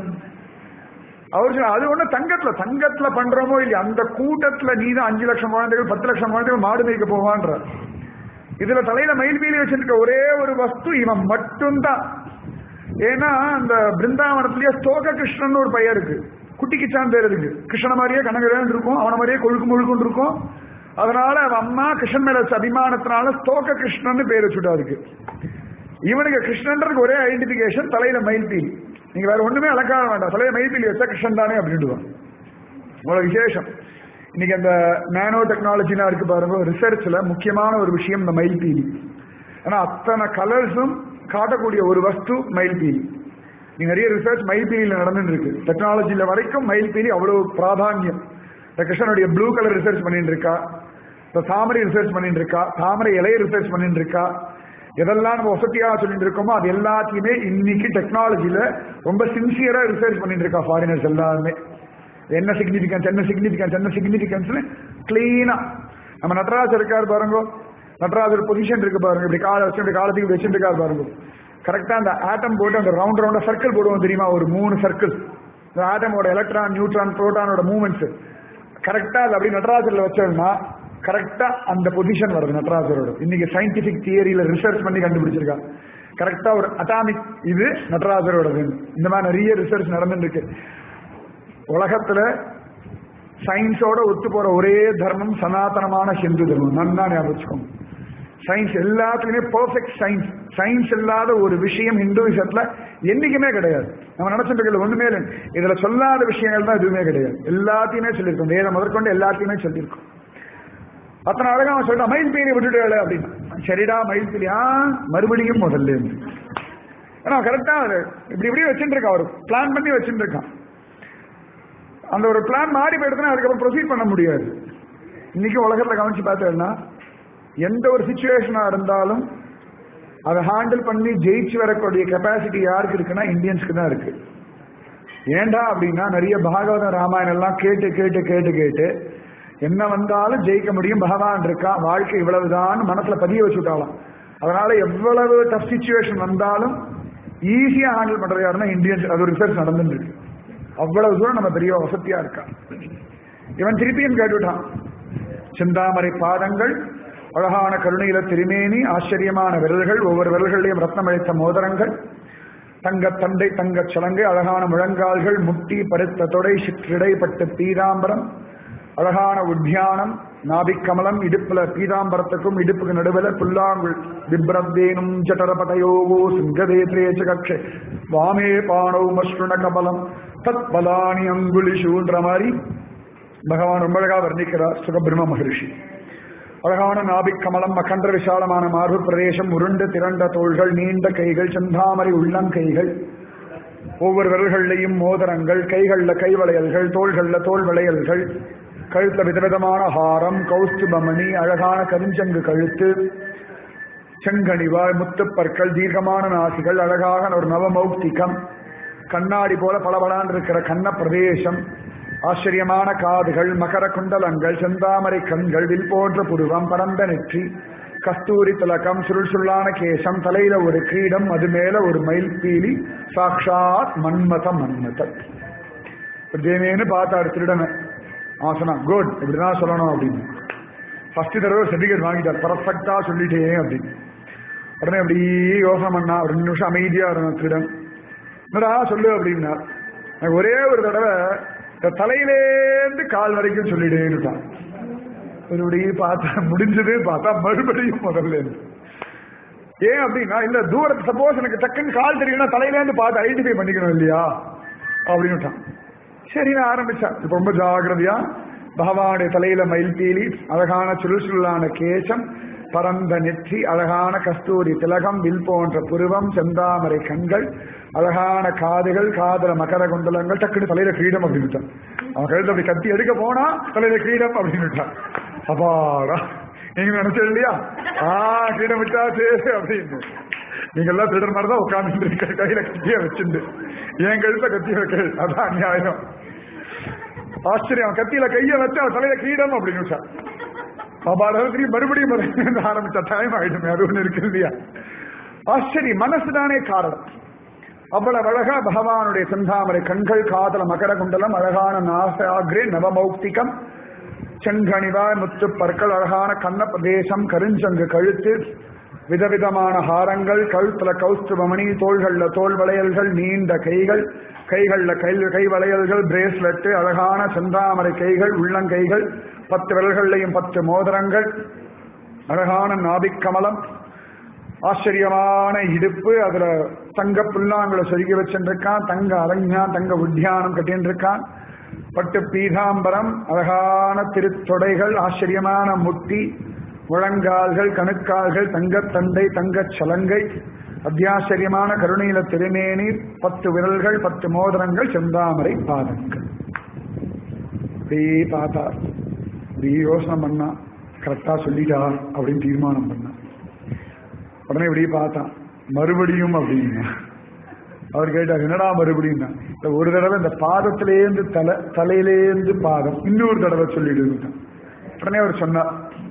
அவர் சொன்ன அது ஒண்ணு தங்கத்துல தங்கத்துல பண்றோமோ இல்லையா அந்த கூட்டத்துல நீ தான் அஞ்சு லட்சம் குழந்தைகள் பத்து லட்சம் குழந்தைகள் மாடு மேய்க்க போவான்ற இதுல தலையில மயில் மீறி வச்சிருக்க ஒரே ஒரு வஸ்து இவன் மட்டும்தான் ஏன்னா அந்த பிருந்தாவனத்திலேயே ஸ்தோக கிருஷ்ணன் ஒரு பையன் இருக்கு குட்டி கிச்சான் பேர் இருக்கு கிருஷ்ண மாதிரியே கனகரன் இருக்கும் அவன மாதிரியே கொழுக்கு முழுக்கும் இருக்கும் அதனால அவன் அம்மா கிருஷ்ணன் மேல வச்ச அபிமானத்தினால ஸ்தோக கிருஷ்ணன் பேர் வச்சுட்டா இருக்கு இவனுக்கு கிருஷ்ணன்றதுக்கு ஒரே ஐடென்டிபிகேஷன் தலையில மயில் பீலி நீங்க வேற ஒண்ணுமே அலங்காரம் வேண்டாம் தலையில மயில் பீலி வச்சா கிருஷ்ணன் தானே அப்படின்டுவான் அவ்வளவு விசேஷம் இன்னைக்கு அந்த நானோ டெக்னாலஜிலாம் இருக்கு பாருங்க ரிசர்ச்ல முக்கியமான ஒரு விஷயம் இந்த மயில் பீலி ஏன்னா அத்தனை கலர்ஸும் காட்டக்கூடிய ஒரு வஸ்து மயில் பீலி நீங்க நிறைய ரிசர்ச் மயில் பீலியில் நடந்துட்டு இருக்கு டெக்னாலஜில வரைக்கும் மயில் பீலி அவ்வளவு பிராதானியம் இந்த கிருஷ்ணனுடைய ப்ளூ கலர் ரிசர்ச் பண்ணிட்டு இருக்கா இந்த தாமரை ரிசர்ச் பண்ணிட்டு இருக்கா தாமரை இலையை ரிசர்ச் பண்ணிட்டு இருக்கா எதெல்லாம் நம்ம வசதியா சொல்லிட்டு இருக்கோமோ அது எல்லாத்தையுமே இன்னைக்கு டெக்னாலஜில ரொம்ப சின்சியரா ரிசர்ச் பண்ணிட்டு இருக்கா ஃபாரினர்ஸ் எல்லாருமே என்ன சிக்னிபிகன்ஸ் என்ன சிக்னிபிகன்ஸ் என்ன சிக்னிபிகன்ஸ் கிளீனா நம்ம நடராஜர் இருக்காரு பாருங்க நடராஜர் பொசிஷன் இருக்கு பாருங்க இப்படி காலை வச்சு இப்படி காலத்துக்கு வச்சுட்டு இருக்காரு பாருங்க கரெக்டா அந்த ஆட்டம் போட்டு அந்த ரவுண்ட் ரவுண்டா சர்க்கிள் போடுவோம் தெரியுமா ஒரு மூணு சர்க்கிள் இந்த ஆட்டமோட எலக்ட்ரான் நியூட்ரான் புரோட்டானோட மூவ்மெண்ட்ஸ் கரெக்டா அது அப்படி நடராஜர்ல வச்சோம்னா கரெக்டா அந்த பொசிஷன் வருது நடராஜரோட இன்னைக்கு சயின்டிபிக் தியரியில ரிசர்ச் பண்ணி கண்டுபிடிச்சிருக்கா கரெக்டா ஒரு அட்டாமிக் இது நடராஜரோட இந்த மாதிரி நிறைய ரிசர்ச் நடந்துட்டு இருக்கு உலகத்துல சயின்ஸோட ஒத்து போற ஒரே தர்மம் சனாதனமான ஹிந்து தர்மம் நன்னா ஞாபகம் வச்சுக்கோங்க சயின்ஸ் எல்லாத்துலயுமே பெர்ஃபெக்ட் சயின்ஸ் சயின்ஸ் இல்லாத ஒரு விஷயம் ஹிந்துவிசத்துல என்னைக்குமே கிடையாது நம்ம நினைச்சிட்டு இருக்கிறது ஒண்ணுமே இல்லை இதுல சொல்லாத விஷயங்கள் தான் எதுவுமே கிடையாது எல்லாத்தையுமே சொல்லியிருக்கோம் வேதம் முதற்கொண்டு எல்லாத்தையுமே சொல்லியிருக்கோம் அத்தனை அழகா அவன் சொல்லிட்டான் மயில் பீலி விட்டுட்டு அப்படின்னு சரிடா மயில் பீலியா மறுபடியும் முதல்ல இருந்து ஏன்னா கரெக்டா இப்படி இப்படி வச்சுட்டு இருக்கான் அவர் பிளான் பண்ணி வச்சுட்டு இருக்கான் அந்த ஒரு பிளான் மாறி போயிடுதுன்னா அதுக்கப்புறம் ப்ரொசீட் பண்ண முடியாது இன்னைக்கு உலகத்துல கவனிச்சு பார்த்தேன்னா எந்த ஒரு சுச்சுவேஷனா இருந்தாலும் அதை ஹேண்டில் பண்ணி ஜெயிச்சு வரக்கூடிய கெப்பாசிட்டி யாருக்கு இருக்குன்னா இந்தியன்ஸ்க்கு தான் இருக்கு ஏண்டா அப்படின்னா நிறைய பாகவதம் ராமாயணம் எல்லாம் கேட்டு கேட்டு கேட்டு கேட்டு என்ன வந்தாலும் ஜெயிக்க முடியும் பகவான் இருக்கா வாழ்க்கை இவ்வளவுதான் மனசுல பதிய வச்சுட்டாலாம் அதனால எவ்வளவு டஃப் சுச்சுவேஷன் வந்தாலும் ஈஸியா ஹேண்டில் பண்றது யாருன்னா இந்தியன்ஸ் அது ஒரு ரிசர்ச் நடந்துட்டு இருக்கு அவ்வளவு தூரம் நம்ம பெரிய வசதியா இருக்கா இவன் திருப்பியும் கேட்டுட்டான் செந்தாமரை பாதங்கள் அழகான கருணையில திருமேனி ஆச்சரியமான விரல்கள் ஒவ்வொரு விரல்களையும் ரத்னம் அழைத்த மோதிரங்கள் தங்க தண்டை தங்க சலங்கை அழகான முழங்கால்கள் முட்டி பருத்த தொடை சிற்றிடைப்பட்டு பீதாம்பரம் அழகான உத்தியானம் நாபிக்கமலம் இடுப்புல பீதாம்பரத்துக்கும் இடுப்புக்கு நடுவில் புல்லாங்குள் விப்ரத்தேனும் ஜட்டரபதயோகோ சிங்கதேத்ரேச்ச கக்ஷே வாமே பாணவ் மஸ்ருண கபலம் தத் பலானி அங்குலிஷூன்ற மாதிரி பகவான் ரொம்ப அழகா வர்ணிக்கிறார் சுகபிரம்ம மகரிஷி அழகான நாபிக் கமலம் அகன்ற விசாலமான மார்பு பிரதேசம் உருண்டு திரண்ட தோள்கள் நீண்ட கைகள் செந்தாமரை உள்ளங்கைகள் ஒவ்வொரு விரல்கள்லையும் மோதிரங்கள் கைகள்ல கைவளையல்கள் தோள்கள்ல தோல் வளையல்கள் கழுத்துல விதவிதமான ஹாரம் கௌஸ்துபமணி அழகான கருஞ்சங்கு கழுத்து செங்கனிவாய் முத்துப்பற்கள் தீர்க்கமான நாசிகள் அழகாக ஒரு நவமௌக்திகம் கண்ணாடி போல பளபளான் இருக்கிற கண்ண பிரதேசம் ஆச்சரியமான காதுகள் மகர குண்டலங்கள் செந்தாமரை கண்கள் வில் போன்ற புருவம் பரந்த நெற்றி கஸ்தூரி திலகம் சுருள் சுருளான கேசம் தலையில ஒரு கிரீடம் அது மேல ஒரு மயில் பீலி சாக்ஷாத் மன்மத மன்மத தேவேன்னு பார்த்தாரு திருடனை ஆசனா குட் இப்படிதான் சொல்லணும் அப்படின்னு ஃபர்ஸ்ட் தடவை சர்டிஃபிகேட் வாங்கிட்டார் பர்ஃபெக்டா சொல்லிட்டேன் அப்படின்னு உடனே அப்படி யோசனை பண்ணா ஒரு ரெண்டு நிமிஷம் அமைதியா இருந்தான் திருடன் என்னடா சொல்லு அப்படின்னா எனக்கு ஒரே ஒரு தடவை இந்த தலையிலேந்து கால் வரைக்கும் சொல்லிடேன்னுட்டான் இப்படி பார்த்தா முடிஞ்சது பார்த்தா மறுபடியும் முதல்ல இருந்து ஏன் அப்படின்னா இல்ல தூரத்து சப்போஸ் எனக்கு டக்குன்னு கால் தெரியும்னா தலையிலேருந்து பார்த்து ஐடென்டிஃபை பண்ணிக்கணும் இல்லையா அப்படின்னுட்டான் சரி நான் ஆரம்பிச்சான் இப்ப ரொம்ப ஜாகிரதையா பகவானுடைய தலையில மயில் பீலி அழகான சுருள் சுருளான கேசம் பரந்த நெற்றி அழகான கஸ்தூரி திலகம் வில் போன்ற புருவம் செந்தாமரை கண்கள் அழகான காதுகள் காதல மகர குண்டலங்கள் டக்குனு தலையில கிரீடம் அப்படின்னுட்டான் அவன் கழுத்து அப்படி கத்தி எடுக்க போனா தலையில கிரீடம் அப்படின்னுட்டான் அப்பாடா நீங்க நினைச்சது இல்லையா ஆ கிரீடம் விட்டாச்சு அப்படின்னு நீங்க எல்லாம் திருடர் மாதிரி தான் உட்கார்ந்து இருக்க கையில கத்திய வச்சுண்டு என் கழுத்த கத்திய வைக்க அதான் அநியாயம் ஆச்சரியம் அவன் கத்தியில கைய வச்சு அவன் தலையில கிரீடம் அப்படின்னு திரும்பி மறுபடியும் மறுபடியும் ஆரம்பிச்ச டைம் ஆயிடுமே அது ஒண்ணு இருக்கு இல்லையா ஆச்சரியம் மனசுதானே காரணம் அவ்வளவு அழகா பகவானுடைய செந்தாமரை கண்கள் காதல மகர குண்டலம் அழகான நாசாகிரே நவமௌக்திகம் செங்கணிவாய் முத்து பற்கள் அழகான கண்ண பிரதேசம் கருஞ்சங்கு கழுத்து விதவிதமான ஹாரங்கள் கழுத்துல கௌஸ்துபமணி தோள்கள்ல தோல் வளையல்கள் நீண்ட கைகள் கைகள்ல கை கை வளையல்கள் பிரேஸ்லெட் அழகான செந்தாமரை கைகள் உள்ளங்கைகள் பத்து விரல்கள்லையும் பத்து மோதிரங்கள் அழகான நாபிக்கமலம் ஆச்சரியமான இடுப்பு அதுல தங்க புல்லாங்களை சொருகி வச்சுருக்கான் தங்க அரஞ்ஞா தங்க உத்தியானம் கட்டின்னு இருக்கான் பட்டு பீதாம்பரம் அழகான திருத்தொடைகள் ஆச்சரியமான முட்டி முழங்கால்கள் கணுக்கால்கள் தங்கத்தண்டை தங்கச் சலங்கை அத்தியாச்சரியமான கருணையில திருமேனி பத்து விரல்கள் பத்து மோதிரங்கள் செந்தாமரை பாதங்கள் அப்படியே பார்த்தார் அப்படியே யோசனை பண்ணா கரெக்டா சொல்லிட்டா அப்படின்னு தீர்மானம் பண்ணா உடனே இப்படி பார்த்தான் மறுபடியும் அப்படின்னா அவர் கேட்டார் என்னடா மறுபடியும் இந்த ஒரு தடவை இந்த பாதத்திலேருந்து தலை தலையிலேருந்து பாதம் இன்னொரு தடவை சொல்லிட்டு உடனே அவர் சொன்னார்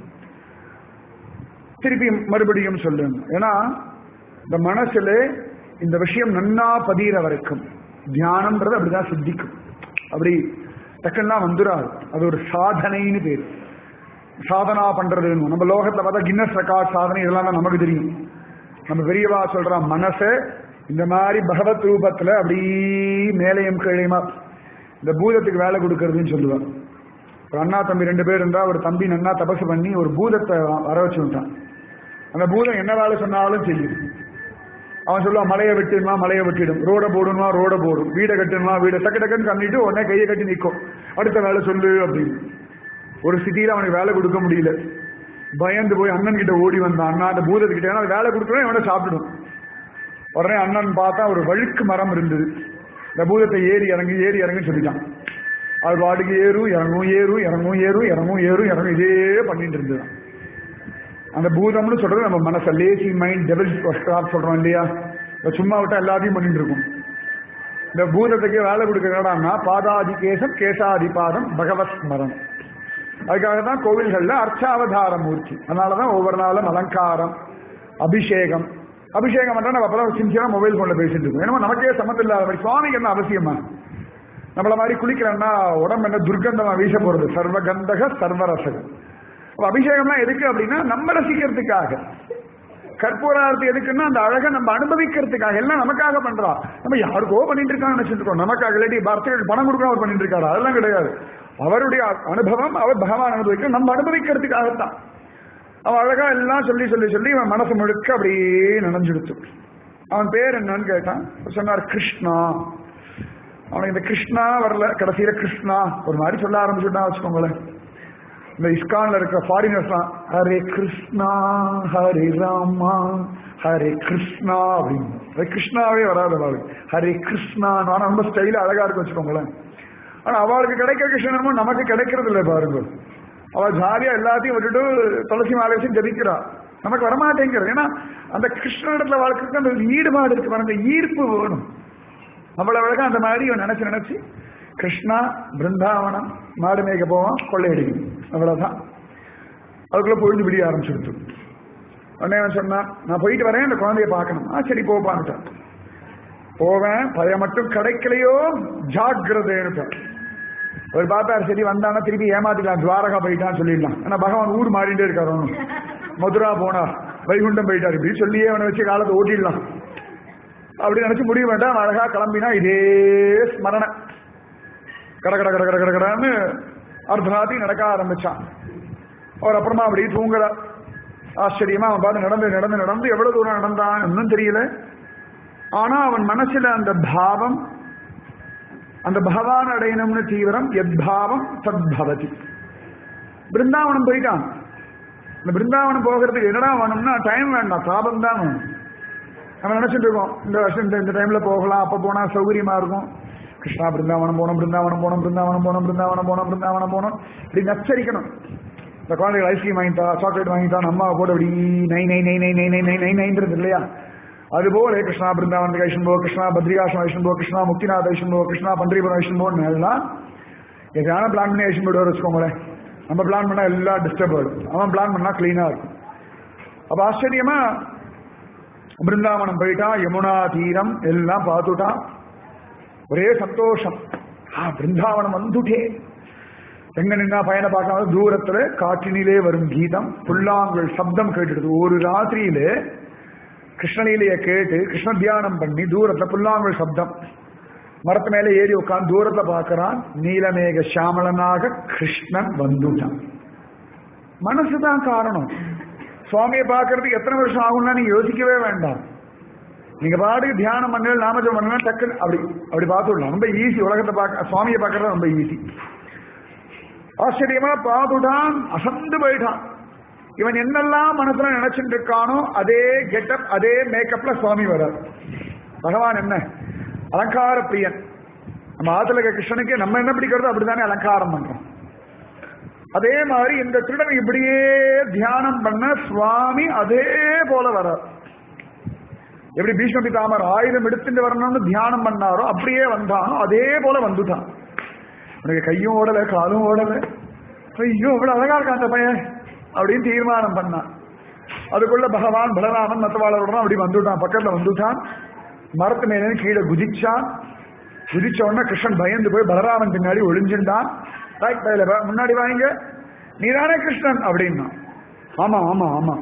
திருப்பி மறுபடியும் சொல்லுங்க ஏன்னா இந்த மனசுல இந்த விஷயம் நன்னா பதிகிற வரைக்கும் தியானம்ன்றது அப்படிதான் சித்திக்கும் அப்படி டக்குன்னா வந்துடாது அது ஒரு சாதனைன்னு பேரு சாதனா பண்றதுன்னு நம்ம லோகத்துல பார்த்தா கின்னஸ் ரெக்கார்ட் சாதனை இதெல்லாம் தான் நமக்கு தெரியும் நம்ம பெரியவா சொல்றான் மனசை இந்த மாதிரி பகவத் ரூபத்துல அப்படி மேலையும் கீழையுமா இந்த பூதத்துக்கு வேலை கொடுக்கறதுன்னு சொல்லுவார் ஒரு அண்ணா தம்பி ரெண்டு பேர் இருந்தா ஒரு தம்பி நன்னா தபசு பண்ணி ஒரு பூதத்தை வர வச்சு விட்டான் அந்த பூதம் என்ன வேலை சொன்னாலும் செய்யும் அவன் சொல்லுவான் மலையை வெட்டிடுமா மலையை வெட்டிடும் ரோட போடணுமா ரோட போடும் வீடை கட்டணுமா வீடை டக்கு டக்குன்னு கண்ணிட்டு உடனே கையை கட்டி நிற்கும் அடுத்த வேலை சொல்லு அப்படின்னு ஒரு சிட்டியில அவனுக்கு வேலை கொடுக்க முடியல பயந்து போய் அண்ணன் கிட்ட ஓடி வந்தான் அண்ணா அந்த பூதத்துக்கிட்ட வேலை கொடுக்கணும் இவனை சாப்பிடும் உடனே அண்ணன் பார்த்தா ஒரு வழுக்கு மரம் இருந்தது இந்த பூதத்தை ஏறி இறங்கி ஏறி இறங்குன்னு சொல்லிட்டான் அது பாட்டுக்கு ஏறும் இறங்கும் ஏறும் இறங்கும் ஏறும் இறங்கும் ஏறும் இறங்கும் இதே பண்ணிட்டு இருந்தது அந்த பூதம்னு சொல்றது நம்ம மனச லேசி மைண்ட் டெவல் சொல்றோம் இல்லையா சும்மா விட்டா எல்லாத்தையும் பண்ணிட்டு இருக்கும் இந்த பூதத்துக்கு வேலை கொடுக்கறடான்னா பாதாதி கேசம் கேசாதி பாதம் பகவத் ஸ்மரம் அதுக்காக தான் கோவில்கள்ல அர்ச்சாவதார மூர்த்தி அதனாலதான் ஒவ்வொரு நாளும் அலங்காரம் அபிஷேகம் அபிஷேகம் பண்றா நம்ம அப்பதான் சின்சியரா மொபைல் போன்ல பேசிட்டு இருக்கோம் ஏன்னா நமக்கே சம்மந்தம் இல்லாத மாதிரி சுவாமிக்கு என்ன அவசியமா நம்மள மாதிரி குளிக்கிறோம்னா உடம்பு என்ன துர்கந்தமா வீச போறது சர்வகந்தக சர்வரசகம் அப்ப அபிஷேகம்லாம் எதுக்கு அப்படின்னா நம்ம ரசிக்கிறதுக்காக கற்பூராரத்து எதுக்குன்னா அந்த அழகை நம்ம அனுபவிக்கிறதுக்காக எல்லாம் நமக்காக பண்றா நம்ம யாருக்கோ பண்ணிட்டு இருக்கான்னு நினைச்சிட்டு இருக்கோம் நமக்காக இல்லாட்டி பர்த்தருக்கு பணம் கொடுக்க அவர் பண்ணிட்டு இருக்காரு அதெல்லாம் கிடையாது அவருடைய அனுபவம் அவர் பகவான் அனுபவிக்க நம்ம அனுபவிக்கிறதுக்காகத்தான் அவன் அழகா எல்லாம் சொல்லி சொல்லி சொல்லி இவன் மனசு முழுக்க அப்படியே நனைஞ்சிடுத்து அவன் பேர் என்னன்னு கேட்டான் சொன்னார் கிருஷ்ணா அவனுக்கு இந்த கிருஷ்ணா வரல கடைசியில கிருஷ்ணா ஒரு மாதிரி சொல்ல ஆரம்பிச்சுட்டா வச்சுக்கோங்களேன் இந்த இஸ்கான்ல இருக்கிற ஃபாரினர்ஸ்லாம் ஹரே கிருஷ்ணா ஹரே ராமா ஹரே கிருஷ்ணா அப்படின்னு ஹரே கிருஷ்ணாவே வராது அவளுக்கு ஹரே கிருஷ்ணா நான் ரொம்ப ஸ்டைல அழகா இருக்கு வச்சுக்கோங்களேன் ஆனா அவளுக்கு கிடைக்கிற கிருஷ்ணனமும் நமக்கு கிடைக்கிறது இல்லை பாருங்க அவ ஜாலியா எல்லாத்தையும் விட்டுட்டு துளசி மாலை வச்சு ஜபிக்கிறா நமக்கு வரமாட்டேங்கிறது ஏன்னா அந்த கிருஷ்ணனிடத்துல வாழ்க்கைக்கு அந்த ஈடுபாடு இருக்கு பாருங்க ஈர்ப்பு வேணும் அவ்வளவு அழகா அந்த மாதிரி இவன் நினைச்சு நினைச்சு கிருஷ்ணா பிருந்தாவனம் மாடு மேய்க்க போவான் கொள்ளையடிக்கும் அவ்வளவுதான் அதுக்குள்ள பொழுது விடிய ஆரம்பிச்சுடுத்து உடனே அவன் சொன்னான் நான் போயிட்டு வரேன் அந்த குழந்தைய பார்க்கணும் ஆ சரி போப்பான்ட்டான் போவேன் பயம் மட்டும் கிடைக்கலையோ ஜாக்கிரதைன்னுட்டான் அவர் பார்த்தாரு சரி வந்தானா திருப்பி ஏமாத்திக்கலாம் துவாரகா போயிட்டான்னு சொல்லிடலாம் ஆனா பகவான் ஊர் மாறிட்டே இருக்காரு அவனும் மதுரா போனா வைகுண்டம் போயிட்டாரு இப்படி சொல்லியே அவனை வச்சு காலத்தை ஓட்டிடலாம் அப்படி நினைச்சு முடிய வேண்டாம் அழகா கிளம்பினா இதே ஸ்மரணை கட கட கட கட கட கடன்னு அர்த்தராத்தி நடக்க ஆரம்பிச்சான் அவர் அப்புறமா அப்படி தூங்குற ஆச்சரியமா அவன் பார்த்து நடந்து நடந்து நடந்து எவ்வளவு தூரம் நடந்தான் இன்னும் தெரியல ஆனா அவன் மனசுல அந்த பாவம் அந்த பகவான் அடையணும்னு தீவிரம் எத் பாவம் தத் பவதி பிருந்தாவனம் போயிட்டான் இந்த பிருந்தாவனம் போகிறதுக்கு என்னடா வேணும்னா டைம் வேண்டாம் தாபம் தான் வேணும் நம்ம நினைச்சிட்டு இருக்கோம் இந்த வருஷம் இந்த- இந்த டைம்ல போகலாம் அப்ப போனா சௌகரியமா இருக்கும் கிருஷ்ணா பிருந்தாவனம் போனோம் பிருந்தாவனம் போனோம் பிருந்தாவனம் போனோம் பிருந்தாவனம் போனோம் பிருந்தாவனம் போனோம் இப்படி நச்சரிக்கணும் இந்த குழந்தைகள் ஐஸ்கிரீம் வாங்கிட்டா சாக்லேட் வாங்கிட்டா நம்ம போட்டு அப்படி நை நை நை நை நை நை நை நை நைன்றது இல்லையா அதுபோல கிருஷ்ணா பிருந்தாவனத்துக்கு ஐஷன் போ கிருஷ்ணா பத்ரிகாசம் ஐஷன் போ கிருஷ்ணா முக்திநாத் ஐஷன் போ கிருஷ்ணா பன்றிபுரம் ஐஷன் போன்னு எல்லாம் எதாவது பிளான் பண்ணி ஐஷன் போயிட்டு வச்சுக்கோங்களேன் நம்ம பிளான் பண்ணா எல்லாம் டிஸ்டர்ப் ஆகும் அவன் பிளான் பண்ணா கிளீனா இருக்கும் அப்ப ஆச்சரியமா பிருந்தாவனம் போயிட்டான் யமுனா தீரம் எல்லாம் பார்த்துட்டான் ஒரே சந்தோஷம் ஆ பிருந்தாவனம் வந்துட்டே எங்க நின்னா பயண பார்க்காம தூரத்துல காற்றினிலே வரும் கீதம் புல்லாங்குழல் சப்தம் கேட்டுடுது ஒரு ராத்திரியிலே கிருஷ்ணலீலைய கேட்டு கிருஷ்ண தியானம் பண்ணி தூரத்துல புல்லாங்குழல் சப்தம் மரத்து மேல ஏறி உட்கார்ந்து தூரத்துல பார்க்கறான் நீலமேக சாமளனாக கிருஷ்ணன் வந்துட்டான் மனசுதான் காரணம் சுவாமியை பார்க்கறதுக்கு எத்தனை வருஷம் ஆகும்னா நீங்க யோசிக்கவே வேண்டாம் நீங்க பாட்டுக்கு தியானம் பண்ணல நாமஜம் பண்ணல டக்குன்னு அப்படி அப்படி பார்த்துடலாம் ரொம்ப ஈஸி உலகத்தை பார்க்க சுவாமியை பார்க்கறது ரொம்ப ஈஸி ஆச்சரியமா பார்த்துட்டான் அசந்து போயிட்டான் இவன் என்னெல்லாம் மனசுல நினைச்சிட்டு இருக்கானோ அதே கெட்டப் அதே மேக்கப்ல சுவாமி வர்றார் பகவான் என்ன அலங்கார பிரியன் நம்ம ஆத்துல இருக்க கிருஷ்ணனுக்கு நம்ம என்ன பிடிக்கிறதோ அப்படித்தானே அலங்காரம் பண்றோம் அதே மாதிரி இந்த திருடன் இப்படியே தியானம் பண்ண சுவாமி அதே போல வர்றார் எப்படி பீஷ்ம பிதாமர் ஆயுதம் எடுத்துட்டு வரணும்னு தியானம் பண்ணாரோ அப்படியே வந்தானோ அதே போல வந்துட்டான் உனக்கு கையும் ஓடல காலும் ஓடல ஐயோ இவ்வளவு அழகா இருக்கான் அந்த பையன் அப்படின்னு தீர்மானம் பண்ணான் அதுக்குள்ள பகவான் பலராமன் மத்தவாளருடன் அப்படி வந்துட்டான் பக்கத்துல வந்துட்டான் மரத்து மேல இருந்து கீழே குதிச்சான் குதிச்ச உடனே கிருஷ்ணன் பயந்து போய் பலராமன் பின்னாடி ஒளிஞ்சிருந்தான் ரைட் பையில வா, முன்னாடி வாங்க நீதானே கிருஷ்ணன் அப்படின்னா ஆமா ஆமா ஆமா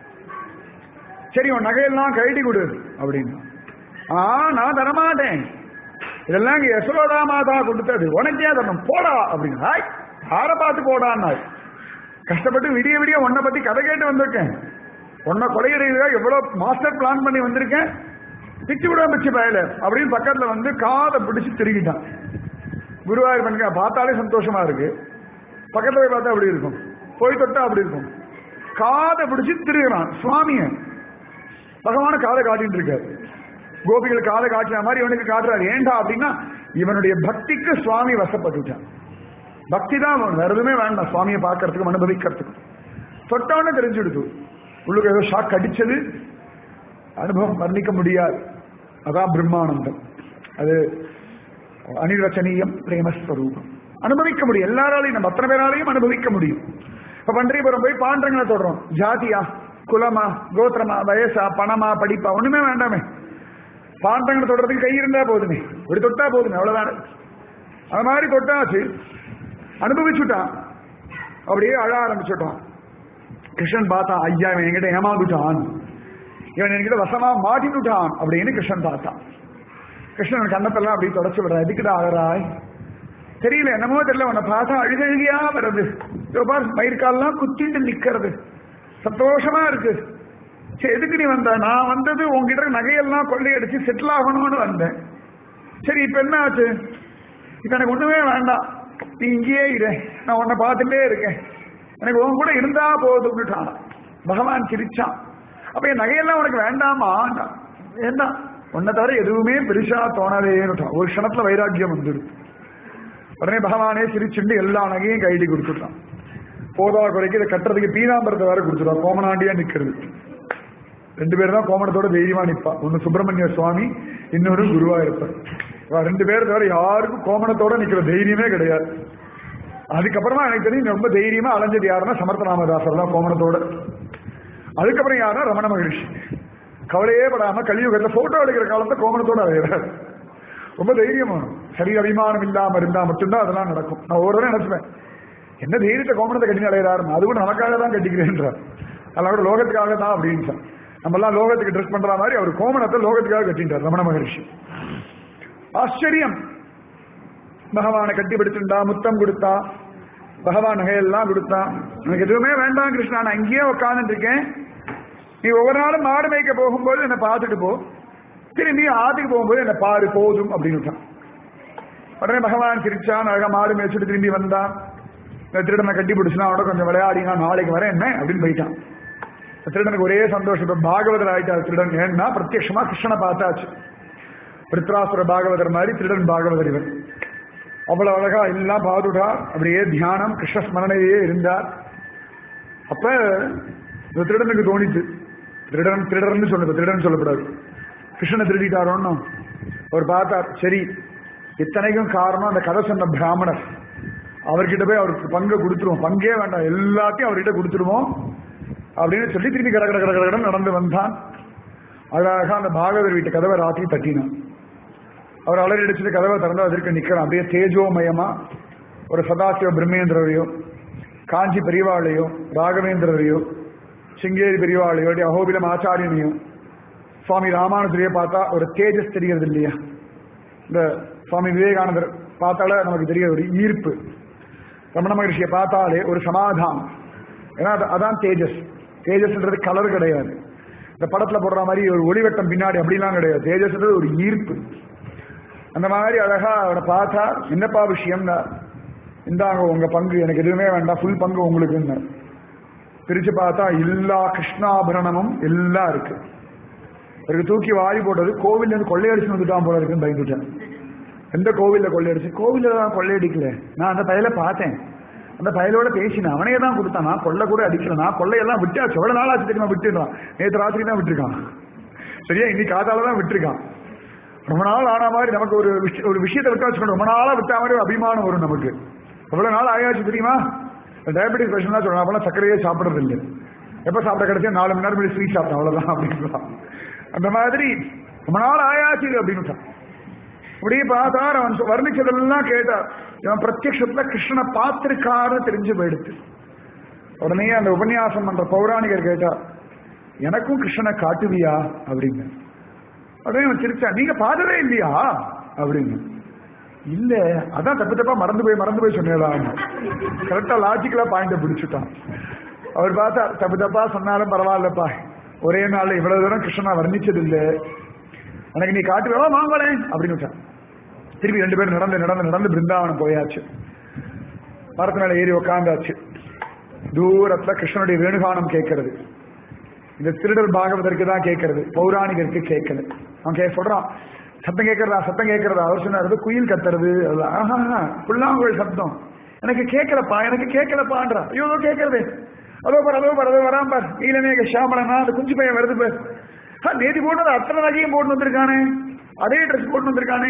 சரி உன் நகையெல்லாம் கழட்டி கொடு அப்படின்னா ஆ நான் தரமாட்டேன் இதெல்லாம் இங்க யசோதா மாதா கொடுத்தது உனக்கே தரணும் போடா அப்படின்னு ஹாய் யாரை பார்த்து போடான்னா கஷ்டப்பட்டு விடிய விடிய உன்னை பத்தி கதை கேட்டு வந்திருக்கேன் உன்னை கொலையிறதுக்காக எவ்வளவு மாஸ்டர் பிளான் பண்ணி வந்திருக்கேன் பிச்சு விட பிச்சு பயல அப்படின்னு பக்கத்துல வந்து காதை பிடிச்சு திருகிட்டான் குருவாயூர் பண்ணுங்க பார்த்தாலே சந்தோஷமா இருக்கு பக்கத்துல போய் பார்த்தா அப்படி இருக்கும் போய் தொட்டா அப்படி இருக்கும் காதை பிடிச்சு திருகிறான் சுவாமிய பகவான காதை காட்டிட்டு இருக்காரு கோபிகள் காதை காட்டுற மாதிரி இவனுக்கு காட்டுறாரு ஏண்டா அப்படின்னா இவனுடைய பக்திக்கு சுவாமி வசப்பட்டுட்டான் பக்தி தான் வேணும். வேற எதுவுமே வேண்டாம் சுவாமியை பார்க்கறதுக்கும் அனுபவிக்கிறதுக்கும் தொட்டவொடனே தெரிஞ்சுடுது உள்ளுக்கு ஏதோ ஷாக் அடிச்சது அனுபவம் வர்ணிக்க முடியாது அதான் பிரம்மானந்தம் அது அனிர்வச்சனீயம் பிரேமஸ்வரூபம் அனுபவிக்க முடியும் எல்லாராலையும் நம்ம அத்தனை பேராலையும் அனுபவிக்க முடியும் இப்ப பன்றிபுரம் போய் பாண்டங்களை தொடரும் ஜாதியா குலமா கோத்திரமா வயசா பணமா படிப்பா ஒண்ணுமே வேண்டாமே பாண்டங்களை தொடர்றதுக்கு கை இருந்தா போதுமே இப்படி தொட்டா போதுமே அவ்வளவுதான் அது மாதிரி தொட்டாச்சு அனுபவிச்சுட்டான் அப்படியே அழ ஆரம்பிச்சுட்டான் கிருஷ்ணன் பார்த்தான் ஐயா இவன் என்கிட்ட ஏமாந்துட்டான் இவன் என்கிட்ட வசமா மாட்டினுட்டான் அப்படின்னு கிருஷ்ணன் பார்த்தான் கிருஷ்ணன் கண்ணத்தெல்லாம் அப்படி தொடச்சு விடுறான் எதுக்குடா அழறாய் தெரியல என்னமோ தெரியல உன்னை பார்த்தா அழுகழுகியா வருது இதோ பார் மயிர்கால்லாம் குத்திட்டு நிக்கிறது சந்தோஷமா இருக்கு சரி எதுக்கு நீ வந்த நான் வந்தது உங்ககிட்ட நகையெல்லாம் கொள்ளையடிச்சு செட்டில் ஆகணும்னு வந்தேன் சரி இப்ப என்ன ஆச்சு இப்ப எனக்கு ஒண்ணுமே வேண்டாம் நீ இங்கேயே இரு நான் உன்னை பார்த்துட்டே இருக்கேன் எனக்கு உன் கூட இருந்தா போதும்னுட்டான் பகவான் சிரிச்சான் அப்ப என் நகையெல்லாம் உனக்கு வேண்டாமா என்ன உன்னை தவிர எதுவுமே பெருசா தோணாதேன்னுட்டான் ஒரு க்ஷணத்துல வைராக்கியம் வந்துடுது உடனே பகவானே சிரிச்சுண்டு எல்லா நகையும் கைடி கொடுத்துட்டான் போதா குறைக்கு இதை கட்டுறதுக்கு பீதாம்பரத்தை வேற கொடுத்துருவா கோமனாண்டியா நிக்கிறது ரெண்டு பேரும் தான் கோமணத்தோட தைரியமா நிப்பா ஒன்னு சுப்பிரமணிய சுவாமி இன்னொரு குருவா இருப்பார் இவா ரெண்டு பேர் தவிர யாருக்கும் கோமணத்தோட நிக்கிற தைரியமே கிடையாது அதுக்கப்புறமா எனக்கு தெரியும் ரொம்ப தைரியமா அலைஞ்சது யாருன்னா சமர்த்த ராமதாசர் தான் கோமணத்தோட அதுக்கப்புறம் யாருன்னா ரமண மகரிஷி கவலையே படாம கலியுகத்துல போட்டோ எடுக்கிற காலத்தை கோமணத்தோட அலையிறாரு ரொம்ப தைரியமா சரி அபிமானம் இல்லாம இருந்தா மட்டும்தான் அதெல்லாம் நடக்கும் நான் ஒரு தடவை நினைச்சுவேன் என்ன தைரியத்தை கோமணத்தை கட்டி அலையிறாரு அது கூட நமக்காக தான் கட்டிக்கிறேன்றார் அதெல்லாம் கூட லோகத்துக்காக தான் அப்படின்னு நம்ம எல்லாம் லோகத்துக்கு ட்ரெஸ் பண்ற மாதிரி அவர் கோமணத்தை லோகத்துக்காக கட்டிட்டார் ரமண மகரிஷி ஆச்சரியம் பகவானை கட்டிப்பிடிச்சுட்டா முத்தம் கொடுத்தா பகவான் நகையெல்லாம் கொடுத்தா எனக்கு எதுவுமே வேண்டாம் கிருஷ்ணா நான் இங்கேயே உட்காந்துட்டு இருக்கேன் நீ ஒவ்வொரு நாளும் மாடு மேய்க்க போகும்போது என்னை பார்த்துட்டு போ திரும்பி ஆத்துக்கு போகும்போது என்னை பாரு போதும் அப்படின்னு உடனே பகவான் சிரிச்சான் அழகா மாடு மேய்ச்சிட்டு திரும்பி வந்தான் இந்த திருடனை கட்டி பிடிச்சுனா அவனோட கொஞ்சம் விளையாடினா நாளைக்கு வரேன் என்ன அப்படின்னு போயிட்டான் இந்த திருடனுக்கு ஒரே சந்தோஷம் இப்ப பாகவதர் ஆயிட்டார் திருடன் ஏன்னா பிரத்யட்சமா கிருஷ்ணனை பார்த்தாச்சு பிருத்ராசுர பாகவதர் மாதிரி திருடன் பாகவதர் இவர் அவ்வளவு அழகா எல்லாம் பார்த்துட்டா அப்படியே தியானம் கிருஷ்ண ஸ்மரணையே இருந்தார் அப்ப இந்த திருடனுக்கு தோணிச்சு திருடன் திருடர்னு சொல்லுது திருடன் சொல்லக்கூடாது கிருஷ்ணனை திருடிட்டாரோன்னு அவர் பார்த்தார் சரி இத்தனைக்கும் காரணம் அந்த கதை சொன்ன பிராமணர் அவர்கிட்ட போய் அவருக்கு பங்கை கொடுத்துருவோம் பங்கே வேண்டாம் எல்லாத்தையும் அவர்கிட்ட கொடுத்துருவோம் அப்படின்னு சொல்லி திரும்பி கட கட கட கடன்னு நடந்து வந்தான் அழகா அந்த பாகவதர் வீட்டு கதவை ராத்திரி தட்டினான் அவர் அலறி அடிச்சுட்டு கதவை திறந்து அதற்கு நிக்கிறான் அப்படியே தேஜோமயமா ஒரு சதாசிவ பிரம்மேந்திரரையோ காஞ்சி பெரியவாளையோ ராகவேந்திரரையோ சிங்கேரி பெரியவாளையோ அப்படி அகோபிலம் ஆச்சாரியனையோ சுவாமி ராமானுஜரையோ பார்த்தா ஒரு தேஜஸ் தெரிகிறது இல்லையா இந்த சுவாமி விவேகானந்தர் பார்த்தாலே நமக்கு தெரிய ஒரு ஈர்ப்பு ரமண மகர்ஷியை பார்த்தாலே ஒரு சமாதானம் ஏன்னா அது- அதான் தேஜஸ் தேஜஸ்ன்றது கலர் கிடையாது இந்த படத்துல போடுற மாதிரி ஒரு ஒளிவட்டம் பின்னாடி அப்படிலாம் கிடையாது தேஜஸ்ன்றது ஒரு ஈர்ப்பு அந்த மாதிரி அழகா அவனை பார்த்தா என்னப்பா விஷயம்னா இந்தாங்க உங்க பங்கு எனக்கு எதுவுமே வேண்டாம் ஃபுல் பங்கு உங்களுக்குன்னு பிரிச்சு பார்த்தா எல்லா கிருஷ்ணாபரணமும் எல்லாம் இருக்கு இவருக்கு தூக்கி வாரி போட்டது கோவில்ல இருந்து கொள்ளையடிச்சு வந்துட்டான் போல இருக்குன்னு பயந்துட்டேன் எந்த கோவில்ல கொள்ளையடிச்சு கோவில்ல தான் கொள்ளையடிக்கல நான் அந்த பயல பார்த்தேன் அந்த பயலோட பேசினேன் அவனே தான் கொடுத்தான் நான் கொள்ளை கூட அடிக்கல நான் கொள்ளையெல்லாம் விட்டாச்சு எவ்வளவு நாள் ஆச்சு தெரியுமா விட்டுறான் நேற்று ராத்திரி தான் விட்டுருக்கான் சரியா இன்னைக்கு காத்தால தான் விட்டுருக்கான் ரொம்ப நாள் ஆன மாதிரி நமக்கு ஒரு விஷய- ஒரு விஷயத்தை விட்டா வச்சுக்கணும் ரொம்ப நாளா விட்டா மாதிரி ஒரு அபிமானம் வரும் நமக்கு எவ்வளவு நாள் ஆயாச்சு தெரியுமா டயபெட்டிஸ் பேஷண்ட் சொல்றேன் அப்பெல்லாம் சர்க்கரையே சாப்பிடுறது இல்லை எப்ப சாப்பிட கிடைச்சா நாலு மணி நேரம் ஸ்வீட் சாப்பிட்டேன் அவ்வளவுதான் அப்படின்னு அந்த மாதிரி ரொம்ப நாள் ஆயாச்சு அப்படின்னு இப்படி பார்த்தார் அவன் சொ- வர்ணிச்சதெல்லாம் கேட்டார் இவன் பிரத்யக்ஷத்துல கிருஷ்ணனை பார்த்திருக்காரு தெரிஞ்சு போயிடுத்து உடனே அந்த உபன்யாசம் பண்ற பௌராணிகர் கேட்டார் எனக்கும் கிருஷ்ணனை காட்டுவியா அப்படின்னு உடனே இவன் சிரிச்சா நீங்க பார்த்ததே இல்லையா அப்படின்னு இல்ல அதான் தப்பு தப்பா மறந்து போய் மறந்து போய் சொன்னேடா கரெக்டா லாஜிக்கலா பாயிண்ட பிடிச்சுட்டான் அவர் பார்த்தா தப்பு தப்பா சொன்னாலும் பரவாயில்லப்பா ஒரே நாள் இவ்வளவு தூரம் கிருஷ்ணனா வர்ணிச்சது இல்ல எனக்கு நீ காட்டுவா வாங்கலேன் அப்படின்னு விட்டான் திருப்பி ரெண்டு பேரும் நடந்து நடந்து நடந்து பிருந்தாவனம் போயாச்சு மரத்து மேல ஏறி உக்காந்தாச்சு தூரத்துல கிருஷ்ணனுடைய வேணுகானம் கேட்கறது இந்த திருடர் பாகவதற்கு தான் கேட்கறது பௌராணிகருக்கு கேட்கல அவன் கே சொல்றான் சத்தம் கேட்கறதா சத்தம் கேட்கறதா அவர் சொன்னார் குயில் கத்துறது அதெல்லாம். ஆஹா புல்லாங்குழல் சப்தம் எனக்கு கேட்கலப்பா எனக்கு கேட்கலப்பான்றா ஐயோ அதோ கேட்கறது அதோ பார் அதோ பார் அதோ வராம பார் நீலமேக ஷாமலனா அந்த குஞ்சு பையன் வருது பார் ஆ, நேத்தி போட்டது அத்தனை நகையும் போட்டு வந்திருக்கானே அதே ட்ரெஸ் போட்டு வந்திருக்கானே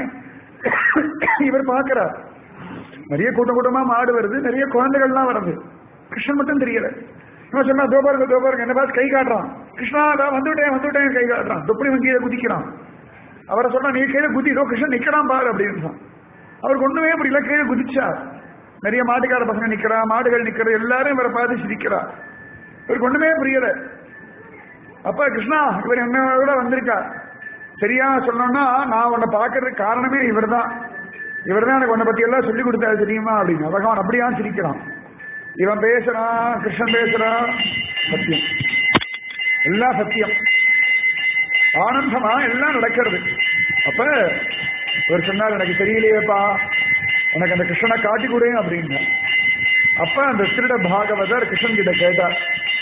இவர் பார்க்கிறார் நிறைய கூட்டம் கூட்டமா மாடு வருது நிறைய குழந்தைகள்லாம் வருது கிருஷ்ணன் மட்டும் தெரியல இவன் சொன்னா தோபாருங்க தோபாருங்க என்ன பார்த்து கை காட்டுறான் கிருஷ்ணா தான் வந்துவிட்டேன் வந்துவிட்டேன் கை காட்டுறான் தொப்படி வங்கி கீழே குதிக்கிறான் அவரை சொன்னா நீ கீழே குதி இதோ கிருஷ்ணன் நிக்கிறான் பாரு அப்படின்னு அவருக்கு ஒண்ணுமே புரியல கீழே குதிச்சார் நிறைய மாட்டுக்கார பசங்க நிக்கிறா மாடுகள் நிக்கிற எல்லாரும் இவரை பார்த்து சிரிக்கிறா இவருக்கு ஒண்ணுமே புரியல அப்ப கிருஷ்ணா இவர் என்ன விட வந்திருக்கா சரியா சொல்லணும்னா நான் உன்னை பார்க்கறதுக்கு காரணமே இவர்தான் இவர்தான் எனக்கு உன்னை பத்தி எல்லாம் சொல்லி கொடுத்தாரு தெரியுமா அப்படின்னு பகவான் அப்படியா சிரிக்கிறான் இவன் பேசுறான் கிருஷ்ணன் பேசுறான் சத்தியம் எல்லாம் சத்தியம் ஆனந்தமா எல்லாம் நடக்கிறது அப்ப இவர் சொன்னார் எனக்கு தெரியலையேப்பா எனக்கு அந்த கிருஷ்ணனை காட்டி கொடு அப்படின்னு அப்ப அந்த திருட பாகவதர் கிருஷ்ணன் கிட்ட கேட்டார்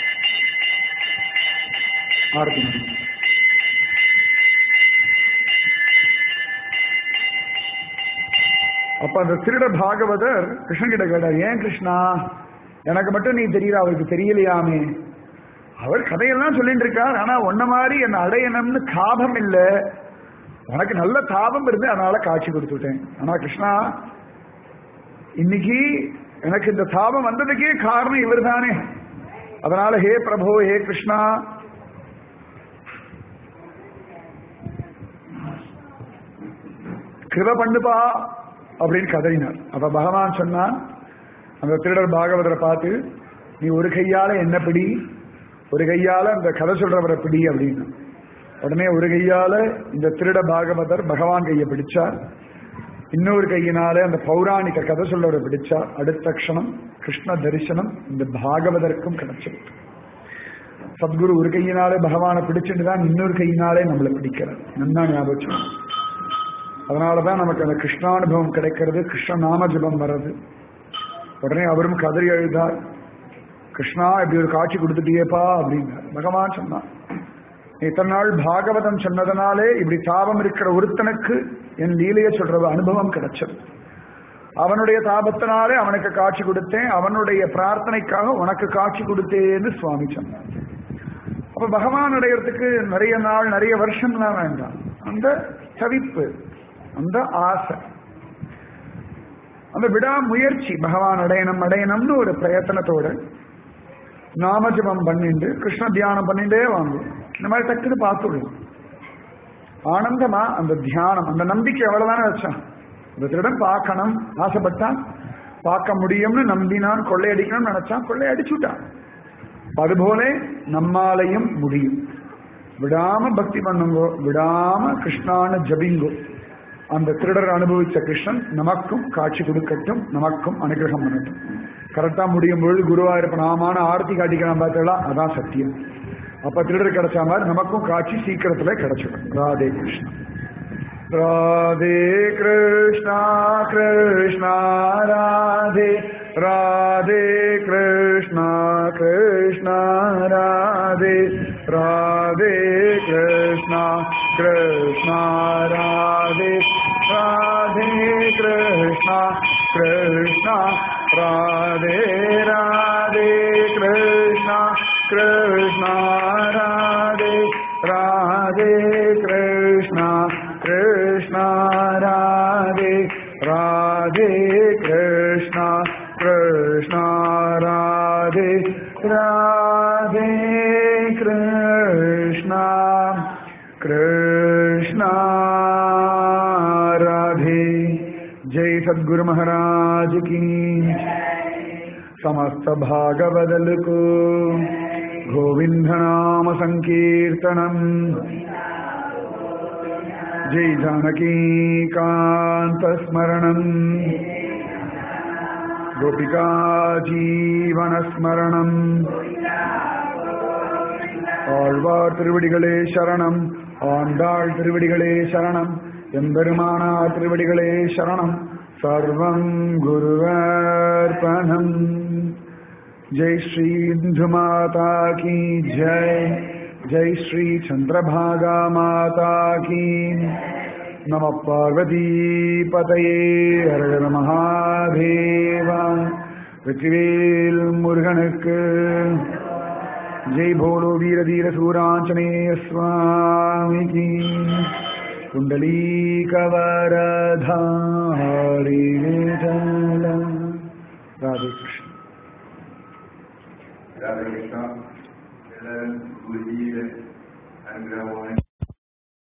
ஆரத்தி அப்ப அந்த திருட பாகவதர் கிருஷ்ணன் கிட்ட கேட்டார் ஏன் கிருஷ்ணா எனக்கு மட்டும் நீ தெரியல அவருக்கு தெரியலையாமே அவர் கதையெல்லாம் சொல்லிட்டு இருக்கார் ஆனா உன்ன மாதிரி என்ன அடையணும்னு தாபம் இல்ல உனக்கு நல்ல தாபம் இருந்து அதனால காட்சி கொடுத்துட்டேன் ஆனா கிருஷ்ணா இன்னைக்கு எனக்கு இந்த தாபம் வந்ததுக்கே காரணம் இவர் தானே அதனால ஹே பிரபு ஹே கிருஷ்ணா கிருப பண்ணுப்பா அப்படின்னு கதறினார் அப்ப பகவான் சொன்னான் அந்த திருடர் பாகவதரை பார்த்து நீ ஒரு கையால என்ன பிடி ஒரு கையால அந்த கதை சொல்றவரை பிடி அப்படின்னு உடனே ஒரு கையால இந்த திருட பாகவதர் பகவான் கையை பிடிச்சார் இன்னொரு கையினாலே அந்த பௌராணிக கதை சொல்லவரை பிடிச்சார் அடுத்த க்ஷணம் கிருஷ்ண தரிசனம் இந்த பாகவதற்கும் கிடைச்சது சத்குரு ஒரு கையினாலே பகவானை பிடிச்சிட்டு தான் இன்னொரு கையினாலே நம்மளை பிடிக்கிறார் நன்னா ஞாபகம் அதனாலதான் நமக்கு அந்த கிருஷ்ணானுபவம் கிடைக்கிறது கிருஷ்ண நாம ஜபம் வர்றது உடனே அவரும் கதறி அழுதார் கிருஷ்ணா இப்படி ஒரு காட்சி கொடுத்துட்டியேப்பா அப்படின்னார் பகவான் சொன்னான் இத்தனை நாள் பாகவதம் சொன்னதனாலே இப்படி தாபம் இருக்கிற ஒருத்தனுக்கு என் லீலைய சொல்ற அனுபவம் கிடைச்சது அவனுடைய தாபத்தினாலே அவனுக்கு காட்சி கொடுத்தேன் அவனுடைய பிரார்த்தனைக்காக உனக்கு காட்சி கொடுத்தேன்னு சுவாமி சொன்னார் அப்ப பகவான் அடையறதுக்கு நிறைய நாள் நிறைய வருஷம்லாம் வேண்டாம் அந்த தவிப்பு அந்த ஆசை அந்த விடாமுயற்சி பகவான் அடையணும் அடையணும்னு ஒரு பிரயத்தனத்தோட நாமஜபம் பண்ணிட்டு கிருஷ்ண தியானம் பண்ணிட்டே வாங்கும் இந்த மாதிரி டக்குன்னு பார்த்துடும் ஆனந்தமா அந்த தியானம் அந்த நம்பிக்கை எவ்வளவுதானே வச்சான் இந்த திருடன் பார்க்கணும் ஆசைப்பட்டான் பார்க்க முடியும்னு நம்பினான் கொள்ளையடிக்கணும்னு நினைச்சான் கொள்ளையடிச்சுட்டான் அதுபோல நம்மாலையும் முடியும் விடாம பக்தி பண்ணுங்கோ விடாம கிருஷ்ணான்னு ஜபிங்கோ அந்த திருடர் அனுபவிச்ச கிருஷ்ணன் நமக்கும் காட்சி கொடுக்கட்டும் நமக்கும் அனுகிரகம் பண்ணட்டும் கரெக்டா முடியும் பொழுது குருவாயிருப்ப நாமான ஆரத்தி காட்டிக்கலாம் பார்த்தா அதான் சத்தியம் அப்ப திருடர் கிடைச்ச மாதிரி நமக்கும் காட்சி சீக்கிரத்துல கிடைச்சிடும் ராதே கிருஷ்ணா ராதே கிருஷ்ணா கிருஷ்ணா ராதே ராதே கிருஷ்ணா கிருஷ்ணா ராதே ராதே கிருஷ்ணா கிருஷ்ணா ராதே ராதே கிருஷ்ணா கிருஷ்ணா ராதே ராதே கிருஷ்ணா கிருஷ்ணா ராதே ராதே கிருஷ்ணா கிருஷ்ணா ராதே ராதே கிருஷ்ணா கிருஷ்ணா ராதே ராதே கிருஷ்ணா கிருஷ்ணா राधे जय सद्गुरु महाराज की समस्त भागवदल को गोविंद नाम संकीर्तनम जय जानकी कांत स्मरणम गोपिका जीवन स्मरणम ஆழ்வார் திருவடிகளே சரணம் ஆண்டாள் திருவடிகளே சரணம் எம்பெருமானார் திருவடிகளே சரணம் சர்வம் குருவர்பணம் ஜெய் ஸ்ரீ இந்து மாதா கி ஜெய் ஜெய் ஸ்ரீ சந்திரபாகா மாதா கி நம பார்வதி பதையே ஹரஹர மகாதேவா வெற்றிவேல் முருகனுக்கு जय भोलो वीर धीर सूरांचनेय स्वामी की कुंडली कवरधारी विठल राधे कृष्ण രാധാകൃഷ്ണ എല്ലാവരും ഗുരുജിയുടെ അനുഗ്രഹമാണ്